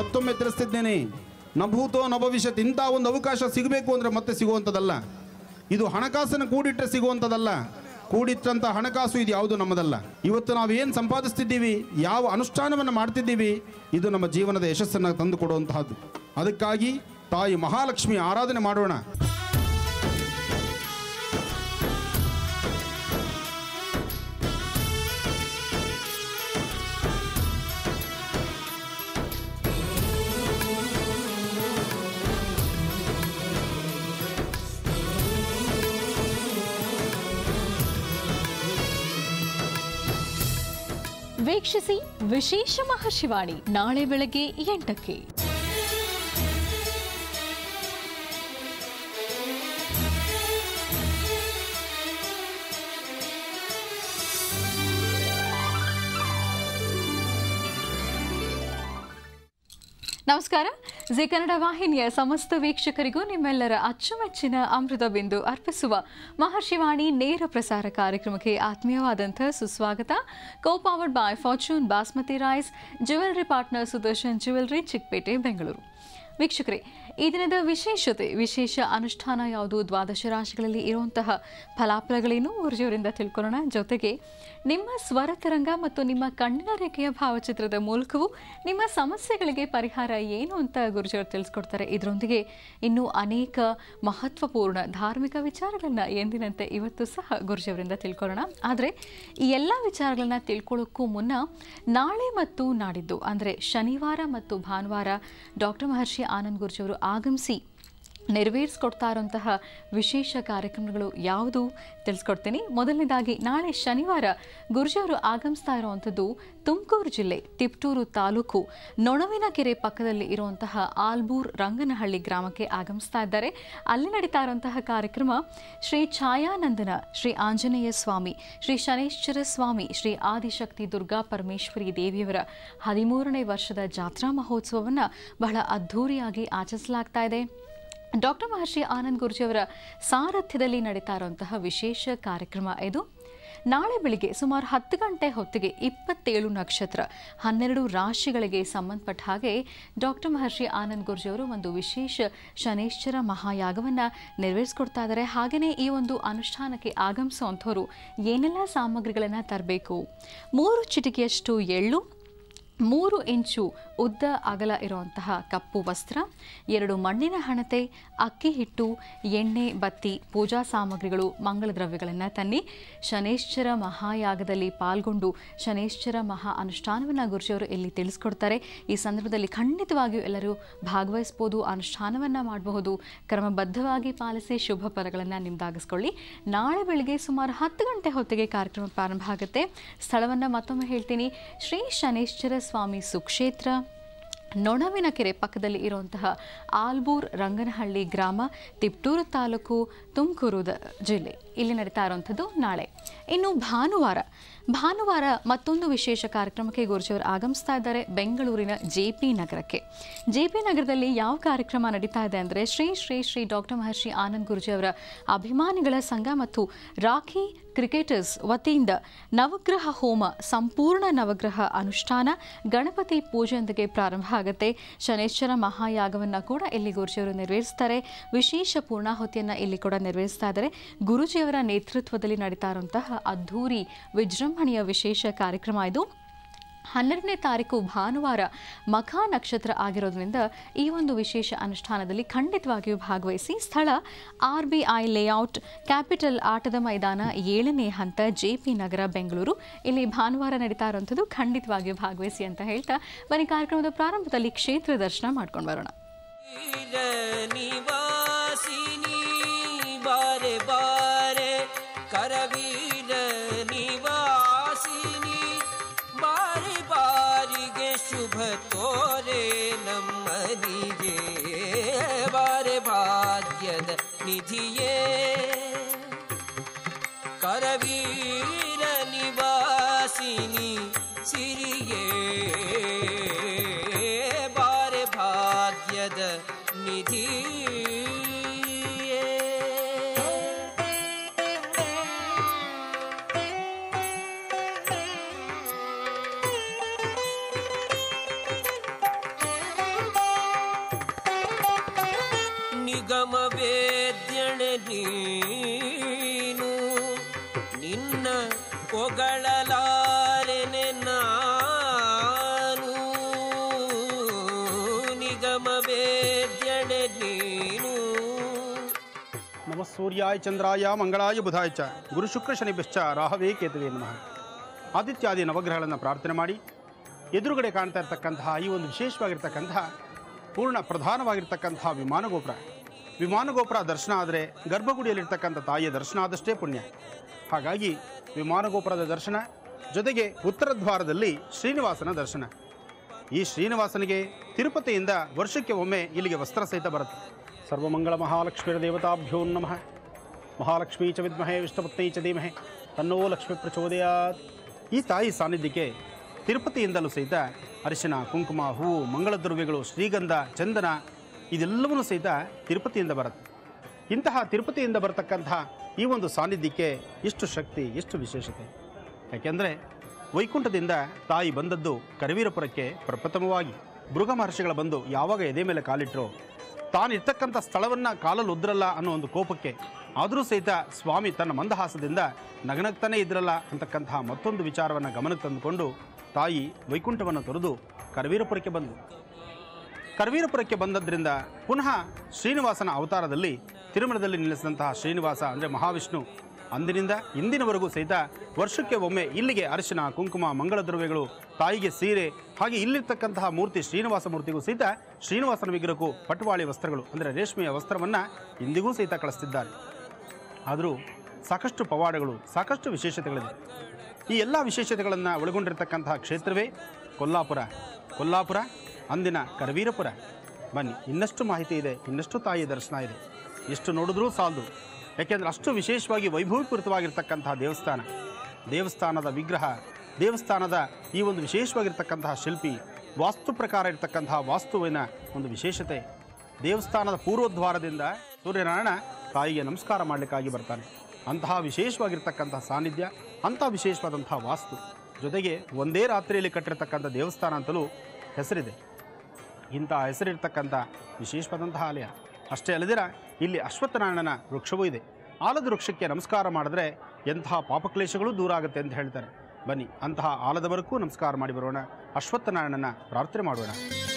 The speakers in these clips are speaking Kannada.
ಮತ್ತೊಮ್ಮೆ ತಿಳಿಸ್ತಿದ್ದೇನೆ ನ ಭೂತೋ ನ ಭವಿಷ್ಯತ್ ಇಂಥ ಒಂದು ಅವಕಾಶ ಸಿಗಬೇಕು ಅಂದರೆ ಮತ್ತೆ ಸಿಗುವಂಥದ್ದಲ್ಲ ಇದು ಹಣಕಾಸನ್ನು ಕೂಡಿಟ್ಟರೆ ಸಿಗುವಂಥದ್ದಲ್ಲ ಕೂಡಿಟ್ಟಂಥ ಹಣಕಾಸು ಇದು ಯಾವುದು ನಮ್ಮದಲ್ಲ ಇವತ್ತು ನಾವು ಏನು ಸಂಪಾದಿಸ್ತಿದ್ದೀವಿ ಯಾವ ಅನುಷ್ಠಾನವನ್ನು ಮಾಡ್ತಿದ್ದೀವಿ ಇದು ನಮ್ಮ ಜೀವನದ ಯಶಸ್ಸನ್ನು ತಂದು ಕೊಡುವಂತಹದ್ದು ಅದಕ್ಕಾಗಿ ತಾಯಿ ಮಹಾಲಕ್ಷ್ಮಿ ಆರಾಧನೆ ಮಾಡೋಣ ವೀಕ್ಷಿಸಿ ವಿಶೇಷ ಮಹಾಶಿವಾಣಿ ನಾಳೆ ಬೆಳಗ್ಗೆ ಎಂಟಕ್ಕೆ ನಮಸ್ಕಾರ ಜಿ ಕನ್ನಡ ವಾಹಿನಿಯ ಸಮಸ್ತ ವೀಕ್ಷಕರಿಗೂ ನಿಮ್ಮೆಲ್ಲರ ಅಚ್ಚುಮೆಚ್ಚಿನ ಅಮೃತ ಬಿಂದು ಅರ್ಪಿಸುವ ಮಹರ್ಷಿವಾಣಿ ನೇರ ಪ್ರಸಾರ ಕಾರ್ಯಕ್ರಮಕ್ಕೆ ಆತ್ಮೀಯವಾದಂಥ ಸುಸ್ವಾಗತ co powered by Fortune basmati rice jewellery partner Sudarshan jewellery Chikkapete Bengaluru ವೀಕ್ಷಕರೇ ಈ ದಿನದ ವಿಶೇಷತೆ ವಿಶೇಷ ಅನುಷ್ಠಾನ ಯಾವುದು ದ್ವಾದಶ ರಾಶಿಗಳಲ್ಲಿ ಇರುವಂತಹ ಫಲಾಫಲಗಳೇನು ಗುರುಜಿಯವರಿಂದ ತಿಳ್ಕೊಳ್ಳೋಣ ಜೊತೆಗೆ ನಿಮ್ಮ ಸ್ವರ ತರಂಗ ಮತ್ತು ನಿಮ್ಮ ಕಣ್ಣಿನ ರೇಖೆಯ ಭಾವಚಿತ್ರದ ಮೂಲಕವೂ ನಿಮ್ಮ ಸಮಸ್ಯೆಗಳಿಗೆ ಪರಿಹಾರ ಏನು ಅಂತ ಗುರುಜಿಯವರು ತಿಳಿಸ್ಕೊಡ್ತಾರೆ ಇದರೊಂದಿಗೆ ಇನ್ನೂ ಅನೇಕ ಮಹತ್ವಪೂರ್ಣ ಧಾರ್ಮಿಕ ವಿಚಾರಗಳನ್ನ ಎಂದಿನಂತೆ ಇವತ್ತು ಸಹ ಗುರುಜಿಯವರಿಂದ ತಿಳ್ಕೊಳ್ಳೋಣ ಆದರೆ ಈ ಎಲ್ಲ ವಿಚಾರಗಳನ್ನ ತಿಳ್ಕೊಳ್ಳೋಕ್ಕೂ ಮುನ್ನ ನಾಳೆ ಮತ್ತು ನಾಡಿದ್ದು ಅಂದರೆ ಶನಿವಾರ ಮತ್ತು ಭಾನುವಾರ ಡಾಕ್ಟರ್ ಮಹರ್ಷಿ ಆನಂದ್ ಗುರುಜಿಯವರು ಆಗಮಿಸಿ ನೆರವೇರಿಸ್ಕೊಡ್ತಾ ಇರುವಂತಹ ವಿಶೇಷ ಕಾರ್ಯಕ್ರಮಗಳು ಯಾವುದು ತಿಳಿಸ್ಕೊಡ್ತೀನಿ ಮೊದಲನೇದಾಗಿ ನಾಳೆ ಶನಿವಾರ ಗುರುಜಿಯವರು ಆಗಮಿಸ್ತಾ ಇರುವಂಥದ್ದು ತುಮಕೂರು ಜಿಲ್ಲೆ ತಿಪ್ಟೂರು ತಾಲೂಕು ನೊಣವಿನ ಕೆರೆ ಪಕ್ಕದಲ್ಲಿ ಇರುವಂತಹ ಆಲ್ಬೂರ್ ರಂಗನಹಳ್ಳಿ ಗ್ರಾಮಕ್ಕೆ ಆಗಮಿಸ್ತಾ ಇದ್ದಾರೆ ಅಲ್ಲಿ ನಡೀತಾ ಇರುವಂತಹ ಕಾರ್ಯಕ್ರಮ ಶ್ರೀ ಛಾಯಾನಂದನ ಶ್ರೀ ಆಂಜನೇಯ ಸ್ವಾಮಿ ಶ್ರೀ ಶನೇಶ್ವರ ಸ್ವಾಮಿ ಶ್ರೀ ಆದಿಶಕ್ತಿ ದುರ್ಗಾ ಪರಮೇಶ್ವರಿ ದೇವಿಯವರ ಹದಿಮೂರನೇ ವರ್ಷದ ಜಾತ್ರಾ ಮಹೋತ್ಸವವನ್ನು ಬಹಳ ಅದ್ಧೂರಿಯಾಗಿ ಆಚರಿಸಲಾಗ್ತಾ ಇದೆ ಡಾಕ್ಟರ್ ಮಹರ್ಷಿ ಆನಂದ್ ಗುರುಜಿಯವರ ಸಾರಥ್ಯದಲ್ಲಿ ನಡೀತಾ ಇರುವಂತಹ ವಿಶೇಷ ಕಾರ್ಯಕ್ರಮ ಇದು ನಾಳೆ ಬೆಳಿಗ್ಗೆ ಸುಮಾರು ಹತ್ತು ಗಂಟೆ ಹೊತ್ತಿಗೆ ಇಪ್ಪತ್ತೇಳು ನಕ್ಷತ್ರ ಹನ್ನೆರಡು ರಾಶಿಗಳಿಗೆ ಸಂಬಂಧಪಟ್ಟ ಹಾಗೆ ಡಾಕ್ಟರ್ ಮಹರ್ಷಿ ಆನಂದ್ ಗುರುಜಿಯವರು ಒಂದು ವಿಶೇಷ ಶನೇಶ್ವರ ಮಹಾಯಾಗವನ್ನು ನೆರವೇರಿಸ್ಕೊಡ್ತಾ ಇದ್ದಾರೆ ಹಾಗೆಯೇ ಈ ಒಂದು ಅನುಷ್ಠಾನಕ್ಕೆ ಆಗಮಿಸುವಂಥವ್ರು ಏನೆಲ್ಲ ಸಾಮಗ್ರಿಗಳನ್ನು ತರಬೇಕು ಮೂರು ಚಿಟಿಕೆಯಷ್ಟು ಎಳ್ಳು ಮೂರು ಇಂಚು ಉದ್ದ ಅಗಲ ಇರುವಂತಹ ಕಪ್ಪು ವಸ್ತ್ರ ಎರಡು ಮಣ್ಣಿನ ಹಣತೆ ಅಕ್ಕಿ ಹಿಟ್ಟು ಎಣ್ಣೆ ಬತ್ತಿ ಪೂಜಾ ಸಾಮಗ್ರಿಗಳು ಮಂಗಳ ದ್ರವ್ಯಗಳನ್ನು ತನ್ನಿ ಶನೇಶ್ವರ ಮಹಾಯಾಗದಲ್ಲಿ ಪಾಲ್ಗೊಂಡು ಶನೇಶ್ವರ ಮಹಾ ಅನುಷ್ಠಾನವನ್ನು ಗುರುಜಿಯವರು ಇಲ್ಲಿ ತಿಳಿಸ್ಕೊಡ್ತಾರೆ ಈ ಸಂದರ್ಭದಲ್ಲಿ ಖಂಡಿತವಾಗಿಯೂ ಎಲ್ಲರೂ ಭಾಗವಹಿಸ್ಬೋದು ಅನುಷ್ಠಾನವನ್ನು ಮಾಡಬಹುದು ಕ್ರಮಬದ್ಧವಾಗಿ ಪಾಲಿಸಿ ಶುಭ ಫಲಗಳನ್ನು ನಿಮ್ದಾಗಿಸ್ಕೊಳ್ಳಿ ನಾಳೆ ಬೆಳಿಗ್ಗೆ ಸುಮಾರು ಹತ್ತು ಗಂಟೆ ಹೊತ್ತಿಗೆ ಕಾರ್ಯಕ್ರಮ ಪ್ರಾರಂಭ ಆಗುತ್ತೆ ಸ್ಥಳವನ್ನು ಮತ್ತೊಮ್ಮೆ ಹೇಳ್ತೀನಿ ಶ್ರೀ ಶನೇಶ್ವರ ಸ್ವಾಮಿ ಸುಕ್ಷೇತ್ರ ನೊಣವಿನ ಕೆರೆ ಪಕ್ಕದಲ್ಲಿ ಇರುವಂತಹ ಆಲ್ಬೂರ್ ರಂಗನಹಳ್ಳಿ ಗ್ರಾಮ ತಿಪ್ಟೂರು ತಾಲೂಕು ತುಮಕೂರು ದ- ಜಿಲ್ಲೆ ಇಲ್ಲಿ ನಡೀತಾ ಇರುವಂಥದ್ದು ನಾಳೆ ಇನ್ನು ಭಾನುವಾರ ಭಾನುವಾರ ಮತ್ತೊಂದು ವಿಶೇಷ ಕಾರ್ಯಕ್ರಮಕ್ಕೆ ಗುರುಜಿಯವರು ಆಗಮಿಸ್ತಾ ಇದ್ದಾರೆ ಬೆಂಗಳೂರಿನ ಜೆ ಪಿ ನಗರಕ್ಕೆ ಜೆ ಪಿ ನಗರದಲ್ಲಿ ಯಾವ ಕಾರ್ಯಕ್ರಮ ನಡೀತಾ ಇದೆ ಅಂದರೆ ಶ್ರೀ ಶ್ರೀ ಶ್ರೀ ಡಾಕ್ಟರ್ ಮಹರ್ಷಿ ಆನಂದ್ ಗುರುಜಿಯವರ ಅಭಿಮಾನಿಗಳ ಸಂಘ ಮತ್ತು ರಾಖಿ ಕ್ರಿಕೆಟರ್ಸ್ ವತಿಯಿಂದ ನವಗ್ರಹ ಹೋಮ ಸಂಪೂರ್ಣ ನವಗ್ರಹ ಅನುಷ್ಠಾನ ಗಣಪತಿ ಪೂಜೆಯೊಂದಿಗೆ ಪ್ರಾರಂಭ ಆಗುತ್ತೆ ಶನೇಶ್ವರ ಮಹಾಯಾಗವನ್ನು ಕೂಡ ಇಲ್ಲಿ ಗುರುಜಿಯವರು ನೆರವೇರಿಸ್ತಾರೆ ವಿಶೇಷ ಪೂರ್ಣಾಹುತಿಯನ್ನು ಇಲ್ಲಿ ಕೂಡ ನೆರವೇರಿಸ್ತಾ ಇದ್ದಾರೆ ಗುರುಜಿಯವರ ನೇತೃತ್ವದಲ್ಲಿ ನಡೀತಾ ಇರುವಂತಹ ಅದ್ಧೂರಿ ವಿಜೃಂಭಣೆಯ ವಿಶೇಷ ಕಾರ್ಯಕ್ರಮ ಇದು ಹನ್ನೆರಡನೇ ತಾರೀಕು ಭಾನುವಾರ ಮಖ ನಕ್ಷತ್ರ ಆಗಿರೋದ್ರಿಂದ ಈ ಒಂದು ವಿಶೇಷ ಅನುಷ್ಠಾನದಲ್ಲಿ ಖಂಡಿತವಾಗಿಯೂ ಭಾಗವಹಿಸಿ ಸ್ಥಳ R B I layout capital ಆಟದ ಮೈದಾನ ಏಳನೇ ಹಂತ ಜೆ ಪಿ ನಗರ ಬೆಂಗಳೂರು ಇಲ್ಲಿ ಭಾನುವಾರ ನಡೀತಾ ಇರುವಂಥದ್ದು ಖಂಡಿತವಾಗಿಯೂ ಭಾಗವಹಿಸಿ ಅಂತ ಹೇಳ್ತಾ ಬನ್ನಿ ಕಾರ್ಯಕ್ರಮದ ಪ್ರಾರಂಭದಲ್ಲಿ ಕ್ಷೇತ್ರ ದರ್ಶನ ಮಾಡ್ಕೊಂಡು ಬರೋಣ ನಿವಾಸಿನಿ ಬಾರೆ ಬಾರೆ ಕರವೀರ ನಿವಾಸಿನಿ ಬಾರಿ ಬಾರಿಗೆ ಶುಭ ತೋರೆ ನಮ್ಮನಿಗೆ ಬಾರೆ ಭಾಗ್ಯದ ನಿಧಿಯೇ ಕರವೀರ ನಿವಾಸಿನಿ ಸಿರಿಯೇ ಬಾರೆ ಭಾಗ್ಯದ ನಿಧಿಯೇ ನೀನು ನಿನ್ನ ಹೊಗಳಲಾರೆನೆ ನಾನು ನಿಗಮ ವೇದ್ಯಡೆ ನೀನು ನಮ ಸೂರ್ಯಾಯ ಚಂದ್ರಾಯ ಮಂಗಳಾಯ ಬುಧಾಯ ಚ ಗುರು ಶುಕ್ರ ಶನಿಭ್ಯಶ್ಚ ರಾಹವೇ ಕೇತುವೆ ನಮಃ ಆದಿತ್ಯಾದಿ ನವಗ್ರಹಗಳನ್ನು ಪ್ರಾರ್ಥನೆ ಮಾಡಿ ಎದುರುಗಡೆ ಕಾಣ್ತಾ ಇರ್ತಕ್ಕಂತಹ ಈ ಒಂದು ವಿಶೇಷವಾಗಿರ್ತಕ್ಕಂತಹ ಪೂರ್ಣ ಪ್ರಧಾನವಾಗಿರ್ತಕ್ಕಂತಹ ವಿಮಾನ ಗೋಪುರ ವಿಮಾನ ಗೋಪುರ ದರ್ಶನ ಆದರೆ ಗರ್ಭಗುಡಿಯಲ್ಲಿರ್ತಕ್ಕಂಥ ತಾಯಿಯ ದರ್ಶನ ಆದಷ್ಟೇ ಪುಣ್ಯ ಹಾಗಾಗಿ ವಿಮಾನ ಗೋಪುರದ ದರ್ಶನ ಜೊತೆಗೆ ಉತ್ತರ ದ್ವಾರದಲ್ಲಿ ಶ್ರೀನಿವಾಸನ ದರ್ಶನ ಈ ಶ್ರೀನಿವಾಸನಿಗೆ ತಿರುಪತಿಯಿಂದ ವರ್ಷಕ್ಕೆ ಒಮ್ಮೆ ಇಲ್ಲಿಗೆ ವಸ್ತ್ರ ಸಹಿತ ಬರುತ್ತೆ ಸರ್ವಮಂಗಳ ಮಹಾಲಕ್ಷ್ಮೀರ ದೇವತಾಭ್ಯೋ ನಮಃ ಮಹಾಲಕ್ಷ್ಮೀ ಚ ವಿದ್ಮಹೇ ವಿಷ್ಣುಪತ್ನಿ ಚ ಧೀಮಹೆ ತನ್ನೋ ಲಕ್ಷ್ಮಿ ಪ್ರಚೋದಯಾತ್ ಈ ತಾಯಿ ಸಾನ್ನಿಧ್ಯಕ್ಕೆ ತಿರುಪತಿಯಿಂದಲೂ ಸಹಿತ ಅರಿಶಿನ ಕುಂಕುಮ ಹೂವು ಮಂಗಳ ದ್ರವ್ಯಗಳು ಶ್ರೀಗಂಧ ಚಂದನ ಇದೆಲ್ಲವನ್ನೂ ಸಹಿತ ತಿರುಪತಿಯಿಂದ ಬರುತ್ತೆ ಇಂತಹ ತಿರುಪತಿಯಿಂದ ಬರತಕ್ಕಂತಹ ಈ ಒಂದು ಸಾನ್ನಿಧ್ಯಕ್ಕೆ ಎಷ್ಟು ಶಕ್ತಿ ಎಷ್ಟು ವಿಶೇಷತೆ ಯಾಕೆಂದರೆ ವೈಕುಂಠದಿಂದ ತಾಯಿ ಬಂದದ್ದು ಕರವೀರಪುರಕ್ಕೆ ಪ್ರಪ್ರಥಮವಾಗಿ ಭೃಗ ಮಹರ್ಷಿಗಳ ಬಂದು ಯಾವಾಗ ಎದೆ ಮೇಲೆ ಕಾಲಿಟ್ಟರೋ ತಾನಿರ್ತಕ್ಕಂಥ ಸ್ಥಳವನ್ನು ಕಾಲಲ್ಲಿ ಉದ್ರಲ್ಲ ಅನ್ನೋ ಒಂದು ಕೋಪಕ್ಕೆ ಆದರೂ ಸಹಿತ ಸ್ವಾಮಿ ತನ್ನ ಮಂದಹಾಸದಿಂದ ನಗನಗ್ತಾನೇ ಇದ್ರಲ್ಲ ಅಂತಕ್ಕಂತಹ ಮತ್ತೊಂದು ವಿಚಾರವನ್ನು ಗಮನಕ್ಕೆ ತಂದುಕೊಂಡು ತಾಯಿ ವೈಕುಂಠವನ್ನು ತೊರೆದು ಕರವೀರಪುರಕ್ಕೆ ಬಂದು ಕರವೀರಪುರಕ್ಕೆ ಬಂದದ್ರಿಂದ ಪುನಃ ಶ್ರೀನಿವಾಸನ ಅವತಾರದಲ್ಲಿ ತಿರುಮಲದಲ್ಲಿ ನಿಲ್ಲಿಸಿದಂತಹ ಶ್ರೀನಿವಾಸ ಅಂದರೆ ಮಹಾವಿಷ್ಣು ಅಂದಿನಿಂದ ಇಂದಿನವರೆಗೂ ಸಹಿತ ವರ್ಷಕ್ಕೆ ಒಮ್ಮೆ ಇಲ್ಲಿಗೆ ಅರಿಶಿನ ಕುಂಕುಮ ಮಂಗಳ ದ್ರವ್ಯಗಳು ತಾಯಿಗೆ ಸೀರೆ ಹಾಗೆ ಇಲ್ಲಿರ್ತಕ್ಕಂತಹ ಮೂರ್ತಿ ಶ್ರೀನಿವಾಸ ಮೂರ್ತಿಗೂ ಸಹಿತ ಶ್ರೀನಿವಾಸನ ವಿಗ್ರಹಕ್ಕೂ ಪಟುವಾಳಿ ವಸ್ತ್ರಗಳು ಅಂದರೆ ರೇಷ್ಮೆಯ ವಸ್ತ್ರವನ್ನು ಇಂದಿಗೂ ಸಹಿತ ಕಳಿಸ್ತಿದ್ದಾರೆ ಆದರೂ ಸಾಕಷ್ಟು ಪವಾಡಗಳು ಸಾಕಷ್ಟು ವಿಶೇಷತೆಗಳಿದೆ ಈ ಎಲ್ಲ ವಿಶೇಷತೆಗಳನ್ನು ಒಳಗೊಂಡಿರ್ತಕ್ಕಂತಹ ಕ್ಷೇತ್ರವೇ ಕೊಲ್ಲಾಪುರ ಕೊಲ್ಲಾಪುರ ಅಂದಿನ ಕರವೀರಪುರ ಬನ್ನಿ ಇನ್ನಷ್ಟು ಮಾಹಿತಿ ಇದೆ ಇನ್ನಷ್ಟು ತಾಯಿಯ ದರ್ಶನ ಇದೆ ಎಷ್ಟು ನೋಡಿದ್ರೂ ಸಾಲದು ಯಾಕೆಂದರೆ ಅಷ್ಟು ವಿಶೇಷವಾಗಿ ವೈಭವೀಕೃತವಾಗಿರ್ತಕ್ಕಂತಹ ದೇವಸ್ಥಾನ ದೇವಸ್ಥಾನದ ವಿಗ್ರಹ ದೇವಸ್ಥಾನದ ಈ ಒಂದು ವಿಶೇಷವಾಗಿರ್ತಕ್ಕಂತಹ ಶಿಲ್ಪಿ ವಾಸ್ತು ಪ್ರಕಾರ ಇರತಕ್ಕಂತಹ ವಾಸ್ತುವಿನ ಒಂದು ವಿಶೇಷತೆ ದೇವಸ್ಥಾನದ ಪೂರ್ವದ್ವಾರದಿಂದ ಸೂರ್ಯನಾರಾಯಣ ತಾಯಿಗೆ ನಮಸ್ಕಾರ ಮಾಡಲಿಕ್ಕಾಗಿ ಬರ್ತಾನೆ ಅಂತಹ ವಿಶೇಷವಾಗಿರ್ತಕ್ಕಂತಹ ಸಾನ್ನಿಧ್ಯ ಅಂತಹ ವಿಶೇಷವಾದಂತಹ ವಾಸ್ತು ಜೊತೆಗೆ ಒಂದೇ ರಾತ್ರಿಯಲ್ಲಿ ಕಟ್ಟಿರ್ತಕ್ಕಂಥ ದೇವಸ್ಥಾನ ಅಂತಲೂ ಹೆಸರಿದೆ ಇಂತಹ ಹೆಸರಿರ್ತಕ್ಕಂಥ ವಿಶೇಷವಾದಂತಹ ಆಲಯ ಅಷ್ಟೇ ಅಲ್ಲದಿರ ಇಲ್ಲಿ ಅಶ್ವತ್ಥನಾರಾಯಣನ ವೃಕ್ಷವೂ ಇದೆ ಆಲದ ವೃಕ್ಷಕ್ಕೆ ನಮಸ್ಕಾರ ಮಾಡಿದ್ರೆ ಎಂತಹ ಪಾಪಕ್ಲೇಶಗಳು ದೂರ ಆಗುತ್ತೆ ಅಂತ ಹೇಳ್ತಾರೆ ಬನ್ನಿ ಅಂತಹ ಆಲದವರೆಗೂ ನಮಸ್ಕಾರ ಮಾಡಿ ಬರೋಣ ಅಶ್ವತ್ಥನಾರಾಯಣನ ಪ್ರಾರ್ಥನೆ ಮಾಡೋಣ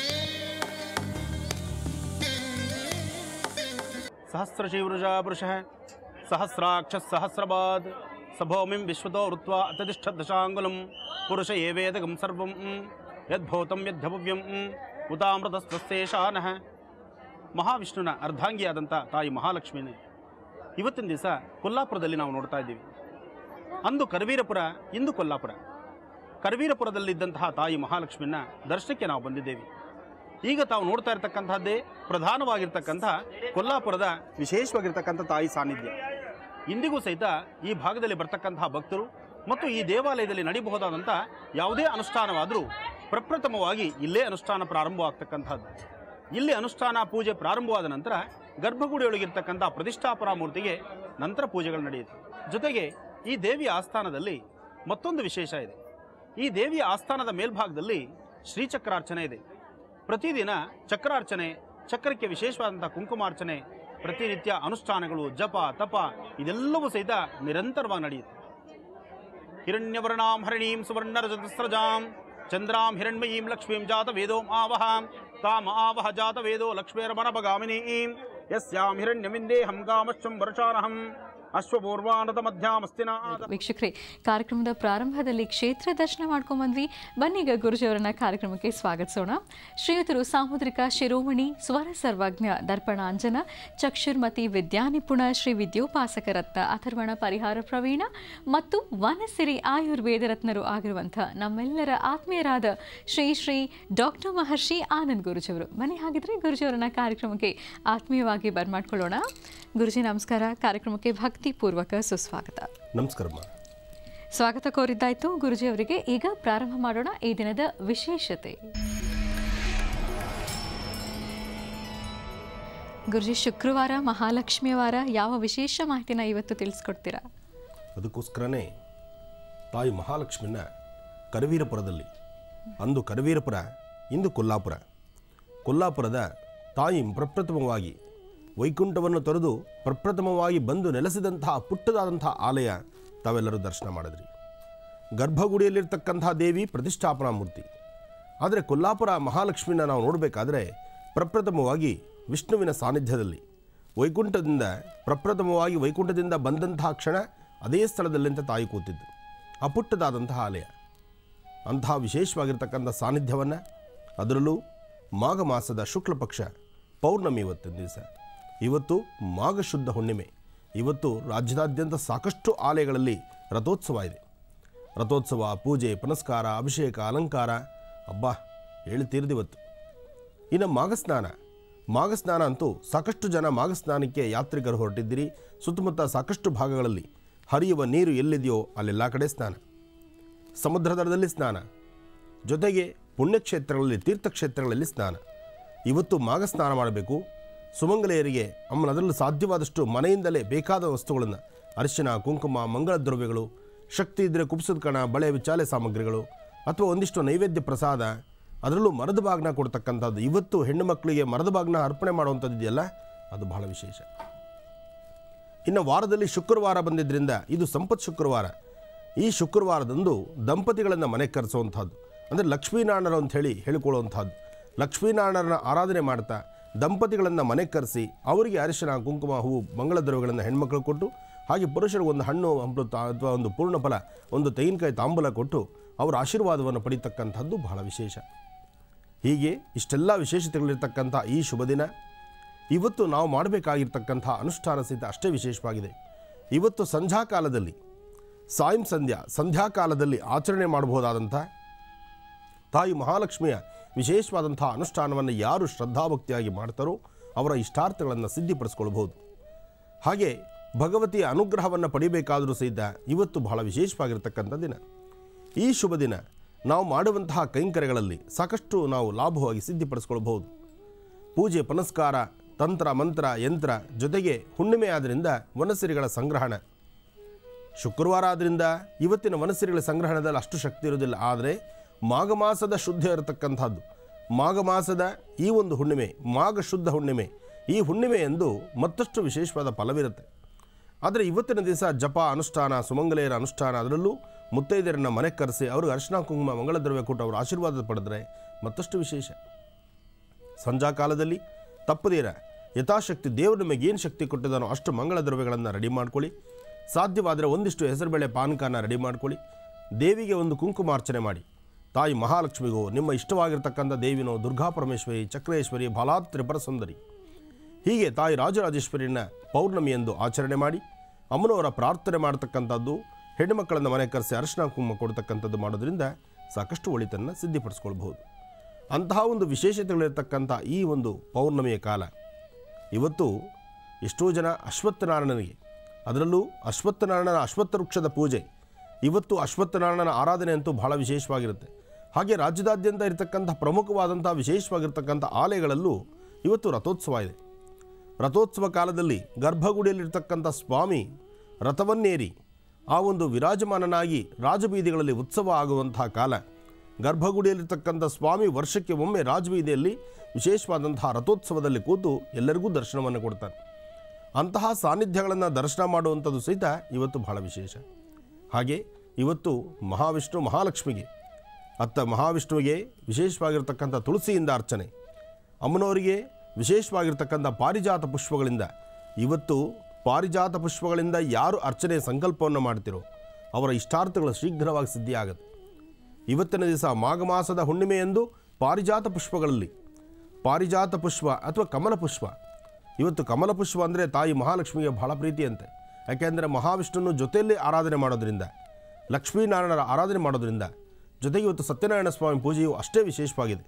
ಸಹಸ್ರಶೀವೃಷ ಪುರುಷ ಸಹಸ್ರಾಕ್ಷ ಸಹಸ್ರಪಾದ್ ಸಭೌಮಿಂ ವಿಶ್ವತೋ ವೃತ್ವಾ ಅತತಿಷ್ಠದಶಾಂಗುಲಂ ಪುರುಷ ಏವೇದಗಂ ಸರ್ವಂ ಯದ್ಭೂತಂ ಯದ್ಭವ್ಯಂ ಉತಾಮೃತಸ್ತೇಷಾನಃ ಮಹಾವಿಷ್ಣುನ ಅರ್ಧಾಂಗಿಯಾದಂಥ ತಾಯಿ ಮಹಾಲಕ್ಷ್ಮಿನೇ ಇವತ್ತಿನ ದಿವಸ ಕೊಲ್ಲಾಪುರದಲ್ಲಿ ನಾವು ನೋಡ್ತಾ ಇದ್ದೀವಿ ಅಂದು ಕರವೀರಪುರ ಇಂದು ಕೊಲ್ಲಾಪುರ ಕರವೀರಪುರದಲ್ಲಿದ್ದಂತಹ ತಾಯಿ ಮಹಾಲಕ್ಷ್ಮಿನ ದರ್ಶನಕ್ಕೆ ನಾವು ಬಂದಿದ್ದೇವೆ ಈಗ ತಾವು ನೋಡ್ತಾ ಇರತಕ್ಕಂತಹದ್ದೇ ಪ್ರಧಾನವಾಗಿರ್ತಕ್ಕಂತಹ ಕೊಲ್ಲಾಪುರದ ವಿಶೇಷವಾಗಿರ್ತಕ್ಕಂಥ ತಾಯಿ ಸಾನ್ನಿಧ್ಯ ಇಂದಿಗೂ ಸಹಿತ ಈ ಭಾಗದಲ್ಲಿ ಬರ್ತಕ್ಕಂತಹ ಭಕ್ತರು ಮತ್ತು ಈ ದೇವಾಲಯದಲ್ಲಿ ನಡೀಬಹುದಾದಂಥ ಯಾವುದೇ ಅನುಷ್ಠಾನವಾದರೂ ಪ್ರಪ್ರಥಮವಾಗಿ ಇಲ್ಲೇ ಅನುಷ್ಠಾನ ಪ್ರಾರಂಭವಾಗ್ತಕ್ಕಂಥದ್ದು ಇಲ್ಲಿ ಅನುಷ್ಠಾನ ಪೂಜೆ ಪ್ರಾರಂಭವಾದ ನಂತರ ಗರ್ಭಗುಡಿಯೊಳಗಿರ್ತಕ್ಕಂಥ ಪ್ರತಿಷ್ಠಾಪನಾ ಮೂರ್ತಿಗೆ ನಂತರ ಪೂಜೆಗಳು ನಡೆಯುತ್ತೆ ಜೊತೆಗೆ ಈ ದೇವಿಯ ಆಸ್ಥಾನದಲ್ಲಿ ಮತ್ತೊಂದು ವಿಶೇಷ ಇದೆ ಈ ದೇವಿಯ ಆಸ್ಥಾನದ ಮೇಲ್ಭಾಗದಲ್ಲಿ ಶ್ರೀಚಕ್ರಾರ್ಚನೆ ಇದೆ ಪ್ರತಿದಿನ ಚಕ್ರಾರ್ಚನೆ ಚಕ್ರಕ್ಕೆ ವಿಶೇಷವಾದಂಥ ಕುಂಕುಮಾರ್ಚನೆ ಪ್ರತಿನಿತ್ಯ ಅನುಷ್ಠಾನಗಳು ಜಪ ತಪ ಇದೆಲ್ಲವೂ ಸಹಿತ ನಿರಂತರವಾಗಿ ನಡೆಯುತ್ತೆ ಹಿರಣ್ಯವರ್ಣಾಂ ಹರಿಣೀಂ ಸುವರ್ಣರಜತಸ್ರಜಾಂ ಚಂದ್ರಾಂ ಹಿರಣ್ಮಯೀಂ ಲಕ್ಷ್ಮೀಂ ಜಾತ ವೇದೋಂ ಆವಹಾಂ ತಾಮ ಆವಹ ಜಾತ ವೇದೋ ಲಕ್ಷ್ಮೀರಮನಭಗಾಮಿನೀಂ ಯಸ್ಯಾಂ ಹಿರಣ್ಯಮಿಂದೇಹಂ ಕಾಮಶ್ವಂ ವರ್ಷಾನಹಂ ಅಶ್ವಪೂರ್ವಾನದ ಮಧ್ಯಾಮಸ್ತಿನ ವೀಕ್ಷಕರೇ ಕಾರ್ಯಕ್ರಮದ ಪ್ರಾರಂಭದಲ್ಲಿ ಕ್ಷೇತ್ರ ದರ್ಶನ ಮಾಡ್ಕೊಂಬಂದ್ವಿ ಬನ್ನೀಗ ಗುರುಜಿಯವರನ್ನ ಕಾರ್ಯಕ್ರಮಕ್ಕೆ ಸ್ವಾಗತಿಸೋಣ ಶ್ರೀಯುತರು ಸಾಮುದ್ರಿಕ ಶಿರೋಮಣಿ ಸ್ವರ ಸರ್ವಜ್ಞ ದರ್ಪಣಾಂಜನ ಚಕ್ಷುರ್ಮತಿ ವಿದ್ಯಾನಿಪುಣ ಶ್ರೀ ವಿದ್ಯೋಪಾಸಕ ರತ್ನ ಅಥರ್ವಣ ಪರಿಹಾರ ಪ್ರವೀಣ ಮತ್ತು ವನಸಿರಿ ಆಯುರ್ವೇದ ರತ್ನರು ಆಗಿರುವಂಥ ನಮ್ಮೆಲ್ಲರ ಆತ್ಮೀಯರಾದ ಶ್ರೀ ಶ್ರೀ ಡಾಕ್ಟರ್ ಮಹರ್ಷಿ ಆನಂದ್ ಗುರುಜಿಯವರು ಬನ್ನಿ ಹಾಗಿದ್ರೆ ಗುರುಜಿಯವರನ್ನ ಕಾರ್ಯಕ್ರಮಕ್ಕೆ ಆತ್ಮೀಯವಾಗಿ ಬರ್ಮಾಡ್ಕೊಳ್ಳೋಣ ಗುರುಜಿ ನಮಸ್ಕಾರ ಕಾರ್ಯಕ್ರಮಕ್ಕೆ ಭಕ್ತಿಪೂರ್ವಕ ಸುಸ್ವಾಗತ ನಮಸ್ಕಾರಮ್ಮ ಸ್ವಾಗತ ಕೋರಿದ್ದಾಯ್ತು ಗುರುಜಿ ಅವರಿಗೆ ಈಗ ಪ್ರಾರಂಭ ಮಾಡೋಣ ಈ ದಿನದ ವಿಶೇಷತೆ ಗುರುಜಿ ಶುಕ್ರವಾರ ಮಹಾಲಕ್ಷ್ಮಿಯ ವಾರ ಯಾವ ವಿಶೇಷ ಮಾಹಿತಿನ ಇವತ್ತು ತಿಳಿಸ್ಕೊಡ್ತೀರಾ ಅದಕ್ಕೋಸ್ಕರನೇ ತಾಯಿ ಮಹಾಲಕ್ಷ್ಮಿನ ಕರವೀರಪುರದಲ್ಲಿ ಅಂದು ಕರವೀರಪುರ ಇಂದು ಕೊಲ್ಲಾಪುರ ಕೊಲ್ಲಾಪುರದ ತಾಯಿ ಪ್ರಪ್ರಥಮವಾಗಿ ವೈಕುಂಠವನ್ನು ತೊರೆದು ಪ್ರಪ್ರಥಮವಾಗಿ ಬಂದು ನೆಲೆಸಿದಂತಹ ಪುಟ್ಟದಾದಂತಹ ಆಲಯ ತಾವೆಲ್ಲರೂ ದರ್ಶನ ಮಾಡಿದ್ರಿ ಗರ್ಭಗುಡಿಯಲ್ಲಿರ್ತಕ್ಕಂತಹ ದೇವಿ ಪ್ರತಿಷ್ಠಾಪನಾ ಮೂರ್ತಿ ಆದರೆ ಕೊಲ್ಲಾಪುರ ಮಹಾಲಕ್ಷ್ಮಿನ ನಾವು ನೋಡಬೇಕಾದ್ರೆ ಪ್ರಪ್ರಥಮವಾಗಿ ವಿಷ್ಣುವಿನ ಸಾನ್ನಿಧ್ಯದಲ್ಲಿ ವೈಕುಂಠದಿಂದ ಪ್ರಪ್ರಥಮವಾಗಿ ವೈಕುಂಠದಿಂದ ಬಂದಂತಹ ಕ್ಷಣ ಅದೇ ಸ್ಥಳದಲ್ಲಿಂದ ತಾಯಿ ಕೂತಿದ್ದು ಅಪುಟ್ಟದಾದಂತಹ ಆಲಯ ಅಂತಹ ವಿಶೇಷವಾಗಿರ್ತಕ್ಕಂಥ ಸಾನ್ನಿಧ್ಯವನ್ನು ಅದರಲ್ಲೂ ಮಾಘ ಮಾಸದ ಶುಕ್ಲ ಪಕ್ಷ ಪೌರ್ಣಮಿ ಇವತ್ತಿನ ದಿವಸ ಇವತ್ತು ಮಾಘ ಶುದ್ಧ ಹುಣ್ಣಿಮೆ ಇವತ್ತು ರಾಜ್ಯದಾದ್ಯಂತ ಸಾಕಷ್ಟು ಆಲಯಗಳಲ್ಲಿ ರಥೋತ್ಸವ ಇದೆ ರಥೋತ್ಸವ ಪೂಜೆ ಪುನಸ್ಕಾರ ಅಭಿಷೇಕ ಅಲಂಕಾರ ಅಬ್ಬಾ ಹೇಳಿ ತೀರಿದಿವತ್ತು ಇನ್ನು ಮಾಘಸ್ನಾನ ಮಾಘಸ್ನಾನ ಅಂತೂ ಸಾಕಷ್ಟು ಜನ ಮಾಘಸ್ನಾನಕ್ಕೆ ಯಾತ್ರಿಕರು ಹೊರಟಿದ್ದೀರಿ ಸುತ್ತಮುತ್ತ ಸಾಕಷ್ಟು ಭಾಗಗಳಲ್ಲಿ ಹರಿಯುವ ನೀರು ಎಲ್ಲಿದೆಯೋ ಅಲ್ಲೆಲ್ಲ ಕಡೆ ಸ್ನಾನ ಸಮುದ್ರ ದಡದಲ್ಲಿ ಸ್ನಾನ ಜೊತೆಗೆ ಪುಣ್ಯಕ್ಷೇತ್ರಗಳಲ್ಲಿ ತೀರ್ಥಕ್ಷೇತ್ರಗಳಲ್ಲಿ ಸ್ನಾನ ಇವತ್ತು ಮಾಘ ಸ್ನಾನ ಮಾಡಬೇಕು ಸುಮಂಗಲೆಯರಿಗೆ ಅಮ್ಮನ ಅದರಲ್ಲೂ ಸಾಧ್ಯವಾದಷ್ಟು ಮನೆಯಿಂದಲೇ ಬೇಕಾದ ವಸ್ತುಗಳನ್ನು ಅರಿಶಿನ ಕುಂಕುಮ ಮಂಗಳ ದ್ರವ್ಯಗಳು ಶಕ್ತಿ ಇದ್ದರೆ ಕುಪ್ಸದ ಕಣ ಬಳೆ ವಿಚಾಲೆ ಸಾಮಗ್ರಿಗಳು ಅಥವಾ ಒಂದಿಷ್ಟು ನೈವೇದ್ಯ ಪ್ರಸಾದ ಅದರಲ್ಲೂ ಮರದ ಬಾಗ್ನ ಕೊಡ್ತಕ್ಕಂಥದ್ದು ಇವತ್ತು ಹೆಣ್ಣು ಮಕ್ಕಳಿಗೆ ಮರದ ಬಾಗ್ನ ಅರ್ಪಣೆ ಮಾಡುವಂಥದ್ದು ಇದೆಯಲ್ಲ ಅದು ಬಹಳ ವಿಶೇಷ ಇನ್ನು ವಾರದಲ್ಲಿ ಶುಕ್ರವಾರ ಬಂದಿದ್ದರಿಂದ ಇದು ಸಂಪತ್ ಶುಕ್ರವಾರ ಈ ಶುಕ್ರವಾರದಂದು ದಂಪತಿಗಳನ್ನು ಮನೆಗೆ ಕರೆಸುವಂಥದ್ದು ಅಂದರೆ ಲಕ್ಷ್ಮೀನಾರಾಯಣರು ಅಂತ ಹೇಳಿ ಹೇಳಿಕೊಳ್ಳುವಂಥದ್ದು ಲಕ್ಷ್ಮೀನಾರಾಯಣನ ಆರಾಧನೆ ಮಾಡ್ತಾ ದಂಪತಿಗಳನ್ನು ಮನೆಗೆ ಕರೆಸಿ ಅವರಿಗೆ ಅರಿಶಿನ ಕುಂಕುಮ ಹೂವು ಮಂಗಳ ದ್ರವ್ಯಗಳನ್ನು ಹೆಣ್ಮಕ್ಳು ಕೊಟ್ಟು ಹಾಗೆ ಪುರುಷರಿಗೆ ಒಂದು ಹಣ್ಣು ಅಮೃತ ಅಥವಾ ಒಂದು ಪೂರ್ಣ ಫಲ ಒಂದು ತೆಂಗಿನಕಾಯಿ ತಾಂಬೂಲ ಕೊಟ್ಟು ಅವರ ಆಶೀರ್ವಾದವನ್ನು ಪಡೀತಕ್ಕಂಥದ್ದು ಬಹಳ ವಿಶೇಷ ಹೀಗೆ ಇಷ್ಟೆಲ್ಲ ವಿಶೇಷತೆಗಳಿರ್ತಕ್ಕಂಥ ಈ ಶುಭ ದಿನ ಇವತ್ತು ನಾವು ಮಾಡಬೇಕಾಗಿರ್ತಕ್ಕಂಥ ಅನುಷ್ಠಾನ ಸಹಿತ ಅಷ್ಟೇ ವಿಶೇಷವಾಗಿದೆ ಇವತ್ತು ಸಂಧ್ಯಾ ಕಾಲದಲ್ಲಿ ಸಾಯಂ ಸಂಧ್ಯಾ ಸಂಧ್ಯಾಕಾಲದಲ್ಲಿ ಆಚರಣೆ ಮಾಡಬಹುದಾದಂಥ ತಾಯಿ ಮಹಾಲಕ್ಷ್ಮಿಯ ವಿಶೇಷವಾದಂಥ ಅನುಷ್ಠಾನವನ್ನು ಯಾರು ಶ್ರದ್ಧಾಭಕ್ತಿಯಾಗಿ ಮಾಡ್ತಾರೋ ಅವರ ಇಷ್ಟಾರ್ಥಗಳನ್ನು ಸಿದ್ಧಿಪಡಿಸ್ಕೊಳ್ಬಹುದು ಹಾಗೆ ಭಗವತಿಯ ಅನುಗ್ರಹವನ್ನು ಪಡಿಬೇಕಾದರೂ ಸಹಿತ ಇವತ್ತು ಬಹಳ ವಿಶೇಷವಾಗಿರ್ತಕ್ಕಂಥ ದಿನ ಈ ಶುಭ ದಿನ ನಾವು ಮಾಡುವಂತಹ ಕೈಂಕರ್ಯಗಳಲ್ಲಿ ಸಾಕಷ್ಟು ನಾವು ಲಾಭವಾಗಿ ಸಿದ್ಧಿಪಡಿಸ್ಕೊಳ್ಬಹುದು ಪೂಜೆ ಪುನಸ್ಕಾರ ತಂತ್ರ ಮಂತ್ರ ಯಂತ್ರ ಜೊತೆಗೆ ಹುಣ್ಣಿಮೆ ಆದ್ದರಿಂದ ವನಸಿರಿಗಳ ಸಂಗ್ರಹಣ ಶುಕ್ರವಾರ ಆದ್ದರಿಂದ ಇವತ್ತಿನ ವನಸಿರಿಗಳ ಸಂಗ್ರಹಣದಲ್ಲಿ ಅಷ್ಟು ಶಕ್ತಿ ಇರೋದಿಲ್ಲ ಆದರೆ ಮಾಘ ಮಾಸದ ಶುದ್ಧ ಇರತಕ್ಕಂಥದ್ದು ಮಾಘ ಮಾಸದ ಈ ಒಂದು ಹುಣ್ಣಿಮೆ ಮಾಘ ಶುದ್ಧ ಹುಣ್ಣಿಮೆ ಈ ಹುಣ್ಣಿಮೆ ಎಂದು ಮತ್ತಷ್ಟು ವಿಶೇಷವಾದ ಫಲವಿರುತ್ತೆ ಆದರೆ ಇವತ್ತಿನ ದಿವಸ ಜಪ ಅನುಷ್ಠಾನ ಸುಮಂಗಲೆಯರ ಅನುಷ್ಠಾನ ಅದರಲ್ಲೂ ಮುತ್ತೈದೆಯರನ್ನ ಮನೆಗೆ ಕರೆಸಿ ಅವ್ರಿಗೆ ಅರ್ಶಿನ ಕುಂಕುಮ ಮಂಗಳ ದ್ರವ್ಯ ಕೊಟ್ಟು ಅವರ ಆಶೀರ್ವಾದ ಪಡೆದ್ರೆ ಮತ್ತಷ್ಟು ವಿಶೇಷ ಸಂಜಾ ಕಾಲದಲ್ಲಿ ತಪ್ಪದೇರ ಯಥಾಶಕ್ತಿ ದೇವರು ನಿಮಗೆ ಏನು ಶಕ್ತಿ ಕೊಟ್ಟಿದ್ದಾನೋ ಅಷ್ಟು ಮಂಗಳ ದ್ರವ್ಯಗಳನ್ನು ರೆಡಿ ಮಾಡ್ಕೊಳ್ಳಿ ಸಾಧ್ಯವಾದರೆ ಒಂದಿಷ್ಟು ಹೆಸರುಬೇಳೆ ಪಾನಕನ ರೆಡಿ ಮಾಡ್ಕೊಳ್ಳಿ ದೇವಿಗೆ ಒಂದು ಕುಂಕುಮಾರ್ಚನೆ ಮಾಡಿ ತಾಯಿ ಮಹಾಲಕ್ಷ್ಮಿಗೋ ನಿಮ್ಮ ಇಷ್ಟವಾಗಿರ್ತಕ್ಕಂಥ ದೇವಿನೋ ದುರ್ಗಾ ಪರಮೇಶ್ವರಿ ಚಕ್ರೇಶ್ವರಿ ಬಾಲಾತ್ ತ್ರಿಪುರ ಸುಂದರಿ ಹೀಗೆ ತಾಯಿ ರಾಜರಾಜೇಶ್ವರಿನ ಪೌರ್ಣಮಿಯಂದು ಆಚರಣೆ ಮಾಡಿ ಅಮ್ಮನವರ ಪ್ರಾರ್ಥನೆ ಮಾಡತಕ್ಕಂಥದ್ದು ಹೆಣ್ಣುಮಕ್ಕಳನ್ನು ಮನೆ ಕರೆಸಿ ಅರಿಶಿನ ಕುಂಕುಮ ಕೊಡ್ತಕ್ಕಂಥದ್ದು ಮಾಡೋದ್ರಿಂದ ಸಾಕಷ್ಟು ಒಳಿತನ್ನು ಸಿದ್ಧಿಪಡಿಸ್ಕೊಳ್ಬಹುದು ಅಂತಹ ಒಂದು ವಿಶೇಷತೆಗಳಿರ್ತಕ್ಕಂಥ ಈ ಒಂದು ಪೌರ್ಣಮಿಯ ಕಾಲ ಇವತ್ತು ಎಷ್ಟೋ ಜನ ಅಶ್ವತ್ಥನಾರಾಯಣನಿಗೆ ಅದರಲ್ಲೂ ಅಶ್ವತ್ಥನಾರಾಯಣನ ಅಶ್ವತ್ಥ ವೃಕ್ಷದ ಪೂಜೆ ಇವತ್ತು ಅಶ್ವತ್ಥನಾರಾಯಣನ ಆರಾಧನೆ ಅಂತೂ ಬಹಳ ವಿಶೇಷವಾಗಿರುತ್ತೆ ಹಾಗೆ ರಾಜ್ಯದಾದ್ಯಂತ ಇರತಕ್ಕಂಥ ಪ್ರಮುಖವಾದಂಥ ವಿಶೇಷವಾಗಿರ್ತಕ್ಕಂಥ ಆಲಯಗಳಲ್ಲೂ ಇವತ್ತು ರಥೋತ್ಸವ ಇದೆ ರಥೋತ್ಸವ ಕಾಲದಲ್ಲಿ ಗರ್ಭಗುಡಿಯಲ್ಲಿರ್ತಕ್ಕಂಥ ಸ್ವಾಮಿ ರಥವನ್ನೇರಿ ಆ ಒಂದು ವಿರಾಜಮಾನನಾಗಿ ರಾಜಬೀದಿಗಳಲ್ಲಿ ಉತ್ಸವ ಆಗುವಂತಹ ಕಾಲ ಗರ್ಭಗುಡಿಯಲ್ಲಿರ್ತಕ್ಕಂಥ ಸ್ವಾಮಿ ವರ್ಷಕ್ಕೆ ಒಮ್ಮೆ ರಾಜಬೀದಿಯಲ್ಲಿ ವಿಶೇಷವಾದಂತಹ ರಥೋತ್ಸವದಲ್ಲಿ ಕೂತು ಎಲ್ಲರಿಗೂ ದರ್ಶನವನ್ನು ಕೊಡ್ತಾನೆ ಅಂತಹ ಸಾನ್ನಿಧ್ಯಗಳನ್ನು ದರ್ಶನ ಮಾಡುವಂಥದ್ದು ಸಹಿತ ಇವತ್ತು ಬಹಳ ವಿಶೇಷ ಹಾಗೆ ಇವತ್ತು ಮಹಾವಿಷ್ಣು ಮಹಾಲಕ್ಷ್ಮಿಗೆ ಅತ್ತ ಮಹಾವಿಷ್ಣುವಿಗೆ ವಿಶೇಷವಾಗಿರ್ತಕ್ಕಂಥ ತುಳಸಿಯಿಂದ ಅರ್ಚನೆ ಅಮ್ಮನವರಿಗೆ ವಿಶೇಷವಾಗಿರ್ತಕ್ಕಂಥ ಪಾರಿಜಾತ ಪುಷ್ಪಗಳಿಂದ ಇವತ್ತು ಪಾರಿಜಾತ ಪುಷ್ಪಗಳಿಂದ ಯಾರು ಅರ್ಚನೆ ಸಂಕಲ್ಪವನ್ನು ಮಾಡ್ತಿರೋ ಅವರ ಇಷ್ಟಾರ್ಥಗಳು ಶೀಘ್ರವಾಗಿ ಸಿದ್ಧಿಯಾಗುತ್ತೆ ಇವತ್ತಿನ ದಿವಸ ಮಾಘ ಮಾಸದ ಹುಣ್ಣಿಮೆಯಂದು ಪಾರಿಜಾತ ಪುಷ್ಪಗಳಲ್ಲಿ ಪಾರಿಜಾತ ಪುಷ್ಪ ಅಥವಾ ಕಮಲ ಪುಷ್ಪ ಇವತ್ತು ಕಮಲ ಪುಷ್ಪ ಅಂದರೆ ತಾಯಿ ಮಹಾಲಕ್ಷ್ಮಿಗೆ ಬಹಳ ಪ್ರೀತಿಯಂತೆ ಯಾಕೆಂದರೆ ಮಹಾವಿಷ್ಣುವನ್ನು ಜೊತೆಯಲ್ಲಿ ಆರಾಧನೆ ಮಾಡೋದ್ರಿಂದ ಲಕ್ಷ್ಮೀನಾರಾಯಣರ ಆರಾಧನೆ ಮಾಡೋದ್ರಿಂದ ಜೊತೆಗೆ ಇವತ್ತು ಸತ್ಯನಾರಾಯಣ ಸ್ವಾಮಿ ಪೂಜೆಯು ಅಷ್ಟೇ ವಿಶೇಷವಾಗಿದೆ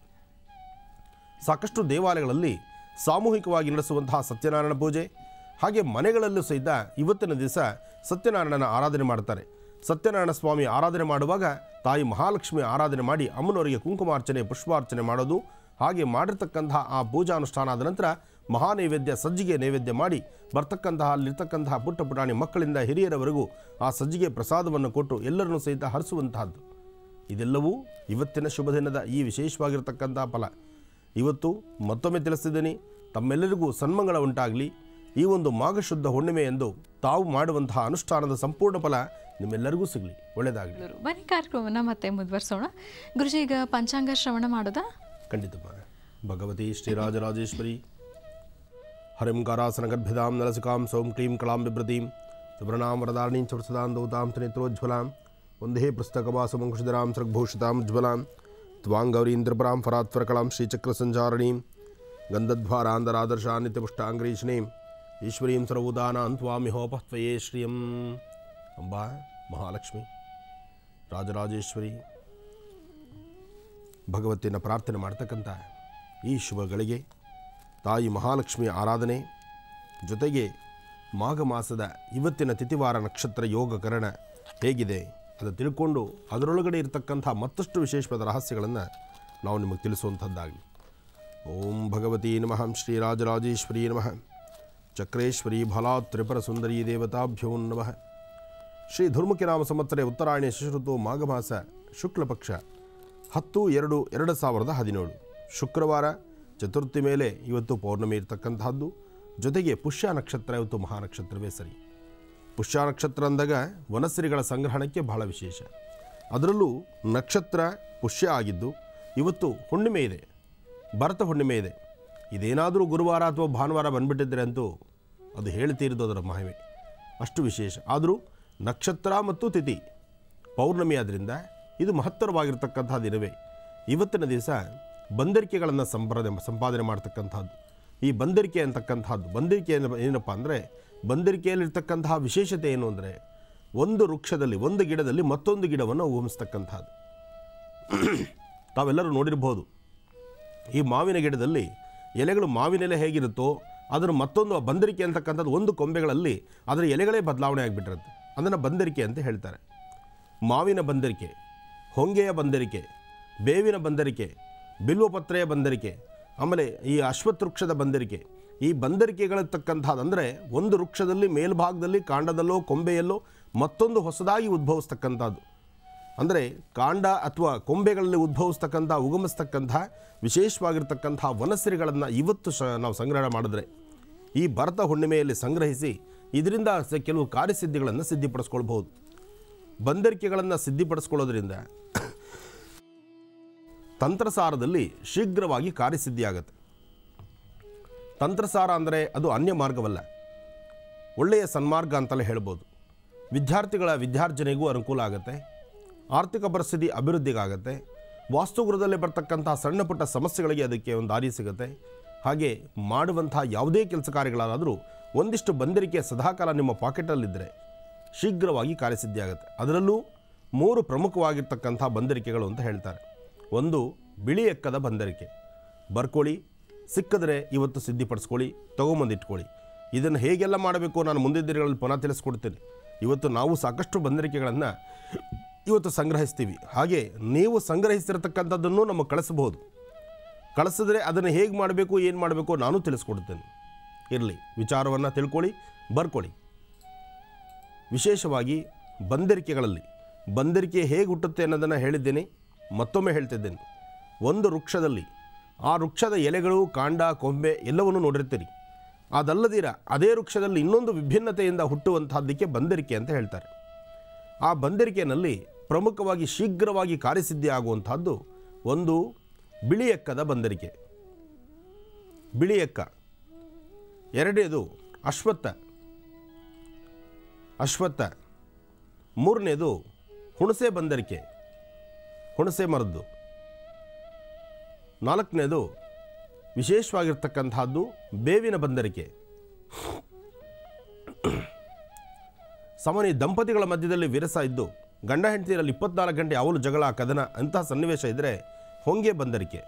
ಸಾಕಷ್ಟು ದೇವಾಲಯಗಳಲ್ಲಿ ಸಾಮೂಹಿಕವಾಗಿ ನಡೆಸುವಂತಹ ಸತ್ಯನಾರಾಯಣ ಪೂಜೆ ಹಾಗೆ ಮನೆಗಳಲ್ಲೂ ಸಹಿತ ಇವತ್ತಿನ ದಿವಸ ಸತ್ಯನಾರಾಯಣನ ಆರಾಧನೆ ಮಾಡ್ತಾರೆ ಸತ್ಯನಾರಾಯಣ ಸ್ವಾಮಿ ಆರಾಧನೆ ಮಾಡುವಾಗ ತಾಯಿ ಮಹಾಲಕ್ಷ್ಮಿ ಆರಾಧನೆ ಮಾಡಿ ಅಮ್ಮನವರಿಗೆ ಕುಂಕುಮಾರ್ಚನೆ ಪುಷ್ಪಾರ್ಚನೆ ಮಾಡೋದು ಹಾಗೆ ಮಾಡಿರ್ತಕ್ಕಂತಹ ಆ ಪೂಜಾನುಷ್ಠಾನ ಆದ ನಂತರ ಮಹಾನೈವೇದ್ಯ ಸಜ್ಜಿಗೆ ನೈವೇದ್ಯ ಮಾಡಿ ಬರ್ತಕ್ಕಂತಹ ಅಲ್ಲಿರ್ತಕ್ಕಂತಹ ಪುಟ್ಟ ಪುಟಾಣಿ ಮಕ್ಕಳಿಂದ ಹಿರಿಯರವರೆಗೂ ಆ ಸಜ್ಜಿಗೆ ಪ್ರಸಾದವನ್ನು ಕೊಟ್ಟು ಎಲ್ಲರನ್ನೂ ಸಹಿತ ಹರಿಸುವಂತಹದ್ದು ಇದೆಲ್ಲವೂ ಇವತ್ತಿನ ಶುಭ ದಿನದ ಈ ವಿಶೇಷವಾಗಿರ್ತಕ್ಕಂತಹ ಫಲ ಇವತ್ತು ಮತ್ತೊಮ್ಮೆ ತಿಳಿಸ್ತಿದ್ದೀನಿ ತಮ್ಮೆಲ್ಲರಿಗೂ ಸನ್ಮಂಗಳ ಉಂಟಾಗಲಿ ಈ ಒಂದು ಮಾಘಶುದ್ಧ ಹುಣ್ಣಿಮೆ ಎಂದು ತಾವು ಮಾಡುವಂತಹ ಅನುಷ್ಠಾನದ ಸಂಪೂರ್ಣ ಫಲ ನಿಮ್ಮೆಲ್ಲರಿಗೂ ಸಿಗಲಿ ಒಳ್ಳೆಯದಾಗಲಿ ಗುರು ಬನ್ನಿ ಕಾರ್ಯಕ್ರಮವನ್ನು ಮತ್ತೆ ಮುಂದುವರಿಸೋಣ ಗುರುಜಿ ಈಗ ಪಂಚಾಂಗ ಶ್ರವಣ ಮಾಡೋದಾ ಖಂಡಿತಪ್ಪ ಭಗವತಿ ಶ್ರೀರಾಜರಾಜೇಶ್ವರಿ ಹರಿಂಕಾರಾಸನ ಗರ್ಭಿದಾಂ ನಲಸಿಕಾಂ ಸೌಂ ಕ್ಲೀಂ ಕಳಾಂ ಬಿಭ್ರತೀಂ ಸುಬ್ರಣಾಂ ವರದಾರಣೀಂ ಚವರ್ಸದಾಂ ದೌತಾಂ ತ್ರಿನೇತ್ರೋಜ್ವಲಾಂ ಒಂದೇ ಪುಸ್ತಕವಾಸಮಂಕುಶಧರಾಂ ಸೃಗ್ಭೂಷಿತಾಂ ಜ್ವಲಾಂ ತ್ವಾಂಗೌರೀಂದ್ರಪರಾಂ ಫರಾತ್ವರಕಳಾಂ ಶ್ರೀಚಕ್ರಸಂಚಾರಣೀಂ ಗಂಧಧ್ವಾರಾಂಧರಾದರ್ಶಾ ನಿತ್ಯಪುಷ್ಟಾಂಗ್ರೀಷ್ಣೀಂ ಈಶ್ವರೀಂ ಸರ್ವೋದಾನಾಂ ತ್ವಾಮಿಹೋಪತ್ವಯೇ ಶ್ರಿಯಂ ಅಂಬಾ ಮಹಾಲಕ್ಷ್ಮಿ ರಾಜರಾಜೇಶ್ವರಿ ಭಗವತಿಯನ್ನು ಪ್ರಾರ್ಥನೆ ಮಾಡ್ತಕ್ಕಂಥ ಈ ಶುಭಗಳಿಗೆ ತಾಯಿ ಮಹಾಲಕ್ಷ್ಮಿಯ ಆರಾಧನೆ ಜೊತೆಗೆ ಮಾಘ ಮಾಸದ ಇವತ್ತಿನ ತಿಥಿವಾರ ನಕ್ಷತ್ರ ಯೋಗಕರಣ ಹೇಗಿದೆ ಅದು ತಿಳ್ಕೊಂಡು ಅದರೊಳಗಡೆ ಇರತಕ್ಕಂಥ ಮತ್ತಷ್ಟು ವಿಶೇಷವಾದ ರಹಸ್ಯಗಳನ್ನು ನಾವು ನಿಮಗೆ ತಿಳಿಸುವಂಥದ್ದಾಗಲಿ ಓಂ ಭಗವತಿ ನಮಃ ಶ್ರೀರಾಜರಾಜೇಶ್ವರಿ ನಮಃ ಚಕ್ರೇಶ್ವರಿ ಫಲಾ ತ್ರಿಪುರ ಸುಂದರಿ ದೇವತಾಭ್ಯೋ ನಮಃ ಶ್ರೀ ಧರ್ಮಕ್ಕೆ ನಾಮ ಸಂವತ್ಸರೆ ಉತ್ತರಾಯಣ ಶಿಶುಋತು ಮಾಘ ಮಾಸ ಶುಕ್ಲ ಪಕ್ಷ ಹತ್ತು ಎರಡು ಎರಡು ಸಾವಿರದ ಹದಿನೇಳು ಶುಕ್ರವಾರ ಚತುರ್ಥಿ ಮೇಲೆ ಇವತ್ತು ಪೌರ್ಣಮಿ ಇರತಕ್ಕಂತಹದ್ದು ಜೊತೆಗೆ ಪುಷ್ಯ ನಕ್ಷತ್ರ ಇವತ್ತು ಮಹಾನಕ್ಷತ್ರವೇ ಸರಿ ಪುಷ್ಯ ನಕ್ಷತ್ರ ಅಂದಾಗ ವನಸ್ಸಿರಿಗಳ ಸಂಗ್ರಹಣಕ್ಕೆ ಬಹಳ ವಿಶೇಷ ಅದರಲ್ಲೂ ನಕ್ಷತ್ರ ಪುಷ್ಯ ಆಗಿದ್ದು ಇವತ್ತು ಹುಣ್ಣಿಮೆ ಇದೆ ಭರತ ಹುಣ್ಣಿಮೆ ಇದೆ ಇದೇನಾದರೂ ಗುರುವಾರ ಅಥವಾ ಭಾನುವಾರ ಬಂದ್ಬಿಟ್ಟಿದ್ರೆ ಅಂತೂ ಅದು ಹೇಳ್ತೀರಿದು ಅದರ ಮಹಿಮೆ ಅಷ್ಟು ವಿಶೇಷ ಆದರೂ ನಕ್ಷತ್ರ ಮತ್ತು ತಿಥಿ ಪೌರ್ಣಮಿ ಆದ್ದರಿಂದ ಇದು ಮಹತ್ತರವಾಗಿರ್ತಕ್ಕಂಥ ದಿನವೇ ಇವತ್ತಿನ ದಿವಸ ಬಂದರಿಕೆಗಳನ್ನು ಸಂಪ್ರದ ಸಂಪಾದನೆ ಮಾಡ್ತಕ್ಕಂಥದ್ದು ಈ ಬಂದರಿಕೆ ಅಂತಕ್ಕಂಥದ್ದು ಬಂದರಿಕೆ ಏನು- ಏನಪ್ಪ ಅಂದರೆ ಬಂದರಿಕೆಯಲ್ಲಿರ್ತಕ್ಕಂತಹ ವಿಶೇಷತೆ ಏನು ಅಂದರೆ ಒಂದು ವೃಕ್ಷದಲ್ಲಿ ಒಂದು ಗಿಡದಲ್ಲಿ ಮತ್ತೊಂದು ಗಿಡವನ್ನು ಉಗಮಿಸ್ತಕ್ಕಂಥದ್ದು ತಾವೆಲ್ಲರೂ ನೋಡಿರ್ಬೋದು ಈ ಮಾವಿನ ಗಿಡದಲ್ಲಿ ಎಲೆಗಳು ಮಾವಿನೆಲೆ ಹೇಗಿರುತ್ತೋ ಅದರ ಮತ್ತೊಂದು ಆ ಬಂದರಿಕೆ ಅಂತಕ್ಕಂಥದ್ದು ಒಂದು ಕೊಂಬೆಗಳಲ್ಲಿ ಅದರ ಎಲೆಗಳೇ ಬದಲಾವಣೆ ಆಗಿಬಿಟ್ಟಿರುತ್ತೆ ಅದನ್ನು ಬಂದರಿಕೆ ಅಂತ ಹೇಳ್ತಾರೆ ಮಾವಿನ ಬಂದರಿಕೆ ಹೊಂಗೆಯ ಬಂದರಿಕೆ ಬೇವಿನ ಬಂದರಿಕೆ ಬಿಲ್ವಪತ್ರೆಯ ಬಂದರಿಕೆ ಆಮೇಲೆ ಈ ಅಶ್ವತ್ಥ ವೃಕ್ಷದ ಬಂದರಿಕೆ ಈ ಬಂದರಿಕೆಗಳಿರ್ತಕ್ಕಂಥದ್ದು ಅಂದರೆ ಒಂದು ವೃಕ್ಷದಲ್ಲಿ ಮೇಲ್ಭಾಗದಲ್ಲಿ ಕಾಂಡದಲ್ಲೋ ಕೊಂಬೆಯಲ್ಲೋ ಮತ್ತೊಂದು ಹೊಸದಾಗಿ ಉದ್ಭವಿಸ್ತಕ್ಕಂಥದ್ದು ಅಂದರೆ ಕಾಂಡ ಅಥವಾ ಕೊಂಬೆಗಳಲ್ಲಿ ಉದ್ಭವಿಸ್ತಕ್ಕಂಥ ಉಗಮಿಸ್ತಕ್ಕಂಥ ವಿಶೇಷವಾಗಿರ್ತಕ್ಕಂಥ ವನಸಿರಿಗಳನ್ನು ಇವತ್ತು ಶ ನಾವು ಸಂಗ್ರಹಣ ಮಾಡಿದ್ರೆ ಈ ಭರತ ಹುಣ್ಣಿಮೆಯಲ್ಲಿ ಸಂಗ್ರಹಿಸಿ ಇದರಿಂದ ಸ- ಕೆಲವು ಕಾರ್ಯಸಿದ್ಧಿಗಳನ್ನು ಸಿದ್ಧಿಪಡಿಸ್ಕೊಳ್ಬಹುದು ಬಂದರಿಕೆಗಳನ್ನು ಸಿದ್ಧಿಪಡಿಸ್ಕೊಳ್ಳೋದ್ರಿಂದ ತಂತ್ರಸಾರದಲ್ಲಿ ಶೀಘ್ರವಾಗಿ ಕಾರ್ಯಸಿದ್ಧಿ ಆಗುತ್ತೆ ತಂತ್ರಸಾರ ಅಂದರೆ ಅದು ಅನ್ಯ ಮಾರ್ಗವಲ್ಲ ಒಳ್ಳೆಯ ಸನ್ಮಾರ್ಗ ಅಂತಲೇ ಹೇಳ್ಬೋದು ವಿದ್ಯಾರ್ಥಿಗಳ ವಿದ್ಯಾರ್ಜನೆಗೂ ಅನುಕೂಲ ಆಗುತ್ತೆ ಆರ್ಥಿಕ ಪರಿಸ್ಥಿತಿ ಅಭಿವೃದ್ಧಿಗಾಗತ್ತೆ ವಾಸ್ತುಗೃಹದಲ್ಲಿ ಬರ್ತಕ್ಕಂಥ ಸಣ್ಣ ಪುಟ್ಟ ಸಮಸ್ಯೆಗಳಿಗೆ ಅದಕ್ಕೆ ಒಂದು ದಾರಿ ಸಿಗುತ್ತೆ ಹಾಗೆ ಮಾಡುವಂಥ ಯಾವುದೇ ಕೆಲಸ ಕಾರ್ಯಗಳಾದರೂ ಒಂದಿಷ್ಟು ಬಂದರಿಕೆ ಸದಾಕಾಲ ನಿಮ್ಮ ಪಾಕೆಟಲ್ಲಿದ್ದರೆ ಶೀಘ್ರವಾಗಿ ಕಾರ್ಯಸಿದ್ಧಿ ಆಗುತ್ತೆ ಅದರಲ್ಲೂ ಮೂರು ಪ್ರಮುಖವಾಗಿರ್ತಕ್ಕಂಥ ಬಂದರಿಕೆಗಳು ಅಂತ ಹೇಳ್ತಾರೆ ಒಂದು ಬಿಳಿ ಎಕ್ಕದ ಬಂದರಿಕೆ ಬರ್ಕೊಳ್ಳಿ ಸಿಕ್ಕಿದ್ರೆ ಇವತ್ತು ಸಿದ್ಧಿಪಡಿಸ್ಕೊಳ್ಳಿ ತೊಗೊಂಬಂದಿಟ್ಕೊಳ್ಳಿ ಇದನ್ನು ಹೇಗೆಲ್ಲ ಮಾಡಬೇಕು ನಾನು ಮುಂದಿನ ದಿನಗಳಲ್ಲಿ ಪುನಃ ತಿಳಿಸ್ಕೊಡ್ತೀನಿ ಇವತ್ತು ನಾವು ಸಾಕಷ್ಟು ಬಂದರಿಕೆಗಳನ್ನು ಇವತ್ತು ಸಂಗ್ರಹಿಸ್ತೀವಿ ಹಾಗೆ ನೀವು ಸಂಗ್ರಹಿಸಿರ್ತಕ್ಕಂಥದ್ದನ್ನು ನಮಗೆ ಕಳಿಸಬಹುದು ಕಳಿಸಿದ್ರೆ ಅದನ್ನು ಹೇಗೆ ಮಾಡಬೇಕು ಏನು ಮಾಡಬೇಕು ನಾನು ತಿಳಿಸ್ಕೊಡ್ತೇನೆ ಇರಲಿ ವಿಚಾರವನ್ನು ತಿಳ್ಕೊಳ್ಳಿ ಬರ್ಕೊಳ್ಳಿ ವಿಶೇಷವಾಗಿ ಬಂದರಿಕೆಗಳಲ್ಲಿ ಬಂದರಿಕೆ ಹೇಗೆ ಹುಟ್ಟುತ್ತೆ ಅನ್ನೋದನ್ನು ಹೇಳಿದ್ದೇನೆ ಮತ್ತೊಮ್ಮೆ ಹೇಳ್ತಿದ್ದೇನೆ ಒಂದು ವೃಕ್ಷದಲ್ಲಿ ಆ ವೃಕ್ಷದ ಎಲೆಗಳು ಕಾಂಡ ಕೊಂಬೆ ಎಲ್ಲವನ್ನೂ ನೋಡಿರ್ತೀರಿ ಅದಲ್ಲದಿರ ಅದೇ ವೃಕ್ಷದಲ್ಲಿ ಇನ್ನೊಂದು ವಿಭಿನ್ನತೆಯಿಂದ ಹುಟ್ಟುವಂತಹದ್ದಕ್ಕೆ ಬಂದರಿಕೆ ಅಂತ ಹೇಳ್ತಾರೆ ಆ ಬಂದರಿಕೆಯಲ್ಲಿ ಪ್ರಮುಖವಾಗಿ ಶೀಘ್ರವಾಗಿ ಕಾರ್ಯಸಿದ್ಧಿ ಆಗುವಂತಹದ್ದು ಒಂದು ಬಿಳಿ ಎಕ್ಕದ ಬಂದರಿಕೆ ಬಿಳಿ ಎಕ್ಕ ಎರಡನೇದು ಅಶ್ವತ್ಥ ಅಶ್ವತ್ಥ ಮೂರನೇದು ಹುಣಸೆ ಬಂದರಿಕೆ ಹುಣಸೆ ಮರದ್ದು ನಾಲ್ಕನೇದು ವಿಶೇಷವಾಗಿರ್ತಕ್ಕಂಥದ್ದು ಬೇವಿನ ಬಂದರಿಕೆ ಸಾಮಾನ್ಯ ದಂಪತಿಗಳ ಮಧ್ಯದಲ್ಲಿ ವಿರಸ ಇದ್ದು ಗಂಡ ಹೆಂಡತಿಯರಲ್ಲಿ ಇಪ್ಪತ್ನಾಲ್ಕು ಗಂಟೆ ಅವಳು ಜಗಳ ಕದನ ಅಂತಹ ಸನ್ನಿವೇಶ ಇದ್ದರೆ ಹೊಂಗೆ ಬಂದರಿಕೆ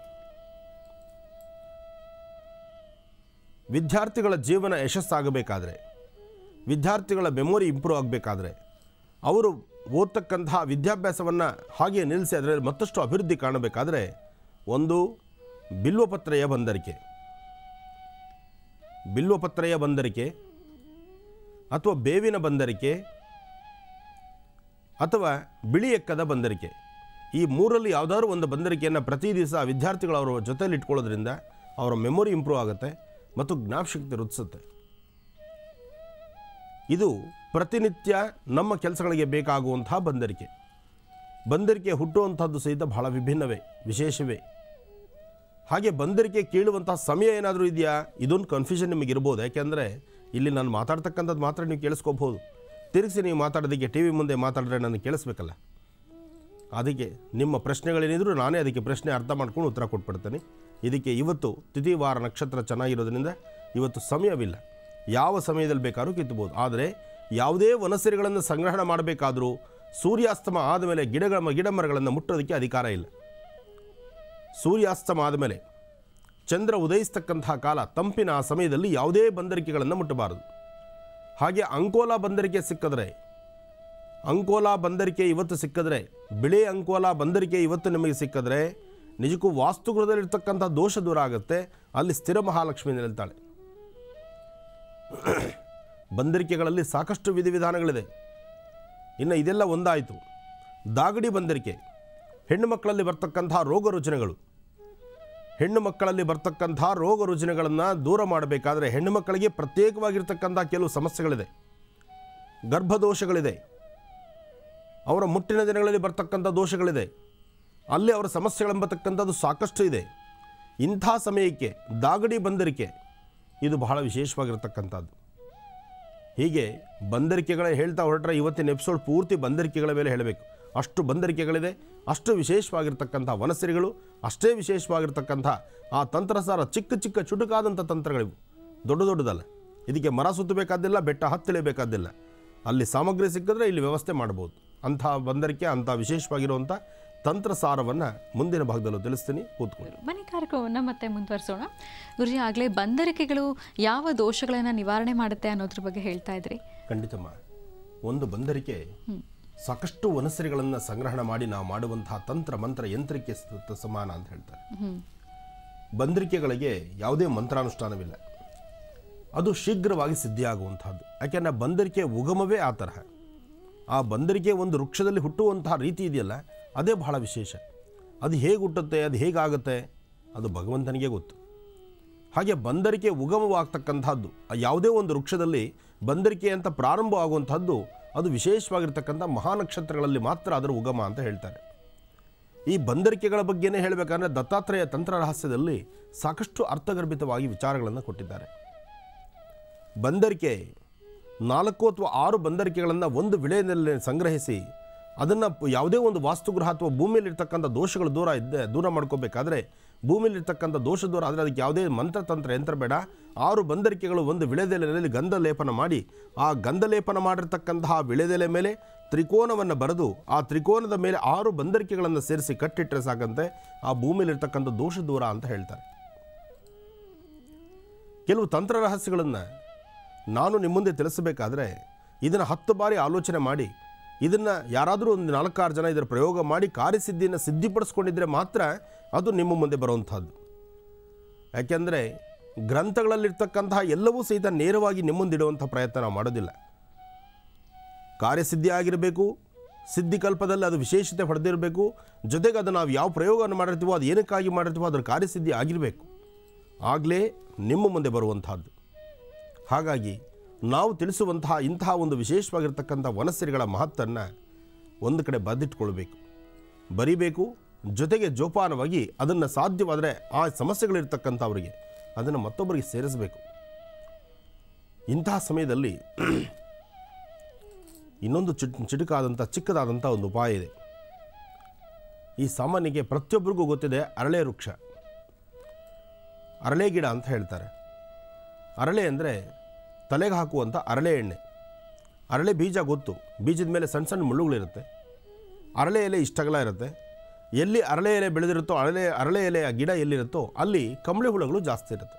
ವಿದ್ಯಾರ್ಥಿಗಳ ಜೀವನ ಯಶಸ್ಸಾಗಬೇಕಾದ್ರೆ ವಿದ್ಯಾರ್ಥಿಗಳ ಮೆಮೊರಿ ಇಂಪ್ರೂವ್ ಆಗಬೇಕಾದ್ರೆ ಅವರು ಓದ್ತಕ್ಕಂತಹ ವಿದ್ಯಾಭ್ಯಾಸವನ್ನು ಹಾಗೆ ನಿಲ್ಲಿಸಿ ಅದರಲ್ಲಿ ಮತ್ತಷ್ಟು ಅಭಿವೃದ್ಧಿ ಕಾಣಬೇಕಾದ್ರೆ ಒಂದು ಬಿಲ್ವಪತ್ರೆಯ ಬಂದರಿಕೆ ಬಿಲ್ವಪತ್ರೆಯ ಬಂದರಿಕೆ ಅಥವಾ ಬೇವಿನ ಬಂದರಿಕೆ ಅಥವಾ ಬಿಳಿ ಎಕ್ಕದ ಬಂದರಿಕೆ ಈ ಮೂರಲ್ಲಿ ಯಾವುದಾದ್ರು ಒಂದು ಬಂದರಿಕೆಯನ್ನು ಪ್ರತಿ ದಿವಸ ವಿದ್ಯಾರ್ಥಿಗಳು ಅವರ ಜೊತೆಯಲ್ಲಿ ಇಟ್ಕೊಳ್ಳೋದ್ರಿಂದ ಅವರ ಮೆಮೊರಿ ಇಂಪ್ರೂವ್ ಆಗುತ್ತೆ ಮತ್ತು ಜ್ಞಾಪಶಕ್ತಿ ವೃದ್ಧಿಸುತ್ತೆ ಇದು ಪ್ರತಿನಿತ್ಯ ನಮ್ಮ ಕೆಲಸಗಳಿಗೆ ಬೇಕಾಗುವಂತಹ ಬಂದರಿಕೆ ಬಂದರಿಕೆ ಹುಟ್ಟುವಂಥದ್ದು ಸಹಿತ ಬಹಳ ವಿಭಿನ್ನವೇ ವಿಶೇಷವೇ ಹಾಗೆ ಬಂದರಿಕೆ ಕೇಳುವಂತಹ ಸಮಯ ಏನಾದರೂ ಇದೆಯಾ ಇದೊಂದು ಕನ್ಫ್ಯೂಷನ್ ನಿಮಗೆ ಇರ್ಬೋದು ಯಾಕೆಂದರೆ ಇಲ್ಲಿ ನಾನು ಮಾತಾಡ್ತಕ್ಕಂಥದ್ದು ಮಾತ್ರ ನೀವು ಕೇಳಿಸ್ಕೋಬಹುದು ತಿರುಗಿಸಿ ನೀವು ಮಾತಾಡೋದಕ್ಕೆ ಟಿ ವಿ ಮುಂದೆ ಮಾತಾಡಿದ್ರೆ ನನಗೆ ಕೇಳಿಸ್ಬೇಕಲ್ಲ ಅದಕ್ಕೆ ನಿಮ್ಮ ಪ್ರಶ್ನೆಗಳೇನಿದ್ರು ನಾನೇ ಅದಕ್ಕೆ ಪ್ರಶ್ನೆ ಅರ್ಥ ಮಾಡ್ಕೊಂಡು ಉತ್ತರ ಕೊಟ್ಬಿಡ್ತೇನೆ ಇದಕ್ಕೆ ಇವತ್ತು ತಿಥಿ ವಾರ ನಕ್ಷತ್ರ ಚೆನ್ನಾಗಿರೋದ್ರಿಂದ ಇವತ್ತು ಸಮಯವಿಲ್ಲ ಯಾವ ಸಮಯದಲ್ಲಿ ಬೇಕಾದ್ರೂ ಕಿತ್ತಬೋದು ಆದರೆ ಯಾವುದೇ ವನಸರಿಗಳನ್ನು ಸಂಗ್ರಹಣ ಮಾಡಬೇಕಾದರೂ ಸೂರ್ಯಾಸ್ತಮ ಆದಮೇಲೆ ಗಿಡಗಳ ಗಿಡ ಮರಗಳನ್ನು ಮುಟ್ಟೋದಕ್ಕೆ ಅಧಿಕಾರ ಇಲ್ಲ ಸೂರ್ಯಾಸ್ತಮ ಆದಮೇಲೆ ಚಂದ್ರ ಉದಯಿಸ್ತಕ್ಕಂತಹ ಕಾಲ ತಂಪಿನ ಆ ಸಮಯದಲ್ಲಿ ಯಾವುದೇ ಬಂದರಿಕೆಗಳನ್ನು ಮುಟ್ಟಬಾರದು ಹಾಗೆ ಅಂಕೋಲಾ ಬಂದರಿಕೆ ಸಿಕ್ಕಿದ್ರೆ ಅಂಕೋಲಾ ಬಂದರಿಕೆ ಇವತ್ತು ಸಿಕ್ಕಿದ್ರೆ ಬಿಳಿ ಅಂಕೋಲಾ ಬಂದರಿಕೆ ಇವತ್ತು ನಿಮಗೆ ಸಿಕ್ಕಿದ್ರೆ ನಿಜಕ್ಕೂ ವಾಸ್ತುಗೃಹದಲ್ಲಿರ್ತಕ್ಕಂಥ ದೋಷ ದೂರ ಆಗುತ್ತೆ ಅಲ್ಲಿ ಸ್ಥಿರ ಮಹಾಲಕ್ಷ್ಮಿ ನಿಲ್ತಾಳೆ ಬಂದರಿಕೆಗಳಲ್ಲಿ ಸಾಕಷ್ಟು ವಿಧಿವಿಧಾನಗಳಿದೆ ಇನ್ನು ಇದೆಲ್ಲ ಒಂದಾಯಿತು ದಾಗಡಿ ಬಂದರಿಕೆ ಹೆಣ್ಣು ಮಕ್ಕಳಲ್ಲಿ ಬರ್ತಕ್ಕಂಥ ರೋಗ ರುಜಿನಗಳು ಹೆಣ್ಣು ಮಕ್ಕಳಲ್ಲಿ ಬರ್ತಕ್ಕಂಥ ರೋಗ ರುಜಿನಗಳನ್ನು ದೂರ ಮಾಡಬೇಕಾದ್ರೆ ಹೆಣ್ಣು ಮಕ್ಕಳಿಗೆ ಪ್ರತ್ಯೇಕವಾಗಿರ್ತಕ್ಕಂಥ ಕೆಲವು ಸಮಸ್ಯೆಗಳಿದೆ ಗರ್ಭದೋಷಗಳಿದೆ ಅವರ ಮುಟ್ಟಿನ ದಿನಗಳಲ್ಲಿ ಬರ್ತಕ್ಕಂಥ ದೋಷಗಳಿದೆ ಅಲ್ಲಿ ಅವರ ಸಮಸ್ಯೆಗಳೆಂಬತಕ್ಕಂಥದ್ದು ಸಾಕಷ್ಟು ಇದೆ ಇಂಥ ಸಮಯಕ್ಕೆ ದಾಗಡಿ ಬಂದರಿಕೆ ಇದು ಬಹಳ ವಿಶೇಷವಾಗಿರ್ತಕ್ಕಂಥದ್ದು ಹೀಗೆ ಬಂದರಿಕೆಗಳ ಹೇಳ್ತಾ ಹೊರಟ್ರೆ ಇವತ್ತಿನ ಎಪಿಸೋಡ್ ಪೂರ್ತಿ ಬಂದರಿಕೆಗಳ ಮೇಲೆ ಹೇಳಬೇಕು ಅಷ್ಟು ಬಂದರಿಕೆಗಳಿದೆ ಅಷ್ಟು ವಿಶೇಷವಾಗಿರ್ತಕ್ಕಂಥ ವನಸಿರಿಗಳು ಅಷ್ಟೇ ವಿಶೇಷವಾಗಿರ್ತಕ್ಕಂಥ ಆ ತಂತ್ರಸಾರ ಚಿಕ್ಕ ಚಿಕ್ಕ ಚುಟುಕಾದಂಥ ತಂತ್ರಗಳಿವು ದೊಡ್ಡ ದೊಡ್ಡದಲ್ಲ ಇದಕ್ಕೆ ಮರ ಸುತ್ತಬೇಕಾದಿಲ್ಲ ಬೆಟ್ಟ ಹತ್ತಿಳಿಬೇಕಾದಿಲ್ಲ ಅಲ್ಲಿ ಸಾಮಗ್ರಿ ಸಿಕ್ಕಿದ್ರೆ ಇಲ್ಲಿ ವ್ಯವಸ್ಥೆ ಮಾಡ್ಬೋದು ಅಂಥ ಬಂದರಿಕೆ ಅಂಥ ವಿಶೇಷವಾಗಿರುವಂಥ ತಂತ್ರಸಾರವನ್ನು ಮುಂದಿನ ಭಾಗದಲ್ಲೂ ತಿಳಿಸ್ತೀನಿ ಕೂತ್ಕೊಳ್ಳಿ ಬನ್ನಿ ಕಾರ್ಯಕ್ರಮವನ್ನು ಮತ್ತೆ ಮುಂದುವರಿಸೋಣ ಗುರುಜಿ ಆಗಲೇ ಬಂದರಿಕೆಗಳು ಯಾವ ದೋಷಗಳನ್ನು ನಿವಾರಣೆ ಮಾಡುತ್ತೆ ಅನ್ನೋದ್ರ ಬಗ್ಗೆ ಹೇಳ್ತಾ ಇದ್ರಿ ಖಂಡಿತಮ್ಮ ಒಂದು ಬಂದರಿಕೆ ಸಾಕಷ್ಟು ವನಸರಿಗಳನ್ನು ಸಂಗ್ರಹಣ ಮಾಡಿ ನಾವು ಮಾಡುವಂತಹ ತಂತ್ರ ಮಂತ್ರ ಯಂತ್ರಕ್ಕೆ ಸ- ಸಮಾನ ಅಂತ ಹೇಳ್ತಾರೆ ಬಂದರಿಕೆಗಳಿಗೆ ಯಾವುದೇ ಮಂತ್ರಾನುಷ್ಠಾನವಿಲ್ಲ ಅದು ಶೀಘ್ರವಾಗಿ ಸಿದ್ಧಿಯಾಗುವಂತಹದ್ದು ಯಾಕೆಂದರೆ ಬಂದರಿಕೆ ಉಗಮವೇ ಆ ತರಹ ಆ ಬಂದರಿಕೆ ಒಂದು ವೃಕ್ಷದಲ್ಲಿ ಹುಟ್ಟುವಂತಹ ರೀತಿ ಇದೆಯಲ್ಲ ಅದೇ ಬಹಳ ವಿಶೇಷ ಅದು ಹೇಗೆ ಹುಟ್ಟುತ್ತೆ ಅದು ಹೇಗಾಗುತ್ತೆ ಅದು ಭಗವಂತನಿಗೆ ಗೊತ್ತು ಹಾಗೆ ಬಂದರಿಕೆ ಉಗಮವಾಗ್ತಕ್ಕಂಥದ್ದು ಆ ಯಾವುದೇ ಒಂದು ವೃಕ್ಷದಲ್ಲಿ ಬಂದರಿಕೆ ಅಂತ ಪ್ರಾರಂಭ ಆಗುವಂಥದ್ದು ಅದು ವಿಶೇಷವಾಗಿರ್ತಕ್ಕಂಥ ಮಹಾನಕ್ಷತ್ರಗಳಲ್ಲಿ ಮಾತ್ರ ಅದರ ಉಗಮ ಅಂತ ಹೇಳ್ತಾರೆ ಈ ಬಂದರಿಕೆಗಳ ಬಗ್ಗೆನೇ ಹೇಳಬೇಕಂದ್ರೆ ದತ್ತಾತ್ರೇಯ ತಂತ್ರ ರಹಸ್ಯದಲ್ಲಿ ಸಾಕಷ್ಟು ಅರ್ಥಗರ್ಭಿತವಾಗಿ ವಿಚಾರಗಳನ್ನು ಕೊಟ್ಟಿದ್ದಾರೆ ಬಂದರಿಕೆ ನಾಲ್ಕು ಅಥವಾ ಆರು ಬಂದರಿಕೆಗಳನ್ನು ಒಂದು ವಿಳೆಯಲ್ಲಿ ಸಂಗ್ರಹಿಸಿ ಅದನ್ನು ಯಾವುದೇ ಒಂದು ವಾಸ್ತುಗೃಹ ಅಥವಾ ಭೂಮಿಯಲ್ಲಿರ್ತಕ್ಕಂಥ ದೋಷಗಳು ದೂರ ಇದ್ದೆ ದೂರ ಮಾಡ್ಕೋಬೇಕಾದ್ರೆ ಭೂಮಿಯಲ್ಲಿರ್ತಕ್ಕಂಥ ದೋಷ ದೂರ ಆದರೆ ಅದಕ್ಕೆ ಯಾವುದೇ ಮಂತ್ರತಂತ್ರ ಯಂತ್ರ ಬೇಡ ಆರು ಬಂದರಿಕೆಗಳು ಒಂದು ವಿಳೆದೆಲೆಯಲ್ಲಿ ಗಂಧ ಲೇಪನ ಮಾಡಿ ಆ ಗಂಧ ಲೇಪನ ಮಾಡಿರ್ತಕ್ಕಂತಹ ವಿಳೆದೆಲೆ ಮೇಲೆ ತ್ರಿಕೋನವನ್ನು ಬರೆದು ಆ ತ್ರಿಕೋನದ ಮೇಲೆ ಆರು ಬಂದರಿಕೆಗಳನ್ನು ಸೇರಿಸಿ ಕಟ್ಟಿಟ್ಟರೆ ಸಾಕಂತೆ ಆ ಭೂಮಿಯಲ್ಲಿರ್ತಕ್ಕಂಥ ದೋಷ ದೂರ ಅಂತ ಹೇಳ್ತಾರೆ ಕೆಲವು ತಂತ್ರ ರಹಸ್ಯಗಳನ್ನು ನಾನು ನಿಮ್ಮ ಮುಂದೆ ತಿಳಿಸಬೇಕಾದ್ರೆ ಇದನ್ನು ಹತ್ತು ಬಾರಿ ಆಲೋಚನೆ ಮಾಡಿ ಇದನ್ನು ಯಾರಾದರೂ ಒಂದು ನಾಲ್ಕಾರು ಜನ ಇದರ ಪ್ರಯೋಗ ಮಾಡಿ ಕಾರ್ಯಸಿದ್ಧಿಯನ್ನು ಸಿದ್ಧಿಪಡಿಸ್ಕೊಂಡಿದ್ರೆ ಮಾತ್ರ ಅದು ನಿಮ್ಮ ಮುಂದೆ ಬರುವಂಥದ್ದು ಯಾಕೆಂದರೆ ಗ್ರಂಥಗಳಲ್ಲಿರ್ತಕ್ಕಂತಹ ಎಲ್ಲವೂ ಸಹಿತ ನೇರವಾಗಿ ನಿಮ್ಮ ಮುಂದಿಡುವಂಥ ಪ್ರಯತ್ನ ನಾವು ಮಾಡೋದಿಲ್ಲ ಕಾರ್ಯಸಿದ್ಧಿ ಆಗಿರಬೇಕು ಸಿದ್ಧಿಕಲ್ಪದಲ್ಲಿ ಅದು ವಿಶೇಷತೆ ಪಡೆದಿರಬೇಕು ಜೊತೆಗೆ ಅದು ನಾವು ಯಾವ ಪ್ರಯೋಗವನ್ನು ಮಾಡಿರ್ತೀವೋ ಅದು ಏನಕ್ಕಾಗಿ ಮಾಡಿರ್ತೀವೋ ಅದರ ಕಾರ್ಯಸಿದ್ಧಿ ಆಗಿರಬೇಕು ಆಗಲೇ ನಿಮ್ಮ ಮುಂದೆ ಬರುವಂತಹದ್ದು ಹಾಗಾಗಿ ನಾವು ತಿಳಿಸುವಂತಹ ಇಂತಹ ಒಂದು ವಿಶೇಷವಾಗಿರ್ತಕ್ಕಂಥ ವನಸಿರಿಗಳ ಮಹತ್ತನ್ನು ಒಂದು ಕಡೆ ಬರೆದಿಟ್ಕೊಳ್ಬೇಕು ಬರಿಬೇಕು ಜೊತೆಗೆ ಜೋಪಾನವಾಗಿ ಅದನ್ನು ಸಾಧ್ಯವಾದರೆ ಆ ಸಮಸ್ಯೆಗಳಿರ್ತಕ್ಕಂಥವರಿಗೆ ಅದನ್ನು ಮತ್ತೊಬ್ಬರಿಗೆ ಸೇರಿಸಬೇಕು ಇಂತಹ ಸಮಯದಲ್ಲಿ ಇನ್ನೊಂದು ಚಿಟ್ ಚಿಟುಕಾದಂಥ ಚಿಕ್ಕದಾದಂಥ ಒಂದು ಉಪಾಯ ಇದೆ ಈ ಸಾಮಾನ್ಯಕ್ಕೆ ಪ್ರತಿಯೊಬ್ಬರಿಗೂ ಗೊತ್ತಿದೆ ಅರಳೆ ವೃಕ್ಷ ಅರಳೆ ಗಿಡ ಅಂತ ಹೇಳ್ತಾರೆ ಅರಳೆ ಅಂದರೆ ತಲೆಗೆ ಹಾಕುವಂಥ ಅರಳೆ ಎಣ್ಣೆ ಅರಳೆ ಬೀಜ ಗೊತ್ತು ಬೀಜದ ಮೇಲೆ ಸಣ್ಣ ಸಣ್ಣ ಮುಳ್ಳುಗಳಿರುತ್ತೆ ಅರಳೆ ಎಲೆ ಇಷ್ಟಗಲ ಇರುತ್ತೆ ಎಲ್ಲಿ ಅರಳೆ ಎಲೆ ಬೆಳೆದಿರುತ್ತೋ ಅರಳೆ ಅರಳೆ ಎಲೆಯ ಗಿಡ ಎಲ್ಲಿರುತ್ತೋ ಅಲ್ಲಿ ಕಂಬಳಿ ಹುಳುಗಳು ಜಾಸ್ತಿ ಇರುತ್ತೆ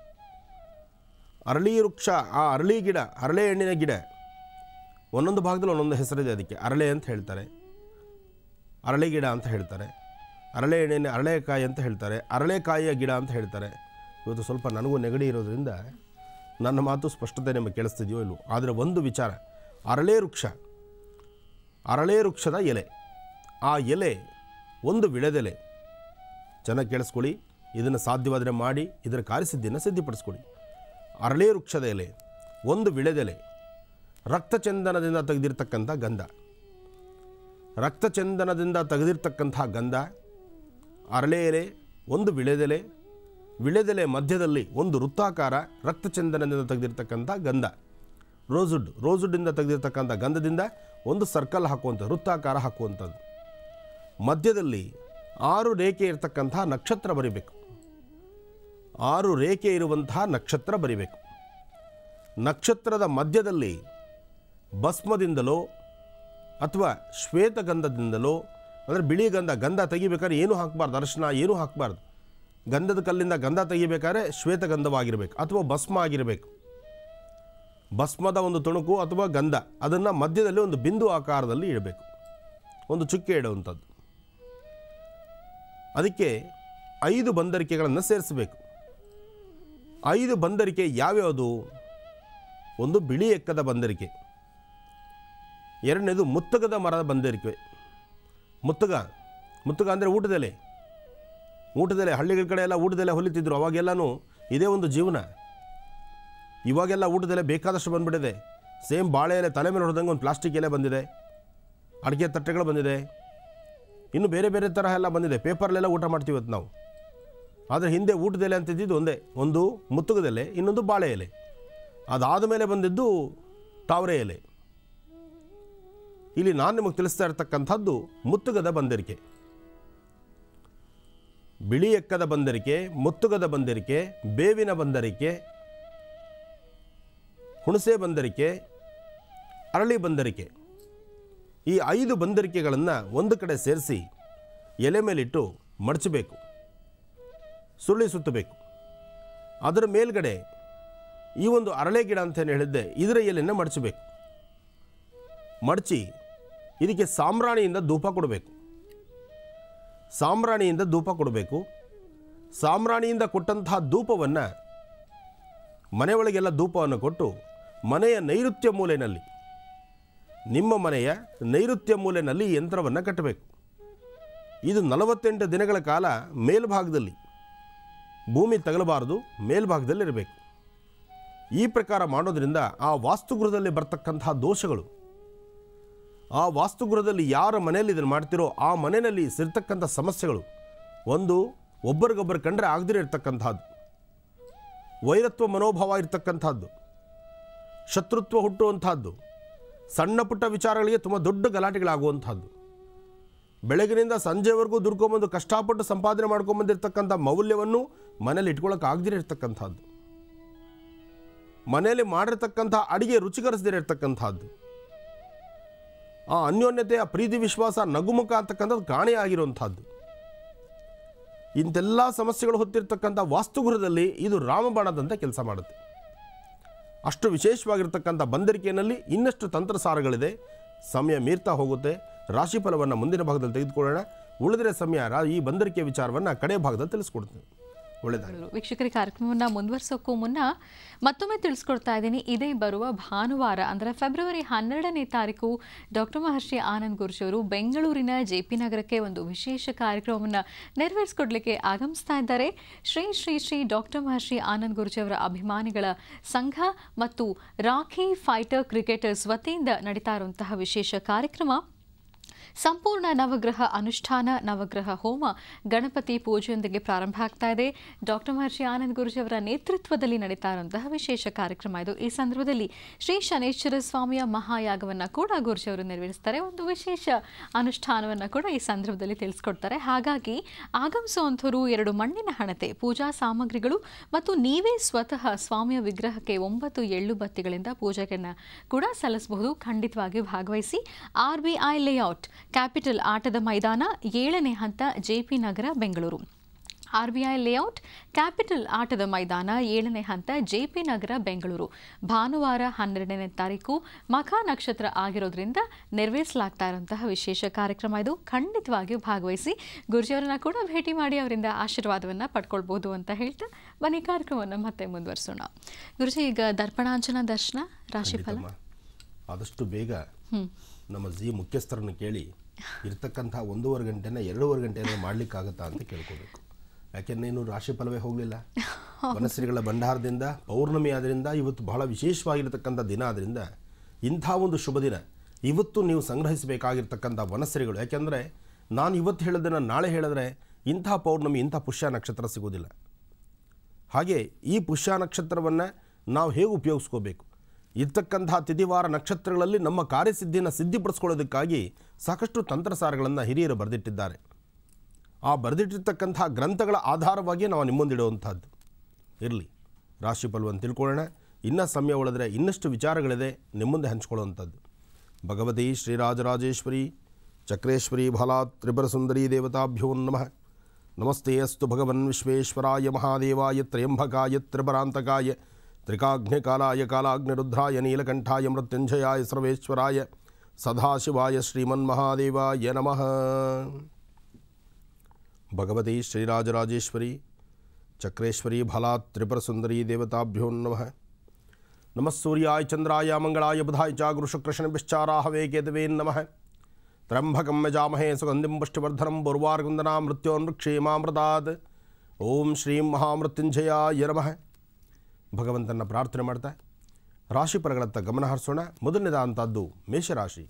ಅರಳಿ ವೃಕ್ಷ ಆ ಅರಳಿ ಗಿಡ ಅರಳೆ ಹಣ್ಣಿನ ಗಿಡ ಒಂದೊಂದು ಭಾಗದಲ್ಲಿ ಒಂದೊಂದು ಹೆಸರಿದೆ ಅದಕ್ಕೆ ಅರಳೆ ಅಂತ ಹೇಳ್ತಾರೆ ಅರಳೆ ಗಿಡ ಅಂತ ಹೇಳ್ತಾರೆ ಅರಳೆ ಎಣ್ಣೆ ಅರಳೆಕಾಯಿ ಅಂತ ಹೇಳ್ತಾರೆ ಅರಳೆಕಾಯಿಯ ಗಿಡ ಅಂತ ಹೇಳ್ತಾರೆ ಇವತ್ತು ಸ್ವಲ್ಪ ನನಗೂ ನೆಗಡಿ ಇರೋದ್ರಿಂದ ನನ್ನ ಮಾತು ಸ್ಪಷ್ಟತೆ ನಿಮಗೆ ಕೇಳಿಸ್ತಿದೆಯೋ ಇಲ್ಲವೋ ಆದರೆ ಒಂದು ವಿಚಾರ ಅರಳೆ ವೃಕ್ಷ ಅರಳೆ ವೃಕ್ಷದ ಎಲೆ ಆ ಎಲೆ ಒಂದು ವಿಳೆದೆಲೆ ಚೆನ್ನಾಗಿ ಕೇಳಿಸ್ಕೊಳ್ಳಿ ಇದನ್ನು ಸಾಧ್ಯವಾದರೆ ಮಾಡಿ ಇದರ ಕಾರ್ಯಸಿದ್ಧಿಯನ್ನು ಸಿದ್ಧಿಪಡಿಸ್ಕೊಳ್ಳಿ ಅರಳೇ ವೃಕ್ಷದ ಎಲೆ ಒಂದು ವಿಳೆದೆಲೆ ರಕ್ತಚಂದನದಿಂದ ತೆಗೆದಿರ್ತಕ್ಕಂಥ ಗಂಧ ರಕ್ತಚಂದನದಿಂದ ತೆಗೆದಿರ್ತಕ್ಕಂಥ ಗಂಧ ಅರಳೆ ಎಲೆ ಒಂದು ವಿಳೆದೆಲೆ ವಿಳೆದೆಲೆ ಮಧ್ಯದಲ್ಲಿ ಒಂದು ವೃತ್ತಾಕಾರ ರಕ್ತಚಂದನದಿಂದ ತೆಗೆದಿರ್ತಕ್ಕಂಥ ಗಂಧ ರೋಸುಡ್ ರೋಸುಡ್ಡಿಂದ ತೆಗೆದಿರ್ತಕ್ಕಂಥ ಗಂಧದಿಂದ ಒಂದು ಸರ್ಕಲ್ ಹಾಕುವಂಥ ವೃತ್ತಾಕಾರ ಹಾಕುವಂಥದ್ದು ಮಧ್ಯದಲ್ಲಿ ಆರು ರೇಖೆ ಇರತಕ್ಕಂಥ ನಕ್ಷತ್ರ ಬರಿಬೇಕು ಆರು ರೇಖೆ ಇರುವಂತಹ ನಕ್ಷತ್ರ ಬರಿಬೇಕು ನಕ್ಷತ್ರದ ಮಧ್ಯದಲ್ಲಿ ಭಸ್ಮದಿಂದಲೋ ಅಥವಾ ಶ್ವೇತಗಂಧದಿಂದಲೋ ಅಂದರೆ ಬಿಳಿ ಗಂಧ ಗಂಧ ತೆಗಿಬೇಕಾದ್ರೆ ಏನೂ ಹಾಕಬಾರ್ದು ಅರಶಿನ ಏನೂ ಹಾಕಬಾರ್ದು ಗಂಧದ ಕಲ್ಲಿಂದ ಗಂಧ ತೆಗಿಬೇಕಾದ್ರೆ ಶ್ವೇತಗಂಧವಾಗಿರಬೇಕು ಅಥವಾ ಭಸ್ಮ ಆಗಿರಬೇಕು ಭಸ್ಮದ ಒಂದು ತುಣುಕು ಅಥವಾ ಗಂಧ ಅದನ್ನು ಮಧ್ಯದಲ್ಲಿ ಒಂದು ಬಿಂದು ಆಕಾರದಲ್ಲಿ ಇಡಬೇಕು ಒಂದು ಚುಕ್ಕೆ ಇಡುವಂಥದ್ದು ಅದಕ್ಕೆ ಐದು ಬಂದರಿಕೆಗಳನ್ನು ಸೇರಿಸಬೇಕು ಐದು ಬಂದರಿಕೆ ಯಾವ್ಯಾವುದು ಒಂದು ಬಿಳಿ ಎಕ್ಕದ ಬಂದರಿಕೆ ಎರಡನೇದು ಮುತ್ತಗದ ಮರದ ಬಂದರಿಕೆ ಮುತ್ತಗ ಮುತ್ತಗ ಅಂದರೆ ಊಟದೆಲೆ ಊಟದೆಲೆ ಹಳ್ಳಿಗಳ ಕಡೆ ಎಲ್ಲ ಊಟದೆಲೆ ಹೊಲಿತಿದ್ರು ಅವಾಗೆಲ್ಲನೂ ಇದೇ ಒಂದು ಜೀವನ ಇವಾಗೆಲ್ಲ ಊಟದೆಲೆ ಬೇಕಾದಷ್ಟು ಬಂದ್ಬಿಟ್ಟಿದೆ ಸೇಮ್ ಬಾಳೆ ಎಲೆ ತಲೆ ಮೇಲೆ ಹೊಡೆದಂಗೆ ಒಂದು ಪ್ಲಾಸ್ಟಿಕ್ ಎಲೆ ಬಂದಿದೆ ಅಡಿಕೆ ತಟ್ಟೆಗಳು ಬಂದಿದೆ ಇನ್ನು ಬೇರೆ ಬೇರೆ ಥರ ಎಲ್ಲ ಬಂದಿದೆ ಪೇಪರ್ಲೆಲ್ಲ ಊಟ ಮಾಡ್ತೀವಿ ಇವತ್ತು ನಾವು ಆದರೆ ಹಿಂದೆ ಊಟದೆಲೆ ಅಂತಿದ್ದಿದ್ದು ಒಂದೇ ಒಂದು ಮುತ್ತುಗದೆಲೆ ಇನ್ನೊಂದು ಬಾಳೆ ಎಲೆ ಅದಾದ ಮೇಲೆ ಬಂದಿದ್ದು ತಾವರೆ ಎಲೆ ಇಲ್ಲಿ ನಾನು ನಿಮಗೆ ತಿಳಿಸ್ತಾ ಇರತಕ್ಕಂಥದ್ದು ಮುತ್ತುಗದ ಬಂದರಿಕೆ ಬಿಳಿ ಎಕ್ಕದ ಬಂದರಿಕೆ ಮುತ್ತುಗದ ಬಂದರಿಕೆ ಬೇವಿನ ಬಂದರಿಕೆ ಹುಣಸೆ ಬಂದರಿಕೆ ಅರಳಿ ಬಂದರಿಕೆ ಈ ಐದು ಬಂದರಿಕೆಗಳನ್ನು ಒಂದು ಕಡೆ ಸೇರಿಸಿ ಎಲೆ ಮೇಲಿಟ್ಟು ಮಡಚಬೇಕು ಸುರುಳಿ ಸುತ್ತಬೇಕು ಅದರ ಮೇಲ್ಗಡೆ ಈ ಒಂದು ಅರಳೆ ಗಿಡ ಅಂತ ಏನು ಹೇಳಿದ್ದೆ ಇದರ ಎಲೆಯನ್ನು ಮಡಚಬೇಕು ಮಡಚಿ ಇದಕ್ಕೆ ಸಾಂಬ್ರಾಣಿಯಿಂದ ಧೂಪ ಕೊಡಬೇಕು ಸಾಂಬ್ರಾಣಿಯಿಂದ ಧೂಪ ಕೊಡಬೇಕು ಸಾಂಬ್ರಾಣಿಯಿಂದ ಕೊಟ್ಟಂತಹ ಧೂಪವನ್ನು ಮನೆಯೊಳಗೆಲ್ಲ ಧೂಪವನ್ನು ಕೊಟ್ಟು ಮನೆಯ ನೈಋತ್ಯ ಮೂಲೆಯಲ್ಲಿ ನಿಮ್ಮ ಮನೆಯ ನೈಋತ್ಯ ಮೂಲೆಯಲ್ಲಿ ಈ ಯಂತ್ರವನ್ನು ಕಟ್ಟಬೇಕು ಇದು ನಲವತ್ತೆಂಟು ದಿನಗಳ ಕಾಲ ಮೇಲ್ಭಾಗದಲ್ಲಿ ಭೂಮಿ ತಗಲಬಾರದು ಮೇಲ್ಭಾಗದಲ್ಲಿ ಇರಬೇಕು ಈ ಪ್ರಕಾರ ಮಾಡೋದ್ರಿಂದ ಆ ವಾಸ್ತುಗೃಹದಲ್ಲಿ ಬರ್ತಕ್ಕಂತಹ ದೋಷಗಳು ಆ ವಾಸ್ತುಗೃಹದಲ್ಲಿ ಯಾರ ಮನೆಯಲ್ಲಿ ಇದನ್ನು ಮಾಡ್ತಿರೋ ಆ ಮನೆಯಲ್ಲಿ ಸಿರ್ತಕ್ಕಂಥ ಸಮಸ್ಯೆಗಳು ಒಂದು ಒಬ್ಬರಿಗೊಬ್ಬರು ಕಂಡ್ರೆ ಆಗದಿರೇ ಇರ್ತಕ್ಕಂಥದ್ದು ವೈರತ್ವ ಮನೋಭಾವ ಇರ್ತಕ್ಕಂಥದ್ದು ಶತ್ರುತ್ವ ಹುಟ್ಟುವಂಥದ್ದು ಸಣ್ಣ ಪುಟ್ಟ ವಿಚಾರಗಳಿಗೆ ತುಂಬ ದೊಡ್ಡ ಗಲಾಟೆಗಳಾಗುವಂಥದ್ದು ಬೆಳಗಿನಿಂದ ಸಂಜೆವರೆಗೂ ದುಡ್ಕೊಂಬಂದು ಕಷ್ಟಪಟ್ಟು ಸಂಪಾದನೆ ಮಾಡ್ಕೊಂಬಂದಿರ್ತಕ್ಕಂಥ ಮೌಲ್ಯವನ್ನು ಮನೇಲಿ ಇಟ್ಕೊಳ್ಳೋಕೆ ಆಗದಿರೇ ಇರ್ತಕ್ಕಂಥದ್ದು ಮನೆಯಲ್ಲಿ ಮಾಡಿರ್ತಕ್ಕಂಥ ಅಡಿಗೆ ರುಚಿಕರಿಸದಿರೇ ಇರ್ತಕ್ಕಂಥದ್ದು ಆ ಅನ್ಯೋನ್ಯತೆ ಆ ಪ್ರೀತಿ ವಿಶ್ವಾಸ ನಗುಮುಖ ಅಂತಕ್ಕಂಥದ್ದು ಕಾಣೆಯಾಗಿರುವಂಥದ್ದು ಇಂತೆಲ್ಲ ಸಮಸ್ಯೆಗಳು ಹೊತ್ತಿರ್ತಕ್ಕಂಥ ವಾಸ್ತುಗೃಹದಲ್ಲಿ ಇದು ರಾಮಬಾಣದಂತೆ ಕೆಲಸ ಮಾಡುತ್ತೆ ಅಷ್ಟು ವಿಶೇಷವಾಗಿರ್ತಕ್ಕಂಥ ಬಂದರಿಕೆಯಲ್ಲಿ ಇನ್ನಷ್ಟು ತಂತ್ರಸಾರಗಳಿದೆ ಸಮಯ ಮೀರ್ತಾ ಹೋಗುತ್ತೆ ರಾಶಿಫಲವನ್ನು ಮುಂದಿನ ಭಾಗದಲ್ಲಿ ತೆಗೆದುಕೊಳ್ಳೋಣ ಉಳಿದರೆ ಸಮಯ ರಾ- ಈ ಬಂದರಿಕೆ ವಿಚಾರವನ್ನು ಕಡೆ ಭಾಗದಲ್ಲಿ ತಿಳಿಸ್ಕೊಡ್ತೀನಿ ಒಳ್ಳೆಯದಾಗಲಿ ವೀಕ್ಷಕರ ಕಾರ್ಯಕ್ರಮವನ್ನು ಮುಂದುವರಿಸೋಕ್ಕೂ ಮುನ್ನ ಮತ್ತೊಮ್ಮೆ ತಿಳಿಸ್ಕೊಡ್ತಾ ಇದ್ದೀನಿ ಇದೇ ಬರುವ ಭಾನುವಾರ ಅಂದರೆ ಫೆಬ್ರವರಿ ಹನ್ನೆರಡನೇ ತಾರೀಕು ಡಾಕ್ಟರ್ ಮಹರ್ಷಿ ಆನಂದ್ ಗುರುಜಿ ಅವರು ಬೆಂಗಳೂರಿನ ಜೆ ಪಿ ನಗರಕ್ಕೆ ಒಂದು ವಿಶೇಷ ಕಾರ್ಯಕ್ರಮವನ್ನು ನೆರವೇರಿಸಿಕೊಡ್ಲಿಕ್ಕೆ ಆಗಮಿಸ್ತಾ ಇದ್ದಾರೆ ಶ್ರೀ ಶ್ರೀ ಶ್ರೀ ಡಾಕ್ಟರ್ ಮಹರ್ಷಿ ಆನಂದ್ ಗುರುಜಿ ಅವರ ಅಭಿಮಾನಿಗಳ ಸಂಘ ಮತ್ತು ರಾಖಿ ಫೈಟರ್ ಕ್ರಿಕೆಟರ್ಸ್ ವತಿಯಿಂದ ನಡೀತಾ ಇರುವಂತಹ ವಿಶೇಷ ಕಾರ್ಯಕ್ರಮ ಸಂಪೂರ್ಣ ನವಗ್ರಹ ಅನುಷ್ಠಾನ ನವಗ್ರಹ ಹೋಮ ಗಣಪತಿ ಪೂಜೆಯೊಂದಿಗೆ ಪ್ರಾರಂಭ ಆಗ್ತಾ ಇದೆ ಡಾಕ್ಟರ್ ಮಹರ್ಷಿ ಆನಂದ್ ಗುರುಜಿ ಅವರ ನೇತೃತ್ವದಲ್ಲಿ ನಡೀತಾ ಇರುವಂತಹ ವಿಶೇಷ ಕಾರ್ಯಕ್ರಮ ಇದು ಈ ಸಂದರ್ಭದಲ್ಲಿ ಶ್ರೀ ಶನೇಶ್ವರ ಸ್ವಾಮಿಯ ಮಹಾಯಾಗವನ್ನು ಕೂಡ ಗುರುಜಿ ಅವರು ನೆರವೇರಿಸ್ತಾರೆ ಒಂದು ವಿಶೇಷ ಅನುಷ್ಠಾನವನ್ನು ಕೂಡ ಈ ಸಂದರ್ಭದಲ್ಲಿ ತಿಳಿಸ್ಕೊಡ್ತಾರೆ ಹಾಗಾಗಿ ಆಗಮಿಸುವಂಥವರು ಎರಡು ಮಣ್ಣಿನ ಹಣತೆ ಪೂಜಾ ಸಾಮಗ್ರಿಗಳು ಮತ್ತು ನೀವೇ ಸ್ವತಃ ಸ್ವಾಮಿಯ ವಿಗ್ರಹಕ್ಕೆ ಒಂಬತ್ತು ಎಳ್ಳು ಬತ್ತಿಗಳಿಂದ ಪೂಜೆಯನ್ನು ಕೂಡ ಸಲ್ಲಿಸಬಹುದು ಖಂಡಿತವಾಗಿ ಭಾಗವಹಿಸಿ R B I layout capital ಆಟದ ಮೈದಾನ ಏಳನೇ ಹಂತ JP Nagar Bengaluru R B I layout capital ಆಟದ ಮೈದಾನ ಏಳನೇ ಹಂತ ಜೆಪಿ ನಗರ ಬೆಂಗಳೂರು ಭಾನುವಾರ ಹನ್ನೆರಡನೇ ತಾರೀಕು ಮಖ ನಕ್ಷತ್ರ ಆಗಿರೋದ್ರಿಂದ ನೆರವೇರಿಸಲಾಗ್ತಾ ಇರುವಂತಹ ವಿಶೇಷ ಕಾರ್ಯಕ್ರಮ ಇದು ಖಂಡಿತವಾಗಿಯೂ ಭಾಗವಹಿಸಿ ಗುರುಜಿಯವರನ್ನ ಕೂಡ ಭೇಟಿ ಮಾಡಿ ಅವರಿಂದ ಆಶೀರ್ವಾದವನ್ನು ಪಡ್ಕೊಳ್ಬೋದು ಅಂತ ಹೇಳ್ತಾ ಬನ್ನಿ ಕಾರ್ಯಕ್ರಮವನ್ನು ಮತ್ತೆ ಮುಂದುವರಿಸೋಣ ಗುರುಜಿ ಈಗ ದರ್ಪಣಾಂಜನ ದರ್ಶನ ರಾಶಿಫಲ ಖಂಡಿತಮ್ಮ. ಆದಷ್ಟು ಬೇಗ ನಮ್ಮ ಜಿ ಮುಖ್ಯಸ್ಥರನ್ನು ಕೇಳಿ ಇರ್ತಕ್ಕಂಥ ಒಂದೂವರೆ ಗಂಟೆನ ಎರಡೂವರೆ ಗಂಟೆನ ಮಾಡ್ಲಿಕ್ಕಾಗತ್ತಾ ಅಂತ ಕೇಳ್ಕೋಬೇಕು ಯಾಕೆಂದ್ರೆ ನೀನು ರಾಶಿ ಫಲವೇ ಹೋಗಲಿಲ್ಲ ವನಶ್ರೀಗಳ ಭಂಡಾರದಿಂದ ಪೌರ್ಣಮಿ ಆದ್ದರಿಂದ ಇವತ್ತು ಬಹಳ ವಿಶೇಷವಾಗಿರತಕ್ಕಂಥ ದಿನ ಆದ್ದರಿಂದ ಇಂಥ ಒಂದು ಶುಭ ದಿನ ಇವತ್ತು ನೀವು ಸಂಗ್ರಹಿಸಬೇಕಾಗಿರ್ತಕ್ಕಂಥ ವನಶ್ರೀಗಳು ಯಾಕೆಂದರೆ ನಾನು ಇವತ್ತು ಹೇಳಿದ್ದನ್ನು ನಾಳೆ ಹೇಳಿದ್ರೆ ಇಂಥ ಪೌರ್ಣಮಿ ಇಂಥ ಪುಷ್ಯ ನಕ್ಷತ್ರ ಸಿಗೋದಿಲ್ಲ ಹಾಗೆ ಈ ಪುಷ್ಯ ನಕ್ಷತ್ರವನ್ನು ನಾವು ಹೇಗೆ ಉಪಯೋಗಿಸ್ಕೋಬೇಕು ಇರ್ತಕ್ಕಂತಹ ತಿಥಿವಾರ ನಕ್ಷತ್ರಗಳಲ್ಲಿ ನಮ್ಮ ಕಾರ್ಯಸಿದ್ಧಿಯನ್ನು ಸಿದ್ಧಿಪಡಿಸ್ಕೊಳ್ಳೋದಕ್ಕಾಗಿ ಸಾಕಷ್ಟು ತಂತ್ರಸಾರಗಳನ್ನು ಹಿರಿಯರು ಬರೆದಿಟ್ಟಿದ್ದಾರೆ ಆ ಬರೆದಿಟ್ಟಿರ್ತಕ್ಕಂಥ ಗ್ರಂಥಗಳ ಆಧಾರವಾಗಿ ನಾವು ನಿಮ್ಮೊಂದಿಡುವಂಥದ್ದು ಇರಲಿ ರಾಶಿ ಫಲವನ್ನು ತಿಳ್ಕೊಳ್ಳೋಣ ಇನ್ನೂ ಸಮಯ ಉಳಿದ್ರೆ ಇನ್ನಷ್ಟು ವಿಚಾರಗಳಿದೆ ನಿಮ್ಮುಂದೆ ಹಂಚ್ಕೊಳ್ಳುವಂಥದ್ದು ಭಗವತಿ ಶ್ರೀರಾಜರಾಜೇಶ್ವರಿ ಚಕ್ರೇಶ್ವರಿ ಫಲಾ ತ್ರಿಪುರ ಸುಂದರಿ ದೇವತಾಭ್ಯೋ ನಮಃ ನಮಸ್ತೆ ಅಸ್ತು ಭಗವನ್ ವಿಶ್ವೇಶ್ವರಾಯ ಮಹಾದೇವಾಯ ತ್ರಯಂಬಕಾಯ ತ್ರಿಪರಾಂತಕಾಯ ತ್ರಿಕಾಗ್ನಿಕಾಲಾಯ ಕಾಲಾಗ್ನಿರುದ್ರಾಯ ನೀಲಕಂಠಾಯ ಮೃತ್ಯುಂಜಯಾಯ ಸರ್ವೇಶ್ವರಾಯ ಸದಾಶಿವಾಯ ಶ್ರೀಮನ್ಮಹಾದೇವಾಯ ನಮಃ ಭಗವತಿ ಶ್ರೀರಾಜರಾಜೇಶ್ವರಿ ಚಕ್ರೇಶ್ವರಿ ಫಲಾ ತ್ರಿಪುರ ಸುಂದರಿ ದೇವತಾಭ್ಯೋ ನಮಃ ನಮಃ ಸೂರ್ಯಾಯ ಚಂದ್ರಾಯ ಮಂಗಳಾಯ ಬುಧಾಯ ಚ ಗುರುಶುಕೃಷ್ಣಭಿಶ್ಚಾರಾಹವೇ ಕೇತವೇ ನಮಃ ತ್ರಂಬಕಂ ಯಜಾಮಹೇ ಸುಗಂಧಿಂ ಪುಷ್ಟಿವರ್ಧನಂ ಬುರ್ವಾರ್ಗುಂದನಾ ಮೃತ್ಯೋನ್ಮೃಕ್ಷೇಮಾಮೃತಾತ್ ಓಂ ಶ್ರೀಂ ಮಹಾಮೃತ್ಯುಂಜಯಾಯ ನಮಃ ಭಗವಂತನ ಪ್ರಾರ್ಥನೆ ಮಾಡ್ತಾ ರಾಶಿ ಫಲಗಳತ್ತ ಗಮನ ಹರಿಸೋಣ ಮೊದಲನೇದಾದಂಥದ್ದು ಮೇಷರಾಶಿ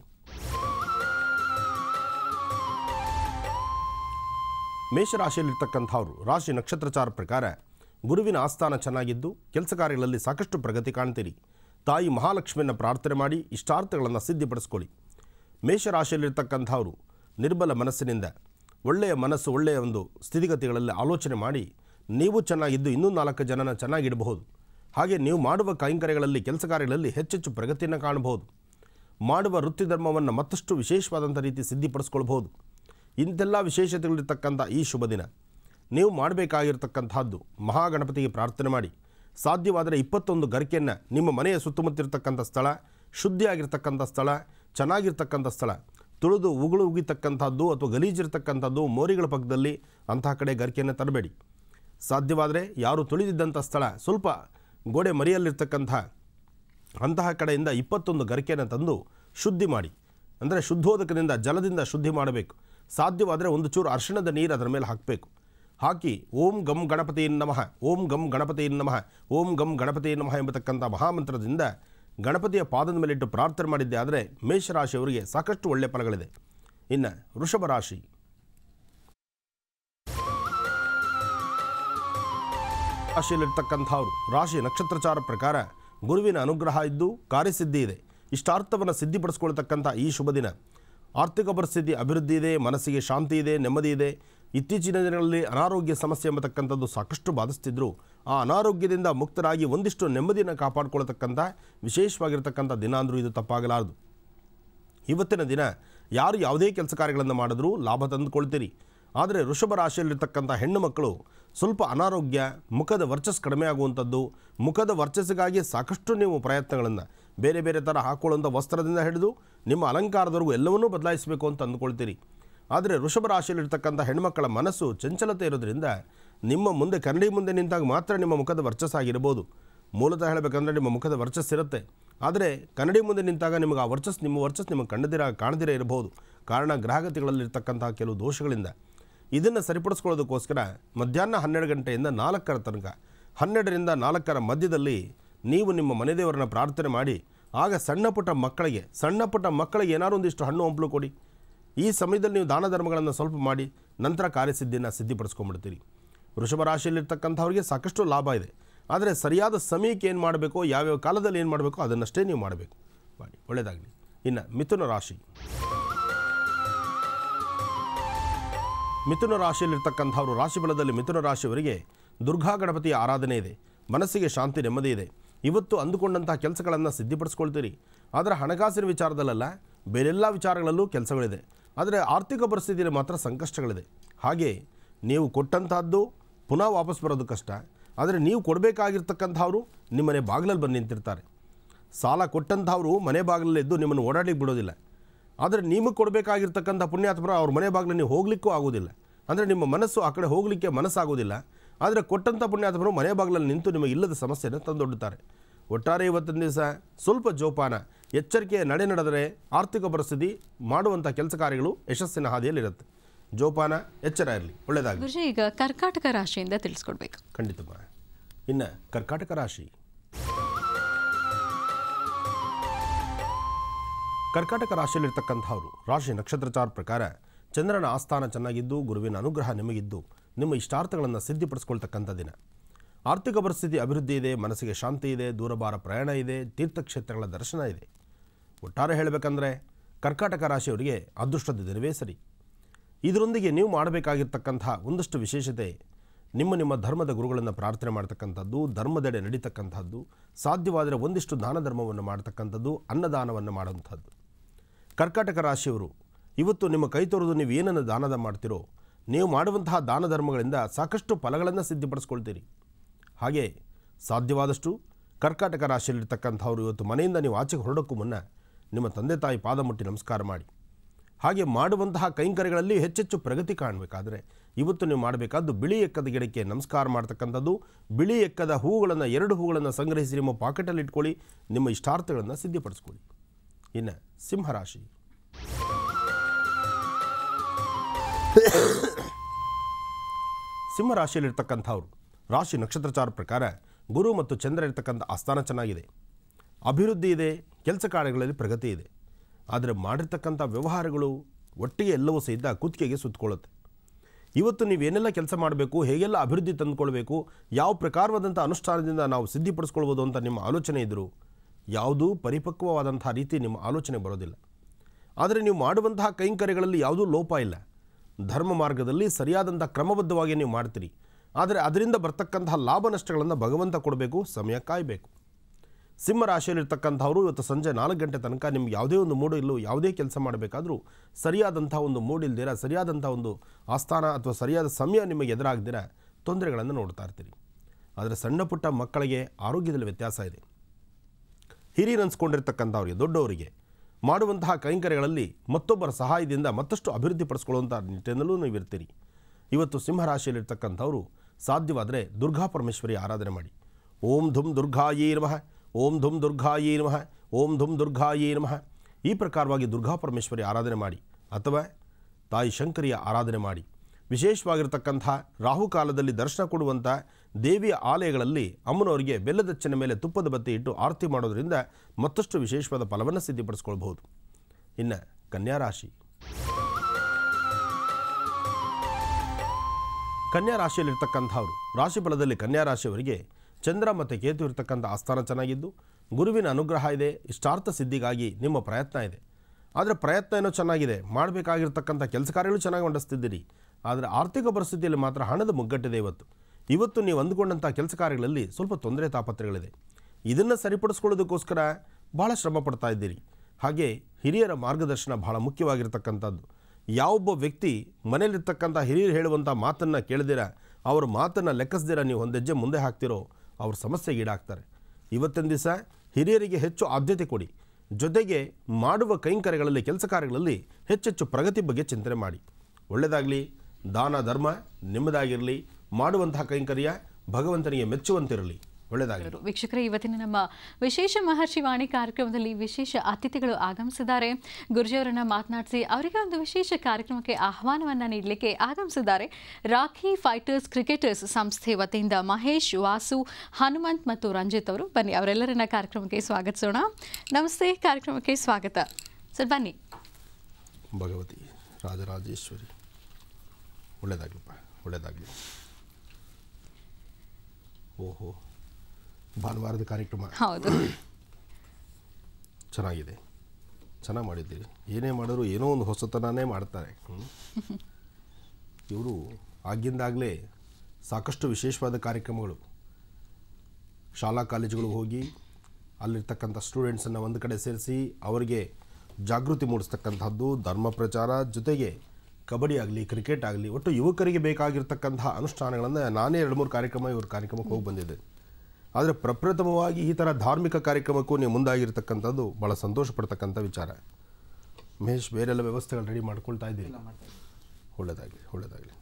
ಮೇಷರಾಶಿಯಲ್ಲಿರ್ತಕ್ಕಂಥವ್ರು ರಾಶಿ ನಕ್ಷತ್ರಚಾರ ಪ್ರಕಾರ ಗುರುವಿನ ಆಸ್ಥಾನ ಚೆನ್ನಾಗಿದ್ದು ಕೆಲಸ ಕಾರ್ಯಗಳಲ್ಲಿ ಸಾಕಷ್ಟು ಪ್ರಗತಿ ಕಾಣ್ತೀರಿ ತಾಯಿ ಮಹಾಲಕ್ಷ್ಮಿಯನ್ನು ಪ್ರಾರ್ಥನೆ ಮಾಡಿ ಇಷ್ಟಾರ್ಥಗಳನ್ನು ಸಿದ್ಧಿಪಡಿಸ್ಕೊಳ್ಳಿ ಮೇಷರಾಶಿಯಲ್ಲಿರ್ತಕ್ಕಂಥವ್ರು ನಿರ್ಬಲ ಮನಸ್ಸಿನಿಂದ ಒಳ್ಳೆಯ ಮನಸ್ಸು ಒಳ್ಳೆಯ ಒಂದು ಸ್ಥಿತಿಗತಿಗಳಲ್ಲಿ ಆಲೋಚನೆ ಮಾಡಿ ನೀವು ಚೆನ್ನಾಗಿದ್ದು ಇನ್ನೂ ನಾಲ್ಕು ಜನನ ಚೆನ್ನಾಗಿಡಬಹುದು ಹಾಗೆ ನೀವು ಮಾಡುವ ಕೈಂಕರ್ಯಗಳಲ್ಲಿ ಕೆಲಸ ಕಾರ್ಯಗಳಲ್ಲಿ ಹೆಚ್ಚೆಚ್ಚು ಪ್ರಗತಿಯನ್ನು ಕಾಣಬಹುದು ಮಾಡುವ ವೃತ್ತಿ ಧರ್ಮವನ್ನು ಮತ್ತಷ್ಟು ವಿಶೇಷವಾದಂಥ ರೀತಿ ಸಿದ್ಧಿಪಡಿಸ್ಕೊಳ್ಬಹುದು ಇಂತೆಲ್ಲ ವಿಶೇಷತೆಗಳಿರ್ತಕ್ಕಂಥ ಈ ಶುಭ ದಿನ ನೀವು ಮಾಡಬೇಕಾಗಿರ್ತಕ್ಕಂಥದ್ದು ಮಹಾಗಣಪತಿಗೆ ಪ್ರಾರ್ಥನೆ ಮಾಡಿ ಸಾಧ್ಯವಾದರೆ ಇಪ್ಪತ್ತೊಂದು ಗರಿಕೆಯನ್ನು ನಿಮ್ಮ ಮನೆಯ ಸುತ್ತಮುತ್ತಿರ್ತಕ್ಕಂಥ ಸ್ಥಳ ಶುದ್ಧಿಯಾಗಿರ್ತಕ್ಕಂಥ ಸ್ಥಳ ಚೆನ್ನಾಗಿರ್ತಕ್ಕಂಥ ಸ್ಥಳ ತುಳಿದು ಉಗುಳು ಉಗಿತಕ್ಕಂಥದ್ದು ಅಥವಾ ಗಲೀಜಿರ್ತಕ್ಕಂಥದ್ದು ಮೋರಿಗಳ ಪಕ್ಕದಲ್ಲಿ ಅಂತಹ ಕಡೆ ಗರಿಕೆಯನ್ನು ತರಬೇಡಿ ಸಾಧ್ಯವಾದರೆ ಯಾರು ತುಳಿದಿದ್ದಂಥ ಸ್ಥಳ ಸ್ವಲ್ಪ ಗೋಡೆ ಮರಿಯಲ್ಲಿರ್ತಕ್ಕಂಥ ಅಂತಹ ಕಡೆಯಿಂದ ಇಪ್ಪತ್ತೊಂದು ಗರಿಕೆಯನ್ನು ತಂದು ಶುದ್ಧಿ ಮಾಡಿ ಅಂದರೆ ಶುದ್ಧೋದಕದಿಂದ ಜಲದಿಂದ ಶುದ್ಧಿ ಮಾಡಬೇಕು ಸಾಧ್ಯವಾದರೆ ಒಂದು ಚೂರು ಅರ್ಶಿಣದ ನೀರು ಅದರ ಮೇಲೆ ಹಾಕಬೇಕು ಹಾಕಿ ಓಂ ಗಂ ಗಣಪತಿ ನಮಃ ಓಂ ಗಂ ಗಣಪತಿ ನಮಃ ಓಂ ಗಂ ಗಣಪತಿ ನಮಃ ಎಂಬತಕ್ಕಂಥ ಮಹಾಮಂತ್ರದಿಂದ ಗಣಪತಿಯ ಪಾದದ ಮೇಲಿಟ್ಟು ಪ್ರಾರ್ಥನೆ ಮಾಡಿದ್ದೆ ಆದರೆ ಮೇಷರಾಶಿಯವರಿಗೆ ಸಾಕಷ್ಟು ಒಳ್ಳೆಯ ಫಲಗಳಿದೆ ಇನ್ನು ವೃಷಭ ರಾಶಿ ರಾಶಿಯಲ್ಲಿರ್ತಕ್ಕಂಥವ್ರು ರಾಶಿ ನಕ್ಷತ್ರಚಾರ ಪ್ರಕಾರ ಗುರುವಿನ ಅನುಗ್ರಹ ಇದ್ದು ಕಾರ್ಯಸಿದ್ಧಿ ಇದೆ ಇಷ್ಟಾರ್ಥವನ್ನು ಸಿದ್ಧಿಪಡಿಸ್ಕೊಳ್ತಕ್ಕಂಥ ಈ ಶುಭ ದಿನ ಆರ್ಥಿಕ ಪರಿಸ್ಥಿತಿ ಅಭಿವೃದ್ಧಿ ಇದೆ ಮನಸ್ಸಿಗೆ ಶಾಂತಿ ಇದೆ ನೆಮ್ಮದಿ ಇದೆ ಇತ್ತೀಚಿನ ದಿನಗಳಲ್ಲಿ ಅನಾರೋಗ್ಯ ಸಮಸ್ಯೆ ಎಂಬತಕ್ಕಂಥದ್ದು ಸಾಕಷ್ಟು ಬಾಧಿಸ್ತಿದ್ರು ಆ ಅನಾರೋಗ್ಯದಿಂದ ಮುಕ್ತರಾಗಿ ಒಂದಿಷ್ಟು ನೆಮ್ಮದಿಯನ್ನು ಕಾಪಾಡಿಕೊಳ್ತಕ್ಕಂಥ ವಿಶೇಷವಾಗಿರ್ತಕ್ಕಂಥ ದಿನ ಅಂದರೂ ಇದು ತಪ್ಪಾಗಲಾರದು ಇವತ್ತಿನ ದಿನ ಯಾರು ಯಾವುದೇ ಕೆಲಸ ಕಾರ್ಯಗಳನ್ನು ಮಾಡಿದ್ರೂ ಲಾಭ ತಂದುಕೊಳ್ತೀರಿ ಆದರೆ ವೃಷಭ ರಾಶಿಯಲ್ಲಿರ್ತಕ್ಕಂಥ ಹೆಣ್ಣು ಮಕ್ಕಳು ಸ್ವಲ್ಪ ಅನಾರೋಗ್ಯ ಮುಖದ ವರ್ಚಸ್ ಕಡಿಮೆ ಆಗುವಂಥದ್ದು ಮುಖದ ವರ್ಚಸ್ಸಿಗಾಗಿ ಸಾಕಷ್ಟು ನೀವು ಪ್ರಯತ್ನಗಳನ್ನು ಬೇರೆ ಬೇರೆ ಥರ ಹಾಕ್ಕೊಳ್ಳುವಂಥ ವಸ್ತ್ರದಿಂದ ಹಿಡಿದು ನಿಮ್ಮ ಅಲಂಕಾರದವರೆಗೂ ಎಲ್ಲವನ್ನೂ ಬದಲಾಯಿಸಬೇಕು ಅಂತ ಅಂದುಕೊಳ್ತೀರಿ ಆದರೆ ವೃಷಭ ರಾಶಿಯಲ್ಲಿರ್ತಕ್ಕಂಥ ಹೆಣ್ಮಕ್ಕಳ ಮನಸ್ಸು ಚಂಚಲತೆ ಇರೋದ್ರಿಂದ ನಿಮ್ಮ ಮುಂದೆ ಕನ್ನಡಿ ಮುಂದೆ ನಿಂತಾಗ ಮಾತ್ರ ನಿಮ್ಮ ಮುಖದ ವರ್ಚಸ್ಸಾಗಿರ್ಬೋದು ಮೂಲತಃ ಹೇಳಬೇಕಂದ್ರೆ ನಿಮ್ಮ ಮುಖದ ವರ್ಚಸ್ ಇರುತ್ತೆ ಆದರೆ ಕನ್ನಡಿ ಮುಂದೆ ನಿಂತಾಗ ನಿಮಗೆ ಆ ವರ್ಚಸ್ ನಿಮ್ಮ ವರ್ಚಸ್ ನಿಮಗೆ ಕಂಡದಿರ ಕಾಣದಿರ ಇರಬಹುದು ಕಾರಣ ಗ್ರಹಗತಿಗಳಲ್ಲಿರ್ತಕ್ಕಂತಹ ಕೆಲವು ದೋಷಗಳಿಂದ ಇದನ್ನು ಸರಿಪಡಿಸ್ಕೊಳ್ಳೋದಕ್ಕೋಸ್ಕರ ಮಧ್ಯಾಹ್ನ ಹನ್ನೆರಡು ಗಂಟೆಯಿಂದ ನಾಲ್ಕರ ತನಕ ಹನ್ನೆರಡರಿಂದ ನಾಲ್ಕರ ಮಧ್ಯದಲ್ಲಿ ನೀವು ನಿಮ್ಮ ಮನೆದೇವರನ್ನ ಪ್ರಾರ್ಥನೆ ಮಾಡಿ ಆಗ ಸಣ್ಣ ಪುಟ್ಟ ಮಕ್ಕಳಿಗೆ ಸಣ್ಣ ಪುಟ್ಟ ಮಕ್ಕಳಿಗೆ ಏನಾದ್ರು ಒಂದಿಷ್ಟು ಹಣ್ಣು ಹಂಪಲು ಕೊಡಿ ಈ ಸಮಯದಲ್ಲಿ ನೀವು ದಾನ ಧರ್ಮಗಳನ್ನು ಸ್ವಲ್ಪ ಮಾಡಿ ನಂತರ ಕಾರ್ಯಸಿದ್ಧಿಯನ್ನು ಸಿದ್ಧಿಪಡಿಸ್ಕೊಂಡ್ಬಿಡ್ತೀರಿ ವೃಷಭ ರಾಶಿಯಲ್ಲಿರ್ತಕ್ಕಂಥವ್ರಿಗೆ ಸಾಕಷ್ಟು ಲಾಭ ಇದೆ ಆದರೆ ಸರಿಯಾದ ಸಮಯಕ್ಕೆ ಏನು ಮಾಡಬೇಕೋ ಯಾವ್ಯಾವ ಕಾಲದಲ್ಲಿ ಏನು ಮಾಡಬೇಕೋ ಅದನ್ನಷ್ಟೇ ನೀವು ಮಾಡಬೇಕು ಮಾಡಿ ಒಳ್ಳೆಯದಾಗಲಿ ಇನ್ನು ಮಿಥುನ ರಾಶಿ ಮಿಥುನ ರಾಶಿಯಲ್ಲಿರ್ತಕ್ಕಂಥವ್ರು ರಾಶಿ ಬಲದಲ್ಲಿ ಮಿಥುನ ರಾಶಿಯವರಿಗೆ ದುರ್ಗಾ ಗಣಪತಿಯ ಆರಾಧನೆ ಇದೆ ಮನಸ್ಸಿಗೆ ಶಾಂತಿ ನೆಮ್ಮದಿ ಇದೆ ಇವತ್ತು ಅಂದುಕೊಂಡಂಥ ಕೆಲಸಗಳನ್ನು ಸಿದ್ಧಿಪಡಿಸ್ಕೊಳ್ತೀರಿ ಆದರೆ ಹಣಕಾಸಿನ ವಿಚಾರದಲ್ಲ ಬೇರೆಲ್ಲ ವಿಚಾರಗಳಲ್ಲೂ ಕೆಲಸಗಳಿದೆ ಆದರೆ ಆರ್ಥಿಕ ಪರಿಸ್ಥಿತಿಯಲ್ಲಿ ಮಾತ್ರ ಸಂಕಷ್ಟಗಳಿದೆ ಹಾಗೆ ನೀವು ಕೊಟ್ಟಂತಹದ್ದು ಪುನಃ ವಾಪಸ್ ಬರೋದು ಕಷ್ಟ ಆದರೆ ನೀವು ಕೊಡಬೇಕಾಗಿರ್ತಕ್ಕಂಥವ್ರು ನಿಮ್ಮನೆ ಬಾಗಿಲಲ್ಲಿ ಬಂದು ನಿಂತಿರ್ತಾರೆ ಸಾಲ ಕೊಟ್ಟಂಥವ್ರು ಮನೆ ಬಾಗಿಲಲ್ಲಿದ್ದು ನಿಮ್ಮನ್ನು ಓಡಾಡಲಿಕ್ಕೆ ಬಿಡೋದಿಲ್ಲ ಆದರೆ ನಿಮಗೆ ಕೊಡಬೇಕಾಗಿರ್ತಕ್ಕಂಥ ಪುಣ್ಯಾತ್ಮರ ಅವ್ರ ಮನೆ ಬಾಗಿಲು ನೀವು ಹೋಗಲಿಕ್ಕೂ ಆಗೋದಿಲ್ಲ ಅಂದರೆ ನಿಮ್ಮ ಮನಸ್ಸು ಆ ಕಡೆ ಹೋಗಲಿಕ್ಕೆ ಮನಸ್ಸಾಗೋದಿಲ್ಲ ಆದರೆ ಕೊಟ್ಟಂಥ ಪುಣ್ಯಾತ್ಮರು ಮನೆ ಬಾಗಿಲಲ್ಲಿ ನಿಂತು ನಿಮಗೆ ಇಲ್ಲದ ಸಮಸ್ಯೆಯನ್ನು ತಂದೊಡ್ಡುತ್ತಾರೆ ಒಟ್ಟಾರೆ ಇವತ್ತಿನ ದಿವಸ ಸ್ವಲ್ಪ ಜೋಪಾನ ಎಚ್ಚರಿಕೆಯ ನಡೆ ನಡೆದರೆ ಆರ್ಥಿಕ ಪರಿಸ್ಥಿತಿ ಮಾಡುವಂಥ ಕೆಲಸ ಕಾರ್ಯಗಳು ಯಶಸ್ಸಿನ ಹಾದಿಯಲ್ಲಿರುತ್ತೆ ಜೋಪಾನ ಎಚ್ಚರ ಇರಲಿ ಒಳ್ಳೆಯದಾಗಲಿ ಗುರುಜಿ ಈಗ ಕರ್ಕಾಟಕ ರಾಶಿಯಿಂದ ತಿಳಿಸ್ಕೊಡ್ಬೇಕು ಖಂಡಿತಮ್ಮ ಇನ್ನು ಕರ್ಕಾಟಕ ರಾಶಿ ಕರ್ಕಾಟಕ ರಾಶಿಯಲ್ಲಿರ್ತಕ್ಕಂಥವ್ರು ರಾಶಿ ನಕ್ಷತ್ರಚಾರ ಪ್ರಕಾರ ಚಂದ್ರನ ಆಸ್ಥಾನ ಚೆನ್ನಾಗಿದ್ದು ಗುರುವಿನ ಅನುಗ್ರಹ ನಿಮಗಿದ್ದು ನಿಮ್ಮ ಇಷ್ಟಾರ್ಥಗಳನ್ನು ಸಿದ್ಧಿಪಡಿಸ್ಕೊಳ್ತಕ್ಕಂಥ ದಿನ ಆರ್ಥಿಕ ಪರಿಸ್ಥಿತಿ ಅಭಿವೃದ್ಧಿ ಇದೆ ಮನಸ್ಸಿಗೆ ಶಾಂತಿ ಇದೆ ದೂರಭಾರ ಪ್ರಯಾಣ ಇದೆ ತೀರ್ಥಕ್ಷೇತ್ರಗಳ ದರ್ಶನ ಇದೆ ಒಟ್ಟಾರೆ ಹೇಳಬೇಕಂದ್ರೆ ಕರ್ಕಾಟಕ ರಾಶಿಯವರಿಗೆ ಅದೃಷ್ಟದ ದಿನವೇ ಸರಿ ಇದರೊಂದಿಗೆ ನೀವು ಮಾಡಬೇಕಾಗಿರ್ತಕ್ಕಂಥ ಒಂದಷ್ಟು ವಿಶೇಷತೆ ನಿಮ್ಮ ನಿಮ್ಮ ಧರ್ಮದ ಗುರುಗಳನ್ನು ಪ್ರಾರ್ಥನೆ ಮಾಡ್ತಕ್ಕಂಥದ್ದು ಧರ್ಮದೆಡೆ ನಡೀತಕ್ಕಂಥದ್ದು ಸಾಧ್ಯವಾದರೆ ಒಂದಿಷ್ಟು ದಾನ ಧರ್ಮವನ್ನು ಮಾಡ್ತಕ್ಕಂಥದ್ದು ಅನ್ನದಾನವನ್ನು ಮಾಡುವಂಥದ್ದು ಕರ್ಕಾಟಕ ರಾಶಿಯವರು ಇವತ್ತು ನಿಮ್ಮ ಕೈ ತೋರಿದು ನೀವು ಏನನ್ನು ದಾನದ ಮಾಡ್ತೀರೋ ನೀವು ಮಾಡುವಂತಹ ದಾನ ಧರ್ಮಗಳಿಂದ ಸಾಕಷ್ಟು ಫಲಗಳನ್ನು ಸಿದ್ಧಿಪಡಿಸ್ಕೊಳ್ತೀರಿ ಹಾಗೆ ಸಾಧ್ಯವಾದಷ್ಟು ಕರ್ಕಾಟಕ ರಾಶಿಯಲ್ಲಿರ್ತಕ್ಕಂಥವ್ರು ಇವತ್ತು ಮನೆಯಿಂದ ನೀವು ಆಚೆಗೆ ಹೊರಡೋಕ್ಕೂ ಮುನ್ನ ನಿಮ್ಮ ತಂದೆ ತಾಯಿ ಪಾದ ಮುಟ್ಟಿ ನಮಸ್ಕಾರ ಮಾಡಿ ಹಾಗೆ ಮಾಡುವಂತಹ ಕೈಂಕರ್ಯಗಳಲ್ಲಿ ಹೆಚ್ಚೆಚ್ಚು ಪ್ರಗತಿ ಕಾಣಬೇಕಾದ್ರೆ ಇವತ್ತು ನೀವು ಮಾಡಬೇಕಾದ್ದು ಬಿಳಿ ಎಕ್ಕದ ಗಿಡಕ್ಕೆ ನಮಸ್ಕಾರ ಮಾಡ್ತಕ್ಕಂಥದ್ದು ಬಿಳಿ ಎಕ್ಕದ ಹೂಗಳನ್ನು ಎರಡು ಹೂಗಳನ್ನು ಸಂಗ್ರಹಿಸಿ ನಿಮ್ಮ ಪಾಕೆಟಲ್ಲಿ ಇಟ್ಕೊಳ್ಳಿ ನಿಮ್ಮ ಇಷ್ಟಾರ್ಥಗಳನ್ನು ಸಿದ್ಧಿಪಡಿಸ್ಕೊಳ್ಳಿ ಇನ್ನು ಸಿಂಹರಾಶಿ ಸಿಂಹರಾಶಿಯಲ್ಲಿರ್ತಕ್ಕಂಥವ್ರು ರಾಶಿ ನಕ್ಷತ್ರಚಾರ ಪ್ರಕಾರ ಗುರು ಮತ್ತು ಚಂದ್ರ ಇರ್ತಕ್ಕಂಥ ಆಸ್ಥಾನ ಚೆನ್ನಾಗಿದೆ ಅಭಿವೃದ್ಧಿ ಇದೆ ಕೆಲಸ ಕಾರ್ಯಗಳಲ್ಲಿ ಪ್ರಗತಿ ಇದೆ ಆದರೆ ಮಾಡಿರ್ತಕ್ಕಂಥ ವ್ಯವಹಾರಗಳು ಒಟ್ಟಿಗೆ ಎಲ್ಲವೂ ಸಹಿತ ಕುತ್ತಿಗೆಗೆ ಸುತ್ತಕೊಳ್ಳುತ್ತೆ ಇವತ್ತು ನೀವೇನೆಲ್ಲ ಕೆಲಸ ಮಾಡಬೇಕು ಹೇಗೆಲ್ಲ ಅಭಿವೃದ್ಧಿ ತಂದುಕೊಳ್ಬೇಕು ಯಾವ ಪ್ರಕಾರವಾದಂಥ ಅನುಷ್ಠಾನದಿಂದ ನಾವು ಸಿದ್ಧಿಪಡಿಸ್ಕೊಳ್ಬೋದು ಅಂತ ನಿಮ್ಮ ಆಲೋಚನೆ ಇದ್ದರೂ ಯಾವುದೂ ಪರಿಪಕ್ವವಾದಂಥ ರೀತಿ ನಿಮ್ಮ ಆಲೋಚನೆ ಬರೋದಿಲ್ಲ ಆದರೆ ನೀವು ಮಾಡುವಂತಹ ಕೈಂಕರ್ಯಗಳಲ್ಲಿ ಯಾವುದೂ ಲೋಪ ಇಲ್ಲ ಧರ್ಮ ಮಾರ್ಗದಲ್ಲಿ ಸರಿಯಾದಂಥ ಕ್ರಮಬದ್ಧವಾಗಿ ನೀವು ಮಾಡ್ತೀರಿ ಆದರೆ ಅದರಿಂದ ಬರ್ತಕ್ಕಂತಹ ಲಾಭ ನಷ್ಟಗಳನ್ನು ಭಗವಂತ ಕೊಡಬೇಕು ಸಮಯ ಕಾಯಬೇಕು ಸಿಂಹ ರಾಶಿಯಲ್ಲಿರ್ತಕ್ಕಂಥವ್ರು ಇವತ್ತು ಸಂಜೆ ನಾಲ್ಕು ಗಂಟೆ ತನಕ ನಿಮ್ಗೆ ಯಾವುದೇ ಒಂದು ಮೂಡು ಇಲ್ಲೋ ಯಾವುದೇ ಕೆಲಸ ಮಾಡಬೇಕಾದ್ರೂ ಸರಿಯಾದಂಥ ಒಂದು ಮೂಡ್ ಇಲ್ದಿರ ಸರಿಯಾದಂಥ ಒಂದು ಆಸ್ಥಾನ ಅಥವಾ ಸರಿಯಾದ ಸಮಯ ನಿಮಗೆ ಎದುರಾಗ್ದಿರ ತೊಂದರೆಗಳನ್ನು ನೋಡ್ತಾ ಇರ್ತೀರಿ ಆದರೆ ಸಣ್ಣ ಪುಟ್ಟ ಮಕ್ಕಳಿಗೆ ಆರೋಗ್ಯದಲ್ಲಿ ವ್ಯತ್ಯಾಸ ಇದೆ ಹಿರಿಯರು ಅನ್ಸ್ಕೊಂಡಿರ್ತಕ್ಕಂಥವ್ರಿಗೆ ದೊಡ್ಡವರಿಗೆ ಮಾಡುವಂತಹ ಕೈಂಕರ್ಯಗಳಲ್ಲಿ ಮತ್ತೊಬ್ಬರ ಸಹಾಯದಿಂದ ಮತ್ತಷ್ಟು ಅಭಿವೃದ್ಧಿ ಪಡಿಸ್ಕೊಳ್ಳುವಂಥ ನಿಟ್ಟಿನಲ್ಲೂ ನೀವು ಇರ್ತೀರಿ ಇವತ್ತು ಸಿಂಹರಾಶಿಯಲ್ಲಿರ್ತಕ್ಕಂಥವರು ಸಾಧ್ಯವಾದರೆ ದುರ್ಗಾ ಪರಮೇಶ್ವರಿ ಆರಾಧನೆ ಮಾಡಿ ಓಂ ಧುಮ್ ದುರ್ಗಾಯೇ ನಮಃ ಓಂ ಧುಮ್ ದುರ್ಗಾಯೇ ನಮಃ ಓಂ ಧುಮ್ ದುರ್ಗಾಯೇ ನಮಃ ಈ ಪ್ರಕಾರವಾಗಿ ದುರ್ಗಾ ಪರಮೇಶ್ವರಿ ಆರಾಧನೆ ಮಾಡಿ ಅಥವಾ ತಾಯಿ ಶಂಕರಿಯ ಆರಾಧನೆ ಮಾಡಿ ವಿಶೇಷವಾಗಿರ್ತಕ್ಕಂಥ ರಾಹುಕಾಲದಲ್ಲಿ ದರ್ಶನ ಕೊಡುವಂಥ ದೇವಿಯ ಆಲಯಗಳಲ್ಲಿ ಅಮ್ಮನವರಿಗೆ ಬೆಲ್ಲದಚ್ಚಿನ ಮೇಲೆ ತುಪ್ಪದ ಬತ್ತಿ ಇಟ್ಟು ಆರತಿ ಮಾಡೋದರಿಂದ ಮತ್ತಷ್ಟು ವಿಶೇಷವಾದ ಫಲವನ್ನು ಸಿದ್ಧಿಪಡಿಸ್ಕೊಳ್ಬಹುದು ಇನ್ನು ಕನ್ಯಾ ರಾಶಿ ಕನ್ಯಾ ರಾಶಿಯಲ್ಲಿರ್ತಕ್ಕಂಥವ್ರು ರಾಶಿ ಫಲದಲ್ಲಿ ಕನ್ಯಾ ರಾಶಿಯವರಿಗೆ ಚಂದ್ರ ಮತ್ತು ಕೇತು ಇರ್ತಕ್ಕಂಥ ಆಸ್ಥಾನ ಚೆನ್ನಾಗಿದ್ದು ಗುರುವಿನ ಅನುಗ್ರಹ ಇದೆ ಇಷ್ಟಾರ್ಥ ಸಿದ್ಧಿಗಾಗಿ ನಿಮ್ಮ ಪ್ರಯತ್ನ ಇದೆ ಆದರೆ ಪ್ರಯತ್ನ ಏನೋ ಚೆನ್ನಾಗಿದೆ ಮಾಡಬೇಕಾಗಿರ್ತಕ್ಕಂಥ ಕೆಲಸ ಕಾರ್ಯಗಳು ಚೆನ್ನಾಗಿ ನಡೆಸ್ತಿದ್ದೀರಿ ಆದರೆ ಆರ್ಥಿಕ ಪರಿಸ್ಥಿತಿಯಲ್ಲಿ ಮಾತ್ರ ಹಣದ ಮುಗ್ಗಟ್ಟಿದೆ ಇವತ್ತು ಇವತ್ತು ನೀವು ಅಂದುಕೊಂಡಂಥ ಕೆಲಸ ಕಾರ್ಯಗಳಲ್ಲಿ ಸ್ವಲ್ಪ ತೊಂದರೆ ತಾಪತ್ರೆಗಳಿದೆ ಇದನ್ನು ಸರಿಪಡಿಸ್ಕೊಳ್ಳೋದಕ್ಕೋಸ್ಕರ ಭಾಳ ಶ್ರಮ ಪಡ್ತಾ ಇದ್ದೀರಿ ಹಾಗೆ ಹಿರಿಯರ ಮಾರ್ಗದರ್ಶನ ಬಹಳ ಮುಖ್ಯವಾಗಿರ್ತಕ್ಕಂಥದ್ದು ಯಾವೊಬ್ಬ ವ್ಯಕ್ತಿ ಮನೇಲಿರ್ತಕ್ಕಂಥ ಹಿರಿಯರು ಹೇಳುವಂಥ ಮಾತನ್ನು ಕೇಳದಿರ ಅವ್ರ ಮಾತನ್ನು ಲೆಕ್ಕಿಸ್ದಿರ ನೀವು ಒಂದು ಹೆಜ್ಜೆ ಮುಂದೆ ಹಾಕ್ತಿರೋ ಅವ್ರ ಸಮಸ್ಯೆಗೆ ಈಡಾಗ್ತಾರೆ ಇವತ್ತಿನ ದಿವಸ ಹಿರಿಯರಿಗೆ ಹೆಚ್ಚು ಆದ್ಯತೆ ಕೊಡಿ ಜೊತೆಗೆ ಮಾಡುವ ಕೈಂಕರ್ಯಗಳಲ್ಲಿ ಕೆಲಸ ಕಾರ್ಯಗಳಲ್ಲಿ ಹೆಚ್ಚೆಚ್ಚು ಪ್ರಗತಿ ಬಗ್ಗೆ ಚಿಂತನೆ ಮಾಡಿ ಒಳ್ಳೆಯದಾಗಲಿ ದಾನ ಧರ್ಮ ನಿಮ್ಮದಾಗಿರಲಿ ಮಾಡುವಂತಹ ಕೈಂಕರ್ಯ ಭಗವಂತನಿಗೆ ಮೆಚ್ಚುವಂತಿರಲಿ ಒಳ್ಳೆಯದಾಗಲಿ ವೀಕ್ಷಕರೇ ಇವತ್ತಿನ ನಮ್ಮ ವಿಶೇಷ ಮಹರ್ಷಿ ವಾಣಿ ಕಾರ್ಯಕ್ರಮದಲ್ಲಿ ವಿಶೇಷ ಅತಿಥಿಗಳು ಆಗಮಿಸಿದ್ದಾರೆ ಗುರುಜಿಯವರನ್ನ ಮಾತನಾಡಿಸಿ ಅವರಿಗೆ ಒಂದು ವಿಶೇಷ ಕಾರ್ಯಕ್ರಮಕ್ಕೆ ಆಹ್ವಾನವನ್ನ ನೀಡಲಿಕ್ಕೆ ಆಗಮಿಸಿದ್ದಾರೆ ರಾಖಿ ಫೈಟರ್ಸ್ ಕ್ರಿಕೆಟರ್ಸ್ ಸಂಸ್ಥೆ ವತಿಯಿಂದ ಮಹೇಶ್ ವಾಸು ಹನುಮಂತ್ ಮತ್ತು ರಂಜಿತ್ ಅವರು ಬನ್ನಿ ಅವರೆಲ್ಲರನ್ನ ಕಾರ್ಯಕ್ರಮಕ್ಕೆ ಸ್ವಾಗತಿಸೋಣ ನಮಸ್ತೆ ಕಾರ್ಯಕ್ರಮಕ್ಕೆ ಸ್ವಾಗತ ಸರ್ ಬನ್ನಿ ಭಗವತಿ ರಾಜರಾಜೇಶ್ವರಿ ಒಳ್ಳೆಯದಾಗಲಿಪ್ಪ ಒಳ್ಳೆಯದಾಗಲಿ ಓಹೋ ಭಾನುವಾರದ ಕಾರ್ಯಕ್ರಮ ಹೌದು ಚೆನ್ನಾಗಿದೆ ಚೆನ್ನಾಗಿ ಮಾಡಿದ್ದೀರಿ ಏನೇ ಮಾಡಿದ್ರು ಏನೋ ಒಂದು ಹೊಸತನನೇ ಮಾಡ್ತಾರೆ ಇವರು ಆಗಿಂದಾಗಲೇ ಸಾಕಷ್ಟು ವಿಶೇಷವಾದ ಕಾರ್ಯಕ್ರಮಗಳು ಶಾಲಾ ಕಾಲೇಜುಗಳಿಗೆ ಹೋಗಿ ಅಲ್ಲಿರ್ತಕ್ಕಂಥ ಸ್ಟೂಡೆಂಟ್ಸನ್ನು ಒಂದು ಕಡೆ ಸೇರಿಸಿ ಅವರಿಗೆ ಜಾಗೃತಿ ಮೂಡಿಸ್ತಕ್ಕಂಥದ್ದು ಧರ್ಮ ಪ್ರಚಾರ ಜೊತೆಗೆ ಕಬಡ್ಡಿ ಆಗಲಿ ಕ್ರಿಕೆಟ್ ಆಗಲಿ ಒಟ್ಟು ಯುವಕರಿಗೆ ಬೇಕಾಗಿರ್ತಕ್ಕಂತಹ ಅನುಷ್ಠಾನಗಳನ್ನು ನಾನೇ ಎರಡು ಮೂರು ಕಾರ್ಯಕ್ರಮ ಇವ್ರ ಕಾರ್ಯಕ್ರಮಕ್ಕೆ ಹೋಗಿ ಬಂದಿದ್ದೆ ಆದರೆ ಪ್ರಪ್ರಥಮವಾಗಿ ಈ ಥರ ಧಾರ್ಮಿಕ ಕಾರ್ಯಕ್ರಮಕ್ಕೂ ನೀವು ಮುಂದಾಗಿರ್ತಕ್ಕಂಥದ್ದು ಭಾಳ ಸಂತೋಷ ಪಡ್ತಕ್ಕಂಥ ವಿಚಾರ ಮಹೇಶ್ ಬೇರೆಲ್ಲ ವ್ಯವಸ್ಥೆಗಳು ರೆಡಿ ಮಾಡ್ಕೊಳ್ತಾ ಇದ್ದೀರಿ ಒಳ್ಳೆಯದಾಗಲಿ ಒಳ್ಳೆಯದಾಗಲಿ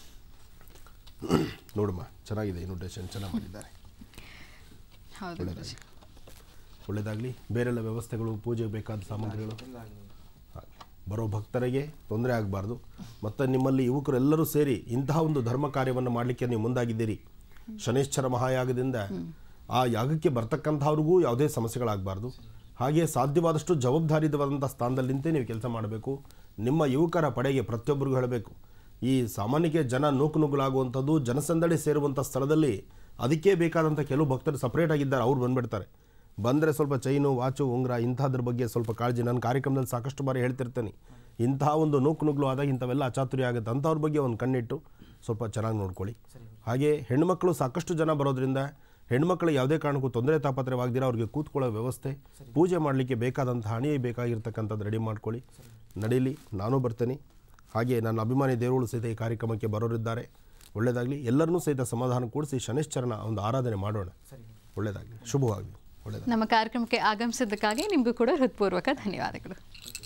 ನೋಡಮ್ಮ ಚೆನ್ನಾಗಿದೆ ಇನ್ವಿಟೇಷನ್ ಚೆನ್ನಾಗಿ ಮಾಡಿದ್ದಾರೆ ಹೌದು ಒಳ್ಳೆಯದಾಗಲಿ ಒಳ್ಳೆಯದಾಗಲಿ ಬೇರೆಲ್ಲ ವ್ಯವಸ್ಥೆಗಳು ಪೂಜೆಗೆ ಬೇಕಾದ ಸಾಮಗ್ರಿಗಳು ಆಗ್ಲಿ. ಬರೋ ಭಕ್ತರಿಗೆ ತೊಂದರೆ ಆಗಬಾರ್ದು ಮತ್ತು ನಿಮ್ಮಲ್ಲಿ ಯುವಕರೆಲ್ಲರೂ ಸೇರಿ ಇಂತಹ ಒಂದು ಧರ್ಮ ಕಾರ್ಯವನ್ನು ಮಾಡಲಿಕ್ಕೆ ನೀವು ಮುಂದಾಗಿದ್ದೀರಿ ಶನೇಶ್ವರ ಮಹಾಯಾಗದಿಂದ ಆ ಯಾಗಕ್ಕೆ ಬರ್ತಕ್ಕಂಥವ್ರಿಗೂ ಯಾವುದೇ ಸಮಸ್ಯೆಗಳಾಗಬಾರ್ದು ಹಾಗೆ ಸಾಧ್ಯವಾದಷ್ಟು ಜವಾಬ್ದಾರಿದವಾದಂಥ ಸ್ಥಾನದಲ್ಲಿ ನಿಂತೇ ನೀವು ಕೆಲಸ ಮಾಡಬೇಕು ನಿಮ್ಮ ಯುವಕರ ಪಡೆಗೆ ಪ್ರತಿಯೊಬ್ಬರಿಗೂ ಹೇಳಬೇಕು ಈ ಸಾಮಾನ್ಯಕ್ಕೆ ಜನ ನೂಕು ನುಗ್ಗಲಾಗುವಂಥದ್ದು ಜನಸಂದಣಿ ಸೇರುವಂಥ ಸ್ಥಳದಲ್ಲಿ ಅದಕ್ಕೆ ಬೇಕಾದಂಥ ಕೆಲವು ಭಕ್ತರು ಸಪ್ರೇಟ್ ಆಗಿದ್ದಾರೆ ಅವ್ರು ಬಂದ್ಬಿಡ್ತಾರೆ ಬಂದರೆ ಸ್ವಲ್ಪ ಚೈನು ವಾಚು ಉಂಗುರ ಇಂಥದ್ರ ಬಗ್ಗೆ ಸ್ವಲ್ಪ ಕಾಳಜಿ ನನ್ನ ಕಾರ್ಯಕ್ರಮದಲ್ಲಿ ಸಾಕಷ್ಟು ಬಾರಿ ಹೇಳ್ತಿರ್ತೇನೆ ಇಂತಹ ಒಂದು ನೂಕು ನುಗ್ಲು ಆದಾಗ ಇಂಥವೆಲ್ಲ ಅಚಾತುರ್ಯ ಆಗುತ್ತೆ ಅಂಥವ್ರ ಬಗ್ಗೆ ಒಂದು ಕಣ್ಣಿಟ್ಟು ಸ್ವಲ್ಪ ಚೆನ್ನಾಗಿ ನೋಡ್ಕೊಳ್ಳಿ ಹಾಗೆ ಹೆಣ್ಮಕ್ಳು ಸಾಕಷ್ಟು ಜನ ಬರೋದ್ರಿಂದ ಹೆಣ್ಮಕ್ಳು ಯಾವುದೇ ಕಾರಣಕ್ಕೂ ತೊಂದರೆ ತಾಪತ್ರವಾಗದಿರ ಅವ್ರಿಗೆ ಕೂತ್ಕೊಳ್ಳೋ ವ್ಯವಸ್ಥೆ ಪೂಜೆ ಮಾಡಲಿಕ್ಕೆ ಬೇಕಾದಂಥ ಹಣಿ ಬೇಕಾಗಿರ್ತಕ್ಕಂಥದ್ದು ರೆಡಿ ಮಾಡ್ಕೊಳ್ಳಿ ನಡೀಲಿ ನಾನು ಬರ್ತೇನೆ ಹಾಗೆ ನನ್ನ ಅಭಿಮಾನಿ ದೇವರುಗಳು ಸಹಿತ ಈ ಕಾರ್ಯಕ್ರಮಕ್ಕೆ ಬರೋರಿದ್ದಾರೆ ಒಳ್ಳೆಯದಾಗಲಿ ಎಲ್ಲರನ್ನೂ ಸಹಿತ ಸಮಾಧಾನ ಕೂಡಿಸಿ ಶನಿಶ್ಚರನ ಒಂದು ಆರಾಧನೆ ಮಾಡೋಣ ಒಳ್ಳೆಯದಾಗಲಿ ಶುಭವಾಗಲಿ ಒಳ್ಳೆಯದಾಗಲಿ ನಮ್ಮ ಕಾರ್ಯಕ್ರಮಕ್ಕೆ ಆಗಮಿಸಿದ್ದಕ್ಕಾಗಿ ನಿಮಗೂ ಕೂಡ ಹೃತ್ಪೂರ್ವಕ ಧನ್ಯವಾದಗಳು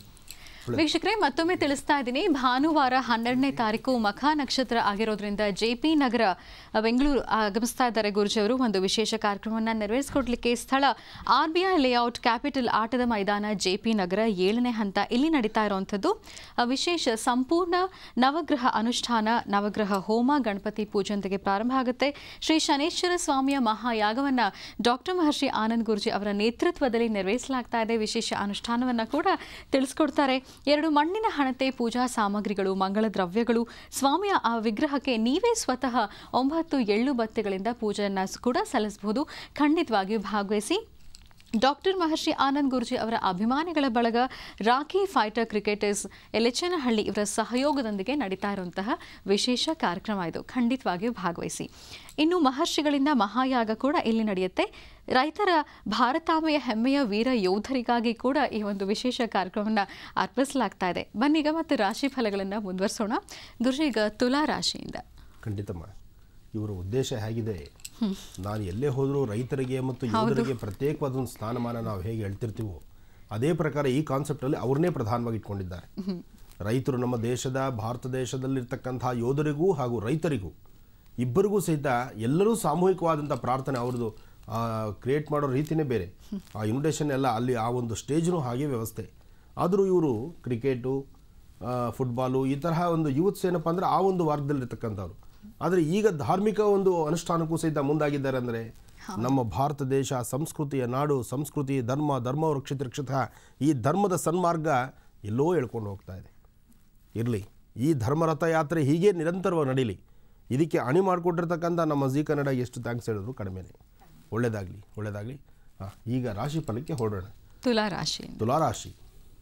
ವೀಕ್ಷಕರೇ ಮತ್ತೊಮ್ಮೆ ತಿಳಿಸ್ತಾ ಇದ್ದೀನಿ ಭಾನುವಾರ ಹನ್ನೆರಡನೇ ತಾರೀಕು ಮಖ ನಕ್ಷತ್ರ ಆಗಿರೋದ್ರಿಂದ ಜೆ ಪಿ ನಗರ ಅ, ಬೆಂಗಳೂರು ಆಗಮಿಸ್ತಾ ಇದ್ದಾರೆ ಗುರುಜಿಯವರು ಒಂದು ವಿಶೇಷ ಕಾರ್ಯಕ್ರಮವನ್ನು ನೆರವೇರಿಸಿಕೊಡ್ಲಿಕ್ಕೆ ಸ್ಥಳ R B I layout capital ಆಟದ ಮೈದಾನ ಜೆ ಪಿ ನಗರ ಏಳನೇ ಹಂತ ಇಲ್ಲಿ ನಡೀತಾ ಇರುವಂಥದ್ದು ಅ, ವಿಶೇಷ ಸಂಪೂರ್ಣ ನವಗ್ರಹ ಅನುಷ್ಠಾನ ನವಗ್ರಹ ಹೋಮ ಗಣಪತಿ ಪೂಜೆಯೊಂದಿಗೆ ಪ್ರಾರಂಭ ಆಗುತ್ತೆ ಶ್ರೀ ಶನೇಶ್ವರ ಸ್ವಾಮಿಯ ಮಹಾಯಾಗವನ್ನು ಡಾಕ್ಟರ್ ಮಹರ್ಷಿ ಆನಂದ್ ಗುರುಜಿ ಅವರ ನೇತೃತ್ವದಲ್ಲಿ ನೆರವೇರಿಸಲಾಗ್ತಾ ಇದೆ ವಿಶೇಷ ಅನುಷ್ಠಾನವನ್ನು ಕೂಡ ತಿಳಿಸ್ಕೊಡ್ತಾರೆ ಎರಡು ಮಣ್ಣಿನ ಹಣತೆ ಪೂಜಾ ಸಾಮಗ್ರಿಗಳು ಮಂಗಳ ದ್ರವ್ಯಗಳು ಸ್ವಾಮಿಯ ಆ ವಿಗ್ರಹಕ್ಕೆ ನೀವೇ ಸ್ವತಃ ಒಂಬತ್ತು ಎಳ್ಳು ಬತ್ತೆಗಳಿಂದ ಪೂಜೆಯನ್ನು ಕೂಡ ಸಲ್ಲಿಸಬಹುದು ಖಂಡಿತವಾಗಿಯೂ ಭಾಗವಹಿಸಿ ಡಾಕ್ಟರ್ ಮಹರ್ಷಿ ಆನಂದ್ ಗುರುಜಿ ಅವರ ಅಭಿಮಾನಿಗಳ ಬಳಗ ರಾಖಿ ಫೈಟರ್ ಕ್ರಿಕೆಟರ್ಸ್ ಎಲೆಚನಹಳ್ಳಿ ಇವರ ಸಹಯೋಗದೊಂದಿಗೆ ನಡೀತಾ ಇರುವಂತಹ ವಿಶೇಷ ಕಾರ್ಯಕ್ರಮ ಇದು ಖಂಡಿತವಾಗಿಯೂ ಭಾಗವಹಿಸಿ ಇನ್ನು ಮಹರ್ಷಿಗಳಿಂದ ಮಹಾಯಾಗ ಕೂಡ ಇಲ್ಲಿ ನಡೆಯುತ್ತೆ ರೈತರ ಭಾರತಾಂಬೆಯ ಹೆಮ್ಮೆಯ ವೀರ ಯೋಧರಿಗಾಗಿ ಕೂಡ ಈ ಒಂದು ವಿಶೇಷ ಕಾರ್ಯಕ್ರಮವನ್ನು ಅರ್ಪಿಸಲಾಗ್ತಾ ಇದೆ ಬನ್ನೀಗ ಮತ್ತು ರಾಶಿ ಫಲಗಳನ್ನು ಮುಂದುವರಿಸೋಣ ಗುರುಜಿ ಈಗ ತುಲಾ ರಾಶಿಯಿಂದ ಖಂಡಿತಮ್ಮ ಇವರ ಉದ್ದೇಶ ಹೇಗಿದೆ ನಾನು ಎಲ್ಲೇ ಹೋದರೂ ರೈತರಿಗೆ ಮತ್ತು ಯೋಧರಿಗೆ ಪ್ರತ್ಯೇಕವಾದ ಒಂದು ಸ್ಥಾನಮಾನ ನಾವು ಹೇಗೆ ಹೇಳ್ತಿರ್ತೀವೋ ಅದೇ ಪ್ರಕಾರ ಈ ಕಾನ್ಸೆಪ್ಟಲ್ಲಿ ಅವ್ರನ್ನೇ ಪ್ರಧಾನವಾಗಿ ಇಟ್ಕೊಂಡಿದ್ದಾರೆ ರೈತರು ನಮ್ಮ ದೇಶದ ಭಾರತ ದೇಶದಲ್ಲಿರ್ತಕ್ಕಂಥ ಯೋಧರಿಗೂ ಹಾಗೂ ರೈತರಿಗೂ ಇಬ್ಬರಿಗೂ ಸಹಿತ ಎಲ್ಲರೂ ಸಾಮೂಹಿಕವಾದಂಥ ಪ್ರಾರ್ಥನೆ ಅವ್ರದ್ದು ಕ್ರಿಯೇಟ್ ಮಾಡೋ ರೀತಿನೇ ಬೇರೆ ಆ ಇನ್ವಿಟೇಷನ್ ಎಲ್ಲ ಅಲ್ಲಿ ಆ ಒಂದು ಸ್ಟೇಜ್ನೂ ಹಾಗೆ ವ್ಯವಸ್ಥೆ ಆದರೂ ಇವರು ಕ್ರಿಕೆಟು ಆ, ಫುಟ್ಬಾಲು ಈ ತರಹ ಒಂದು ಯೂತ್ಸ್ ಏನಪ್ಪ ಅಂದರೆ ಆ ಒಂದು ವರ್ಗದಲ್ಲಿರ್ತಕ್ಕಂಥವ್ರು ಆದರೆ ಈಗ ಧಾರ್ಮಿಕ ಒಂದು ಅನುಷ್ಠಾನಕ್ಕೂ ಸಹಿತ ಮುಂದಾಗಿದ್ದಾರೆ ಅಂದರೆ ನಮ್ಮ ಭಾರತ ದೇಶ ಸಂಸ್ಕೃತಿಯ ನಾಡು ಸಂಸ್ಕೃತಿ ಧರ್ಮ ಧರ್ಮ ರಕ್ಷಿತ ರಕ್ಷಿತ ಈ ಧರ್ಮದ ಸನ್ಮಾರ್ಗ ಎಲ್ಲೋ ಎಳ್ಕೊಂಡು ಹೋಗ್ತಾ ಇದೆ ಇರಲಿ ಈ ಧರ್ಮರಥ ಯಾತ್ರೆ ಹೀಗೆ ನಿರಂತರವಾಗಿ ನಡೀಲಿ ಇದಕ್ಕೆ ಅಣಿ ಮಾಡಿಕೊಟ್ಟಿರ್ತಕ್ಕಂಥ ನಮ್ಮ ಜಿ ಕನ್ನಡ ಎಷ್ಟು ಥ್ಯಾಂಕ್ಸ್ ಹೇಳಿದ್ರು ಕಡಿಮೆನೇ ಒಳ್ಳೆಯದಾಗಲಿ ಒಳ್ಳೆಯದಾಗಲಿ ಹಾಂ ಈಗ ರಾಶಿ ಫಲಕ್ಕೆ ಹೊರಡೋಣ ತುಲಾ ರಾಶಿಯಿಂದ ತುಲಾರಾಶಿ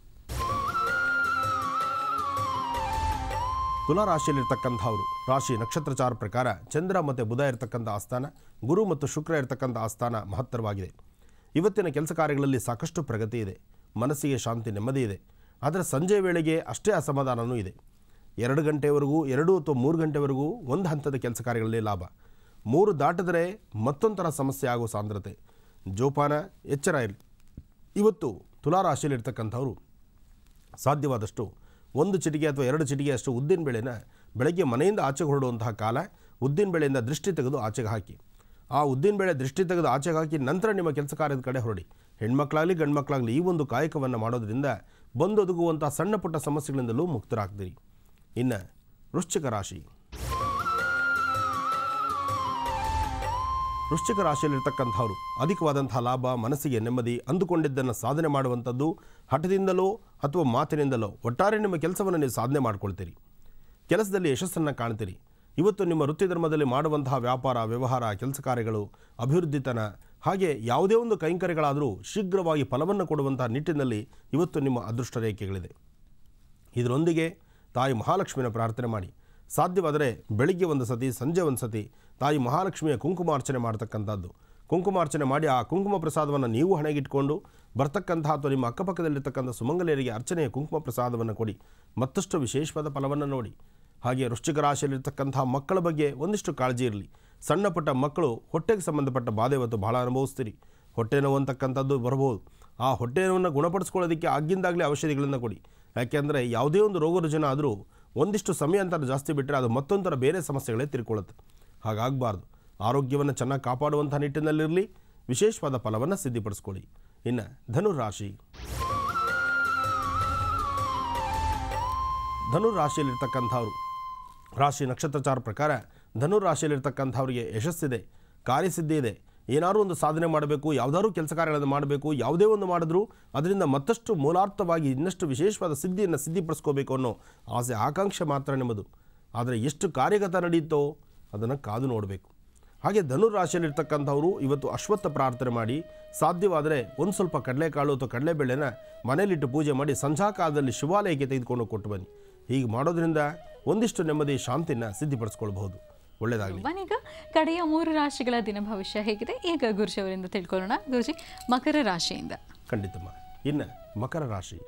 ತುಲಾರಾಶಿಯಲ್ಲಿರ್ತಕ್ಕಂಥವ್ರು ರಾಶಿ ನಕ್ಷತ್ರಚಾರ ಪ್ರಕಾರ ಚಂದ್ರ ಮತ್ತು ಬುಧ ಇರತಕ್ಕಂಥ ಆಸ್ಥಾನ ಗುರು ಮತ್ತು ಶುಕ್ರ ಇರತಕ್ಕಂಥ ಆಸ್ಥಾನ ಮಹತ್ತರವಾಗಿದೆ ಇವತ್ತಿನ ಕೆಲಸ ಕಾರ್ಯಗಳಲ್ಲಿ ಸಾಕಷ್ಟು ಪ್ರಗತಿ ಇದೆ ಮನಸ್ಸಿಗೆ ಶಾಂತಿ ನೆಮ್ಮದಿ ಇದೆ ಆದರೆ ಸಂಜೆ ವೇಳೆಗೆ ಅಷ್ಟೇ ಅಸಮಾಧಾನವೂ ಇದೆ ಎರಡು ಗಂಟೆವರೆಗೂ ಎರಡು ಅಥವಾ ಮೂರು ಗಂಟೆವರೆಗೂ ಒಂದು ಹಂತದ ಕೆಲಸ ಕಾರ್ಯಗಳಲ್ಲಿ ಲಾಭ ಮೂರು ದಾಟಿದರೆ ಮತ್ತೊಂಥರ ಸಮಸ್ಯೆ ಆಗೋ ಸಾಂದ್ರತೆ ಜೋಪಾನ ಎಚ್ಚರ ಇರಲಿ ಇವತ್ತು ತುಲಾರಾಶಿಯಲ್ಲಿರ್ತಕ್ಕಂಥವ್ರು ಸಾಧ್ಯವಾದಷ್ಟು ಒಂದು ಚಿಟಿಕೆ ಅಥವಾ ಎರಡು ಚಿಟಿಕೆ ಅಷ್ಟು ಉದ್ದಿನ ಬೇಳೆನ ಬೆಳಗ್ಗೆ ಮನೆಯಿಂದ ಆಚೆಗೆ ಹೊರಡುವಂತಹ ಕಾಲ ಉದ್ದಿನ ಬೇಳೆಯಿಂದ ದೃಷ್ಟಿ ತೆಗೆದು ಆಚೆಗೆ ಹಾಕಿ ಆ ಉದ್ದಿನ ಬೇಳೆ ದೃಷ್ಟಿ ತೆಗೆದು ಆಚೆಗೆ ಹಾಕಿ ನಂತರ ನಿಮ್ಮ ಕೆಲಸ ಕಾರ್ಯದ ಕಡೆ ಹೊರಡಿ ಹೆಣ್ಮಕ್ಳಾಗಲಿ ಗಂಡ್ಮಕ್ಳಾಗಲಿ ಈ ಒಂದು ಕಾಯಕವನ್ನು ಮಾಡೋದ್ರಿಂದ ಬಂದೊದಗುವಂಥ ಸಣ್ಣ ಪುಟ್ಟ ಸಮಸ್ಯೆಗಳಿಂದಲೂ ಮುಕ್ತರಾಗ್ತೀರಿ ಇನ್ನು ವೃಶ್ಚಿಕ ರಾಶಿ ವೃಶ್ಚಿಕ ರಾಶಿಯಲ್ಲಿರ್ತಕ್ಕಂಥವ್ರು ಅಧಿಕವಾದಂತಹ ಲಾಭ ಮನಸ್ಸಿಗೆ ನೆಮ್ಮದಿ ಅಂದುಕೊಂಡಿದ್ದನ್ನು ಸಾಧನೆ ಮಾಡುವಂಥದ್ದು ಹಠದಿಂದಲೋ ಅಥವಾ ಮಾತಿನಿಂದಲೋ ಒಟ್ಟಾರೆ ನಿಮ್ಮ ಕೆಲಸವನ್ನು ನೀವು ಸಾಧನೆ ಮಾಡ್ಕೊಳ್ತೀರಿ ಕೆಲಸದಲ್ಲಿ ಯಶಸ್ಸನ್ನು ಕಾಣ್ತೀರಿ ಇವತ್ತು ನಿಮ್ಮ ವೃತ್ತಿ ಧರ್ಮದಲ್ಲಿ ಮಾಡುವಂತಹ ವ್ಯಾಪಾರ ವ್ಯವಹಾರ ಕೆಲಸ ಕಾರ್ಯಗಳು ಅಭಿವೃದ್ಧಿತನ ಹಾಗೆ ಯಾವುದೇ ಒಂದು ಕೈಂಕರ್ಯಗಳಾದರೂ ಶೀಘ್ರವಾಗಿ ಫಲವನ್ನು ಕೊಡುವಂತಹ ನಿಟ್ಟಿನಲ್ಲಿ ಇವತ್ತು ನಿಮ್ಮ ಅದೃಷ್ಟ ರೇಖೆಗಳಿದೆ ಇದರೊಂದಿಗೆ ತಾಯಿ ಮಹಾಲಕ್ಷ್ಮಿನ ಪ್ರಾರ್ಥನೆ ಮಾಡಿ ಸಾಧ್ಯವಾದರೆ ಬೆಳಿಗ್ಗೆ ಒಂದು ಸತಿ ಸಂಜೆ ಒಂದು ಸತಿ ತಾಯಿ ಮಹಾಲಕ್ಷ್ಮಿಯ ಕುಂಕುಮಾರ್ಚನೆ ಮಾಡ್ತಕ್ಕಂಥದ್ದು ಕುಂಕುಮಾರ್ಚನೆ ಮಾಡಿ ಆ ಕುಂಕುಮ ಪ್ರಸಾದವನ್ನು ನೀವು ಹಣೆಗಿಟ್ಕೊಂಡು ಬರ್ತಕ್ಕಂಥ ಅಥವಾ ನಿಮ್ಮ ಅಕ್ಕಪಕ್ಕದಲ್ಲಿರ್ತಕ್ಕಂಥ ಸುಮಂಗಲಿಯರಿಗೆ ಅರ್ಚನೆಯ ಕುಂಕುಮ ಪ್ರಸಾದವನ್ನು ಕೊಡಿ ಮತ್ತಷ್ಟು ವಿಶೇಷವಾದ ಫಲವನ್ನು ನೋಡಿ ಹಾಗೆ ವೃಶ್ಚಿಕ ರಾಶಿಯಲ್ಲಿರ್ತಕ್ಕಂಥ ಮಕ್ಕಳ ಬಗ್ಗೆ ಒಂದಿಷ್ಟು ಕಾಳಜಿ ಇರಲಿ ಸಣ್ಣ ಪುಟ್ಟ ಮಕ್ಕಳು ಹೊಟ್ಟೆಗೆ ಸಂಬಂಧಪಟ್ಟ ಬಾಧೆ ಇವತ್ತು ಬಹಳ ಅನುಭವಿಸ್ತೀರಿ ಹೊಟ್ಟೆ ನೋವು ಅಂತಕ್ಕಂಥದ್ದು ಬರ್ಬೋದು ಆ ಹೊಟ್ಟೆ ನೋವನ್ನು ಗುಣಪಡಿಸ್ಕೊಳ್ಳೋದಕ್ಕೆ ಆಗಿಂದಾಗಲೇ ಔಷಧಿಗಳನ್ನು ಕೊಡಿ ಯಾಕೆಂದರೆ ಯಾವುದೇ ಒಂದು ರೋಗ ರುಜಿನ ಆದರೂ ಒಂದಿಷ್ಟು ಸಮಯ ಅಂತರ ಜಾಸ್ತಿ ಬಿಟ್ಟರೆ ಅದು ಮತ್ತೊಂಥರ ಬೇರೆ ಸಮಸ್ಯೆಗಳೇ ತಿರ್ಕೊಳ್ಳುತ್ತೆ ಹಾಗಾಗಬಾರ್ದು ಆರೋಗ್ಯವನ್ನು ಚೆನ್ನಾಗಿ ಕಾಪಾಡುವಂಥ ನಿಟ್ಟಿನಲ್ಲಿರಲಿ ವಿಶೇಷವಾದ ಫಲವನ್ನು ಸಿದ್ಧಿಪಡಿಸ್ಕೊಳ್ಳಿ ಇನ್ನು ಧನುರಾಶಿ ಧನು ರಾಶಿಯಲ್ಲಿರ್ತಕ್ಕಂಥವ್ರು ರಾಶಿ ನಕ್ಷತ್ರಚಾರ ಪ್ರಕಾರ ಧನುರ್ ರಾಶಿಯಲ್ಲಿರ್ತಕ್ಕಂಥವ್ರಿಗೆ ಯಶಸ್ಸಿದೆ ಕಾರ್ಯಸಿದ್ಧಿ ಇದೆ ಏನಾದರೂ ಒಂದು ಸಾಧನೆ ಮಾಡಬೇಕು ಯಾವುದಾದ್ರೂ ಕೆಲಸ ಕಾರ್ಯಗಳನ್ನು ಮಾಡಬೇಕು ಯಾವುದೇ ಒಂದು ಮಾಡಿದ್ರೂ ಅದರಿಂದ ಮತ್ತಷ್ಟು ಮೂಲಾರ್ಥವಾಗಿ ಇನ್ನಷ್ಟು ವಿಶೇಷವಾದ ಸಿದ್ಧಿಯನ್ನು ಸಿದ್ಧಿಪಡಿಸ್ಕೋಬೇಕು ಅನ್ನೋ ಆಸೆ ಆಕಾಂಕ್ಷೆ ಮಾತ್ರ ನಿಮ್ಮದು ಆದರೆ ಎಷ್ಟು ಕಾರ್ಯಗತ ನಡೆಯುತ್ತೋ ಅದನ್ನು ಕಾದು ನೋಡಬೇಕು ಹಾಗೆ ಧನುರ್ ರಾಶಿಯಲ್ಲಿರ್ತಕ್ಕಂಥವರು ಇವತ್ತು ಅಶ್ವತ್ಥ ಪ್ರಾರ್ಥನೆ ಮಾಡಿ ಸಾಧ್ಯವಾದರೆ ಒಂದು ಸ್ವಲ್ಪ ಕಡಲೆಕಾಳು ಅಥವಾ ಕಡಲೆಬೇಳೆನ ಮನೆಯಲ್ಲಿಟ್ಟು ಪೂಜೆ ಮಾಡಿ ಸಂಧ್ಯಾ ಕಾಲದಲ್ಲಿ ಶಿವಾಲಯಕ್ಕೆ ತೆಗೆದುಕೊಂಡು ಕೊಟ್ಟು ಬನ್ನಿ ಹೀಗೆ ಮಾಡೋದ್ರಿಂದ ಒಂದಿಷ್ಟು ನೆಮ್ಮದಿ ಶಾಂತಿನ ಸಿದ್ಧಿಪಡಿಸ್ಕೊಳ್ಬಹುದು ಒಳ್ಳೆಯದಾಗಲಿ ಬನ್ನೀಗ ಕಡೆಯ ಮೂರು ರಾಶಿಗಳ ದಿನ ಭವಿಷ್ಯ ಹೇಗಿದೆ ಈಗ ಗುರುಜಿ ಅವರಿಂದ ತಿಳ್ಕೊಳ್ಳೋಣ ಗುರುಜಿ ಮಕರ ರಾಶಿಯಿಂದ ಖಂಡಿತಮ್ಮ ಇನ್ನು ಮಕರ ರಾಶಿ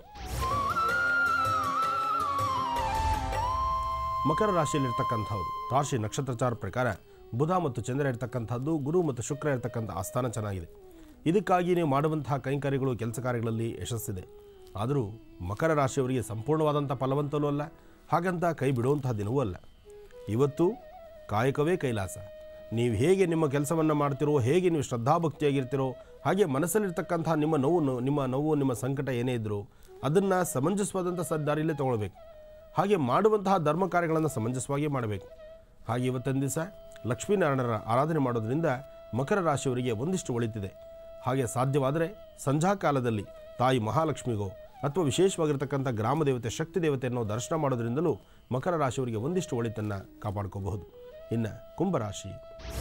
ಮಕರ ರಾಶಿಯಲ್ಲಿರ್ತಕ್ಕಂಥವ್ರು ರಾಶಿ ನಕ್ಷತ್ರಚಾರ ಪ್ರಕಾರ ಬುಧ ಮತ್ತು ಚಂದ್ರ ಇರ್ತಕ್ಕಂಥದ್ದು ಗುರು ಮತ್ತು ಶುಕ್ರ ಇರ್ತಕ್ಕಂಥ ಆಸ್ಥಾನ ಚೆನ್ನಾಗಿದೆ ಇದಕ್ಕಾಗಿ ನೀವು ಮಾಡುವಂತಹ ಕೈಂಕರ್ಯಗಳು ಕೆಲಸ ಕಾರ್ಯಗಳಲ್ಲಿ ಯಶಸ್ಸಿದೆ ಆದರೂ ಮಕರ ರಾಶಿಯವರಿಗೆ ಸಂಪೂರ್ಣವಾದಂಥ ಫಲವಂತನೂ ಅಲ್ಲ ಹಾಗಂತ ಕೈ ಬಿಡುವಂತಹ ದಿನವೂ ಅಲ್ಲ ಇವತ್ತು ಕಾಯಕವೇ ಕೈಲಾಸ ನೀವು ಹೇಗೆ ನಿಮ್ಮ ಕೆಲಸವನ್ನು ಮಾಡ್ತಿರೋ ಹೇಗೆ ನೀವು ಶ್ರದ್ಧಾಭಕ್ತಿಯಾಗಿರ್ತಿರೋ ಹಾಗೆ ಮನಸ್ಸಲ್ಲಿರ್ತಕ್ಕಂಥ ನಿಮ್ಮ ನೋವು ನಿಮ್ಮ ನೋವು ನಿಮ್ಮ ಸಂಕಟ ಏನೇ ಇದ್ದರೂ ಅದನ್ನು ಸಮಂಜಸವಾದಂಥ ಸದ್ದಾರಿಯಲ್ಲೇ ತೊಗೊಳ್ಬೇಕು ಹಾಗೆ ಮಾಡುವಂತಹ ಧರ್ಮ ಕಾರ್ಯಗಳನ್ನು ಸಮಂಜಸವಾಗಿ ಮಾಡಬೇಕು ಹಾಗೆ ಇವತ್ತಿನ ದಿವಸ ಲಕ್ಷ್ಮೀನಾರಾಯಣರ ಆರಾಧನೆ ಮಾಡೋದ್ರಿಂದ ಮಕರ ರಾಶಿಯವರಿಗೆ ಒಂದಿಷ್ಟು ಒಳಿತಿದೆ ಹಾಗೆ ಸಾಧ್ಯವಾದರೆ ಸಂಧ್ಯಾ ಕಾಲದಲ್ಲಿ ತಾಯಿ ಮಹಾಲಕ್ಷ್ಮಿಗೋ ಅಥವಾ ವಿಶೇಷವಾಗಿರ್ತಕ್ಕಂಥ ಗ್ರಾಮ ದೇವತೆ ಶಕ್ತಿ ದೇವತೆಯನ್ನು ದರ್ಶನ ಮಾಡೋದ್ರಿಂದಲೂ ಮಕರ ರಾಶಿಯವರಿಗೆ ಒಂದಿಷ್ಟು ಒಳಿತನ್ನು ಕಾಪಾಡ್ಕೋಬಹುದು ಇನ್ನು ಕುಂಭರಾಶಿ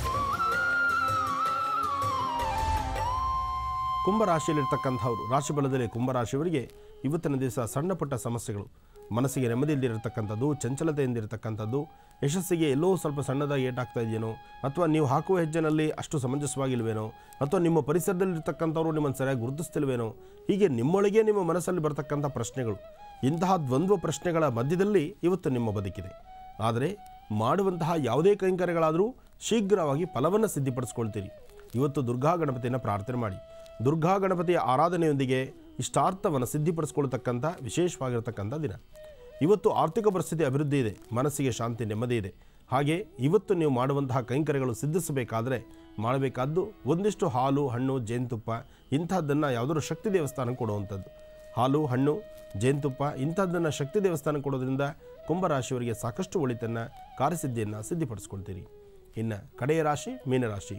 ಕುಂಭರಾಶಿಯಲ್ಲಿರ್ತಕ್ಕಂಥವ್ರು ರಾಶಿ ಬಲದಲ್ಲಿ ಕುಂಭರಾಶಿಯವರಿಗೆ ಇವತ್ತಿನ ದಿವಸ ಸಣ್ಣ ಪುಟ್ಟ ಸಮಸ್ಯೆಗಳು ಮನಸ್ಸಿಗೆ ನೆಮ್ಮದಿ ಇಲ್ದಿರತಕ್ಕಂಥದ್ದು ಚಂಚಲತೆಯಿಂದ ಇರತಕ್ಕಂಥದ್ದು ಯಶಸ್ಸಿಗೆ ಎಲ್ಲೋ ಸ್ವಲ್ಪ ಸಣ್ಣದಾಗಿ ಏಟಾಗ್ತಾ ಇದೆಯೇನೋ ಅಥವಾ ನೀವು ಹಾಕುವ ಹೆಜ್ಜೆನಲ್ಲಿ ಅಷ್ಟು ಸಮಂಜಸವಾಗಿಲ್ವೇನೋ ಅಥವಾ ನಿಮ್ಮ ಪರಿಸರದಲ್ಲಿರ್ತಕ್ಕಂಥವ್ರು ನಿಮ್ಮನ್ನು ಸರಿಯಾಗಿ ಗುರುತಿಸ್ತಿಲ್ವೇನೋ ಹೀಗೆ ನಿಮ್ಮೊಳಗೆ ನಿಮ್ಮ ಮನಸ್ಸಲ್ಲಿ ಬರ್ತಕ್ಕಂಥ ಪ್ರಶ್ನೆಗಳು ಇಂತಹ ದ್ವಂದ್ವ ಪ್ರಶ್ನೆಗಳ ಮಧ್ಯದಲ್ಲಿ ಇವತ್ತು ನಿಮ್ಮ ಬದುಕಿದೆ ಆದರೆ ಮಾಡುವಂತಹ ಯಾವುದೇ ಕೈಂಕರ್ಯಗಳಾದರೂ ಶೀಘ್ರವಾಗಿ ಫಲವನ್ನು ಸಿದ್ಧಿಪಡಿಸ್ಕೊಳ್ತೀರಿ ಇವತ್ತು ದುರ್ಗಾ ಗಣಪತಿಯನ್ನು ಪ್ರಾರ್ಥನೆ ಮಾಡಿ ದುರ್ಗಾ ಗಣಪತಿಯ ಆರಾಧನೆಯೊಂದಿಗೆ ಇಷ್ಟಾರ್ಥವನ್ನು ಸಿದ್ಧಿಪಡಿಸ್ಕೊಳ್ತಕ್ಕಂಥ ವಿಶೇಷವಾಗಿರ್ತಕ್ಕಂಥ ದಿನ ಇವತ್ತು ಆರ್ಥಿಕ ಪರಿಸ್ಥಿತಿ ಅಭಿವೃದ್ಧಿ ಇದೆ ಮನಸ್ಸಿಗೆ ಶಾಂತಿ ನೆಮ್ಮದಿ ಇದೆ ಹಾಗೆ ಇವತ್ತು ನೀವು ಮಾಡುವಂತಹ ಕೈಂಕರ್ಯಗಳು ಸಿದ್ಧಿಸಬೇಕಾದ್ರೆ ಮಾಡಬೇಕಾದ್ದು ಒಂದಿಷ್ಟು ಹಾಲು ಹಣ್ಣು ಜೇನುತುಪ್ಪ ಇಂಥದ್ದನ್ನು ಯಾವುದಾದ್ರು ಶಕ್ತಿ ದೇವಸ್ಥಾನಕ್ಕೆ ಕೊಡುವಂಥದ್ದು ಹಾಲು ಹಣ್ಣು ಜೇನುತುಪ್ಪ ಇಂಥದ್ದನ್ನು ಶಕ್ತಿ ದೇವಸ್ಥಾನಕ್ಕೆ ಕೊಡೋದ್ರಿಂದ ಕುಂಭರಾಶಿಯವರಿಗೆ ಸಾಕಷ್ಟು ಒಳಿತನ್ನು ಕಾರ್ಯಸಿದ್ಧಿಯನ್ನು ಸಿದ್ಧಿಪಡಿಸ್ಕೊಳ್ತೀರಿ ಇನ್ನು ಕಡೆಯ ರಾಶಿ ಮೀನರಾಶಿ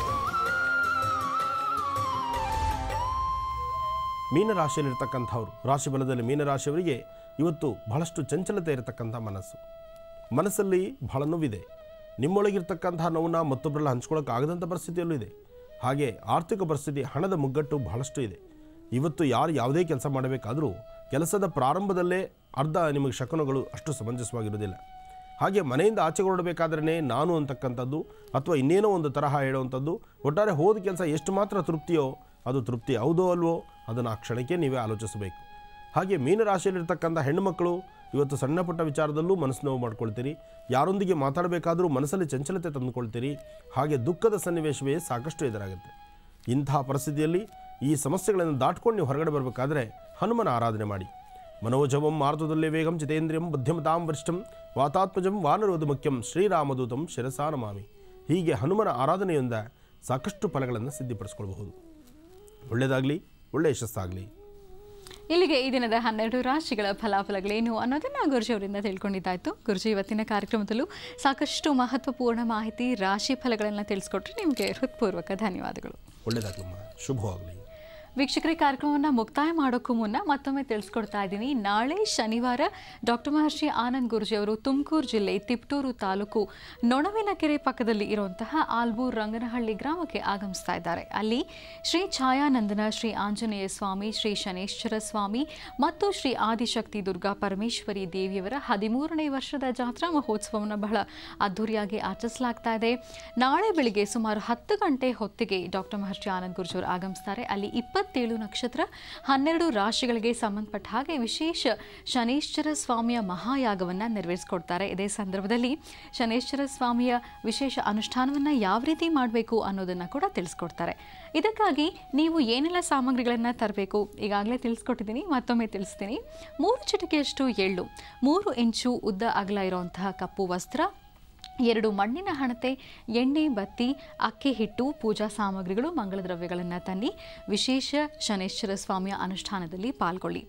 ಮೀನರಾಶಿಯಲ್ಲಿರ್ತಕ್ಕಂಥವ್ರು ರಾಶಿ ಬಲದಲ್ಲಿ ಮೀನರಾಶಿಯವರಿಗೆ ಇವತ್ತು ಬಹಳಷ್ಟು ಚಂಚಲತೆ ಇರತಕ್ಕಂಥ ಮನಸ್ಸು ಮನಸ್ಸಲ್ಲಿ ಬಹಳ ನೋವಿದೆ ನಿಮ್ಮೊಳಗಿರ್ತಕ್ಕಂತಹ ನೋವನ್ನ ಮತ್ತೊಬ್ಬರೆಲ್ಲ ಹಂಚ್ಕೊಳ್ಳೋಕೆ ಆಗದಂಥ ಪರಿಸ್ಥಿತಿಯಲ್ಲೂ ಇದೆ ಹಾಗೆ ಆರ್ಥಿಕ ಪರಿಸ್ಥಿತಿ ಹಣದ ಮುಗ್ಗಟ್ಟು ಬಹಳಷ್ಟು ಇದೆ ಇವತ್ತು ಯಾರು ಯಾವುದೇ ಕೆಲಸ ಮಾಡಬೇಕಾದರೂ ಕೆಲಸದ ಪ್ರಾರಂಭದಲ್ಲೇ ಅರ್ಧ ನಿಮಗೆ ಶಕುನಗಳು ಅಷ್ಟು ಸಮಂಜಸವಾಗಿರೋದಿಲ್ಲ ಹಾಗೆ ಮನೆಯಿಂದ ಆಚೆ ಹೊರಡಬೇಕಾದ್ರೆ ನಾನು ಅಂತಕ್ಕಂಥದ್ದು ಅಥವಾ ಇನ್ನೇನೋ ಒಂದು ತರಹ ಹೇಳುವಂಥದ್ದು ಒಟ್ಟಾರೆ ಹೋದ ಕೆಲಸ ಎಷ್ಟು ಮಾತ್ರ ತೃಪ್ತಿಯೋ ಅದು ತೃಪ್ತಿ ಹೌದೋ ಅಲ್ವೋ ಅದನ್ನು ಆ ಕ್ಷಣಕ್ಕೆ ನೀವೇ ಆಲೋಚಿಸಬೇಕು ಹಾಗೆ ಮೀನರಾಶಿಯಲ್ಲಿರ್ತಕ್ಕಂಥ ಹೆಣ್ಣುಮಕ್ಕಳು ಇವತ್ತು ಸಣ್ಣ ಪುಟ್ಟ ವಿಚಾರದಲ್ಲೂ ಮನಸ್ಸು ನೋವು ಮಾಡ್ಕೊಳ್ತೀರಿ ಯಾರೊಂದಿಗೆ ಮಾತಾಡಬೇಕಾದರೂ ಮನಸ್ಸಲ್ಲಿ ಚಂಚಲತೆ ತಂದುಕೊಳ್ತೀರಿ ಹಾಗೆ ದುಃಖದ ಸನ್ನಿವೇಶವೇ ಸಾಕಷ್ಟು ಎದುರಾಗುತ್ತೆ ಇಂತಹ ಪರಿಸ್ಥಿತಿಯಲ್ಲಿ ಈ ಸಮಸ್ಯೆಗಳನ್ನು ದಾಟ್ಕೊಂಡು ನೀವು ಹೊರಗಡೆ ಬರಬೇಕಾದ್ರೆ ಹನುಮನ ಆರಾಧನೆ ಮಾಡಿ ಮನೋಜವಂ ಮಾರುತದಲ್ಲೇ ವೇಗಂ ಜಿತೇಂದ್ರಿಯಂ ಬುದ್ಧಿಮತಾಂ ವರಿಷ್ಠಂ ವಾತಾತ್ಮಜಂ ವಾನರೋದು ಮುಖ್ಯಂ ಶ್ರೀರಾಮದೂತಂ ಶಿರಸಾ ನಮಾಮಿ ಹೀಗೆ ಹನುಮನ ಆರಾಧನೆಯಿಂದ ಸಾಕಷ್ಟು ಫಲಗಳನ್ನು ಸಿದ್ಧಿಪಡಿಸ್ಕೊಳ್ಬಹುದು ಒಳ್ಳೆಯದಾಗಲಿ ಒಳ್ಳೆಯ ಯಶಸ್ಸಾಗಲಿ ಇಲ್ಲಿಗೆ ಈ ದಿನದ ಹನ್ನೆರಡು ರಾಶಿಗಳ ಫಲಾಫಲಗಳೇನು ಅನ್ನೋದನ್ನ ಗುರುಜಿ ಅವರಿಂದ ತಿಳ್ಕೊಂಡಿದ್ದಾಯ್ತು ಗುರುಜಿ ಇವತ್ತಿನ ಕಾರ್ಯಕ್ರಮದಲ್ಲೂ ಸಾಕಷ್ಟು ಮಹತ್ವಪೂರ್ಣ ಮಾಹಿತಿ ರಾಶಿ ಫಲಗಳನ್ನು ತಿಳಿಸ್ಕೊಟ್ರೆ ನಿಮಗೆ ಹೃತ್ಪೂರ್ವಕ ಧನ್ಯವಾದಗಳು ಒಳ್ಳೆಯದಾಗಲಮ್ಮ ಶುಭವಾಗಲಿ ವೀಕ್ಷಕರೇ ಕಾರ್ಯಕ್ರಮವನ್ನು ಮುಕ್ತಾಯ ಮಾಡೋಕ್ಕೂ ಮುನ್ನ ಮತ್ತೊಮ್ಮೆ ತಿಳಿಸ್ಕೊಡ್ತಾ ಇದ್ದೀನಿ ನಾಳೆ ಶನಿವಾರ ಡಾಕ್ಟರ್ ಮಹರ್ಷಿ ಆನಂದ್ ಗುರುಜಿ ಅವರು ತುಮಕೂರು ಜಿಲ್ಲೆ ತಿಪ್ಟೂರು ತಾಲೂಕು ನೊಣವಿನ ಕೆರೆ ಪಕ್ಕದಲ್ಲಿ ಇರುವಂತಹ ಆಲ್ಬೂರ್ ರಂಗನಹಳ್ಳಿ ಗ್ರಾಮಕ್ಕೆ ಆಗಮಿಸ್ತಾ ಇದ್ದಾರೆ ಅಲ್ಲಿ ಶ್ರೀ ಛಾಯಾನಂದನ ಶ್ರೀ ಆಂಜನೇಯ ಸ್ವಾಮಿ ಶ್ರೀ ಶನೇಶ್ವರ ಸ್ವಾಮಿ ಮತ್ತು ಶ್ರೀ ಆದಿಶಕ್ತಿ ದುರ್ಗಾ ಪರಮೇಶ್ವರಿ ದೇವಿಯವರ ಹದಿಮೂರನೇ ವರ್ಷದ ಜಾತ್ರಾ ಮಹೋತ್ಸವವನ್ನು ಬಹಳ ಅದ್ದೂರಿಯಾಗಿ ಆಚರಿಸಲಾಗ್ತಾ ಇದೆ ನಾಳೆ ಬೆಳಿಗ್ಗೆ ಸುಮಾರು ಹತ್ತು ಗಂಟೆ ಹೊತ್ತಿಗೆ ಡಾಕ್ಟರ್ ಮಹರ್ಷಿ ಆನಂದ್ ಗುರುಜಿ ಅವರು ಆಗಮಿಸ್ತಾರೆ ಅಲ್ಲಿ ಇಪ್ಪತ್ತೇಳು ನಕ್ಷತ್ರ ಹನ್ನೆರಡು ರಾಶಿಗಳಿಗೆ ಸಂಬಂಧಪಟ್ಟ ಹಾಗೆ ವಿಶೇಷ ಶನೇಶ್ವರ ಸ್ವಾಮಿಯ ಮಹಾಯಾಗವನ್ನು ನೆರವೇರಿಸಿಕೊಡ್ತಾರೆ ಇದೇ ಸಂದರ್ಭದಲ್ಲಿ ಶನೇಶ್ವರ ಸ್ವಾಮಿಯ ವಿಶೇಷ ಅನುಷ್ಠಾನವನ್ನು ಯಾವ ರೀತಿ ಮಾಡಬೇಕು ಅನ್ನೋದನ್ನು ಕೂಡ ತಿಳಿಸ್ಕೊಡ್ತಾರೆ ಇದಕ್ಕಾಗಿ ನೀವು ಏನೆಲ್ಲ ಸಾಮಗ್ರಿಗಳನ್ನು ತರಬೇಕು ಈಗಾಗಲೇ ತಿಳಿಸ್ಕೊಟ್ಟಿದ್ದೀನಿ ಮತ್ತೊಮ್ಮೆ ತಿಳಿಸ್ತೀನಿ ಮೂರು ಚಿಟಿಕೆಯಷ್ಟು ಎಳ್ಳು ಮೂರು ಇಂಚು ಉದ್ದ ಅಗಲ ಇರುವಂತಹ ಕಪ್ಪು ವಸ್ತ್ರ ಎರಡು ಮಣ್ಣಿನ ಹಣತೆ ಎಣ್ಣೆ ಬತ್ತಿ ಅಕ್ಕಿ ಹಿಟ್ಟು ಪೂಜಾ ಸಾಮಗ್ರಿಗಳು ಮಂಗಳ ದ್ರವ್ಯಗಳನ್ನು ತನ್ನಿ ವಿಶೇಷ ಶನೇಶ್ವರ ಸ್ವಾಮಿಯ ಅನುಷ್ಠಾನದಲ್ಲಿ ಪಾಲ್ಗೊಳ್ಳಿ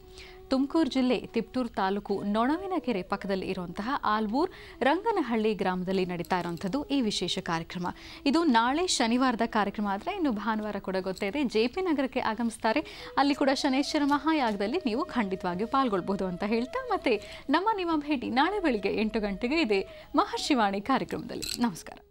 ತುಮಕೂರು ಜಿಲ್ಲೆ ತಿಪ್ಟೂರು ತಾಲೂಕು ನೊಣವಿನಕೆರೆ ಪಕ್ಕದಲ್ಲಿ ಇರುವಂತಹ ಆಲ್ಬೂರ್ ರಂಗನಹಳ್ಳಿ ಗ್ರಾಮದಲ್ಲಿ ನಡೀತಾ ಇರುವಂಥದ್ದು ಈ ವಿಶೇಷ ಕಾರ್ಯಕ್ರಮ ಇದು ನಾಳೆ ಶನಿವಾರದ ಕಾರ್ಯಕ್ರಮ ಆದರೆ ಇನ್ನು ಭಾನುವಾರ ಕೂಡ ಗೊತ್ತೇ ಇದೆ ಜೆ ಪಿ ನಗರಕ್ಕೆ ಆಗಮಿಸ್ತಾರೆ ಅಲ್ಲಿ ಕೂಡ ಶನೇಶ್ವರ ಮಹಾಯಾಗದಲ್ಲಿ ನೀವು ಖಂಡಿತವಾಗಿಯೂ ಪಾಲ್ಗೊಳ್ಬಹುದು ಅಂತ ಹೇಳ್ತಾ ಮತ್ತೆ ನಮ್ಮ ನಿಮ್ಮ ಭೇಟಿ ನಾಳೆ ಬೆಳಿಗ್ಗೆ ಎಂಟು ಗಂಟೆಗೆ ಇದೆ ಮಹರ್ಷಿವಾಣಿ ಕಾರ್ಯಕ್ರಮದಲ್ಲಿ ನಮಸ್ಕಾರ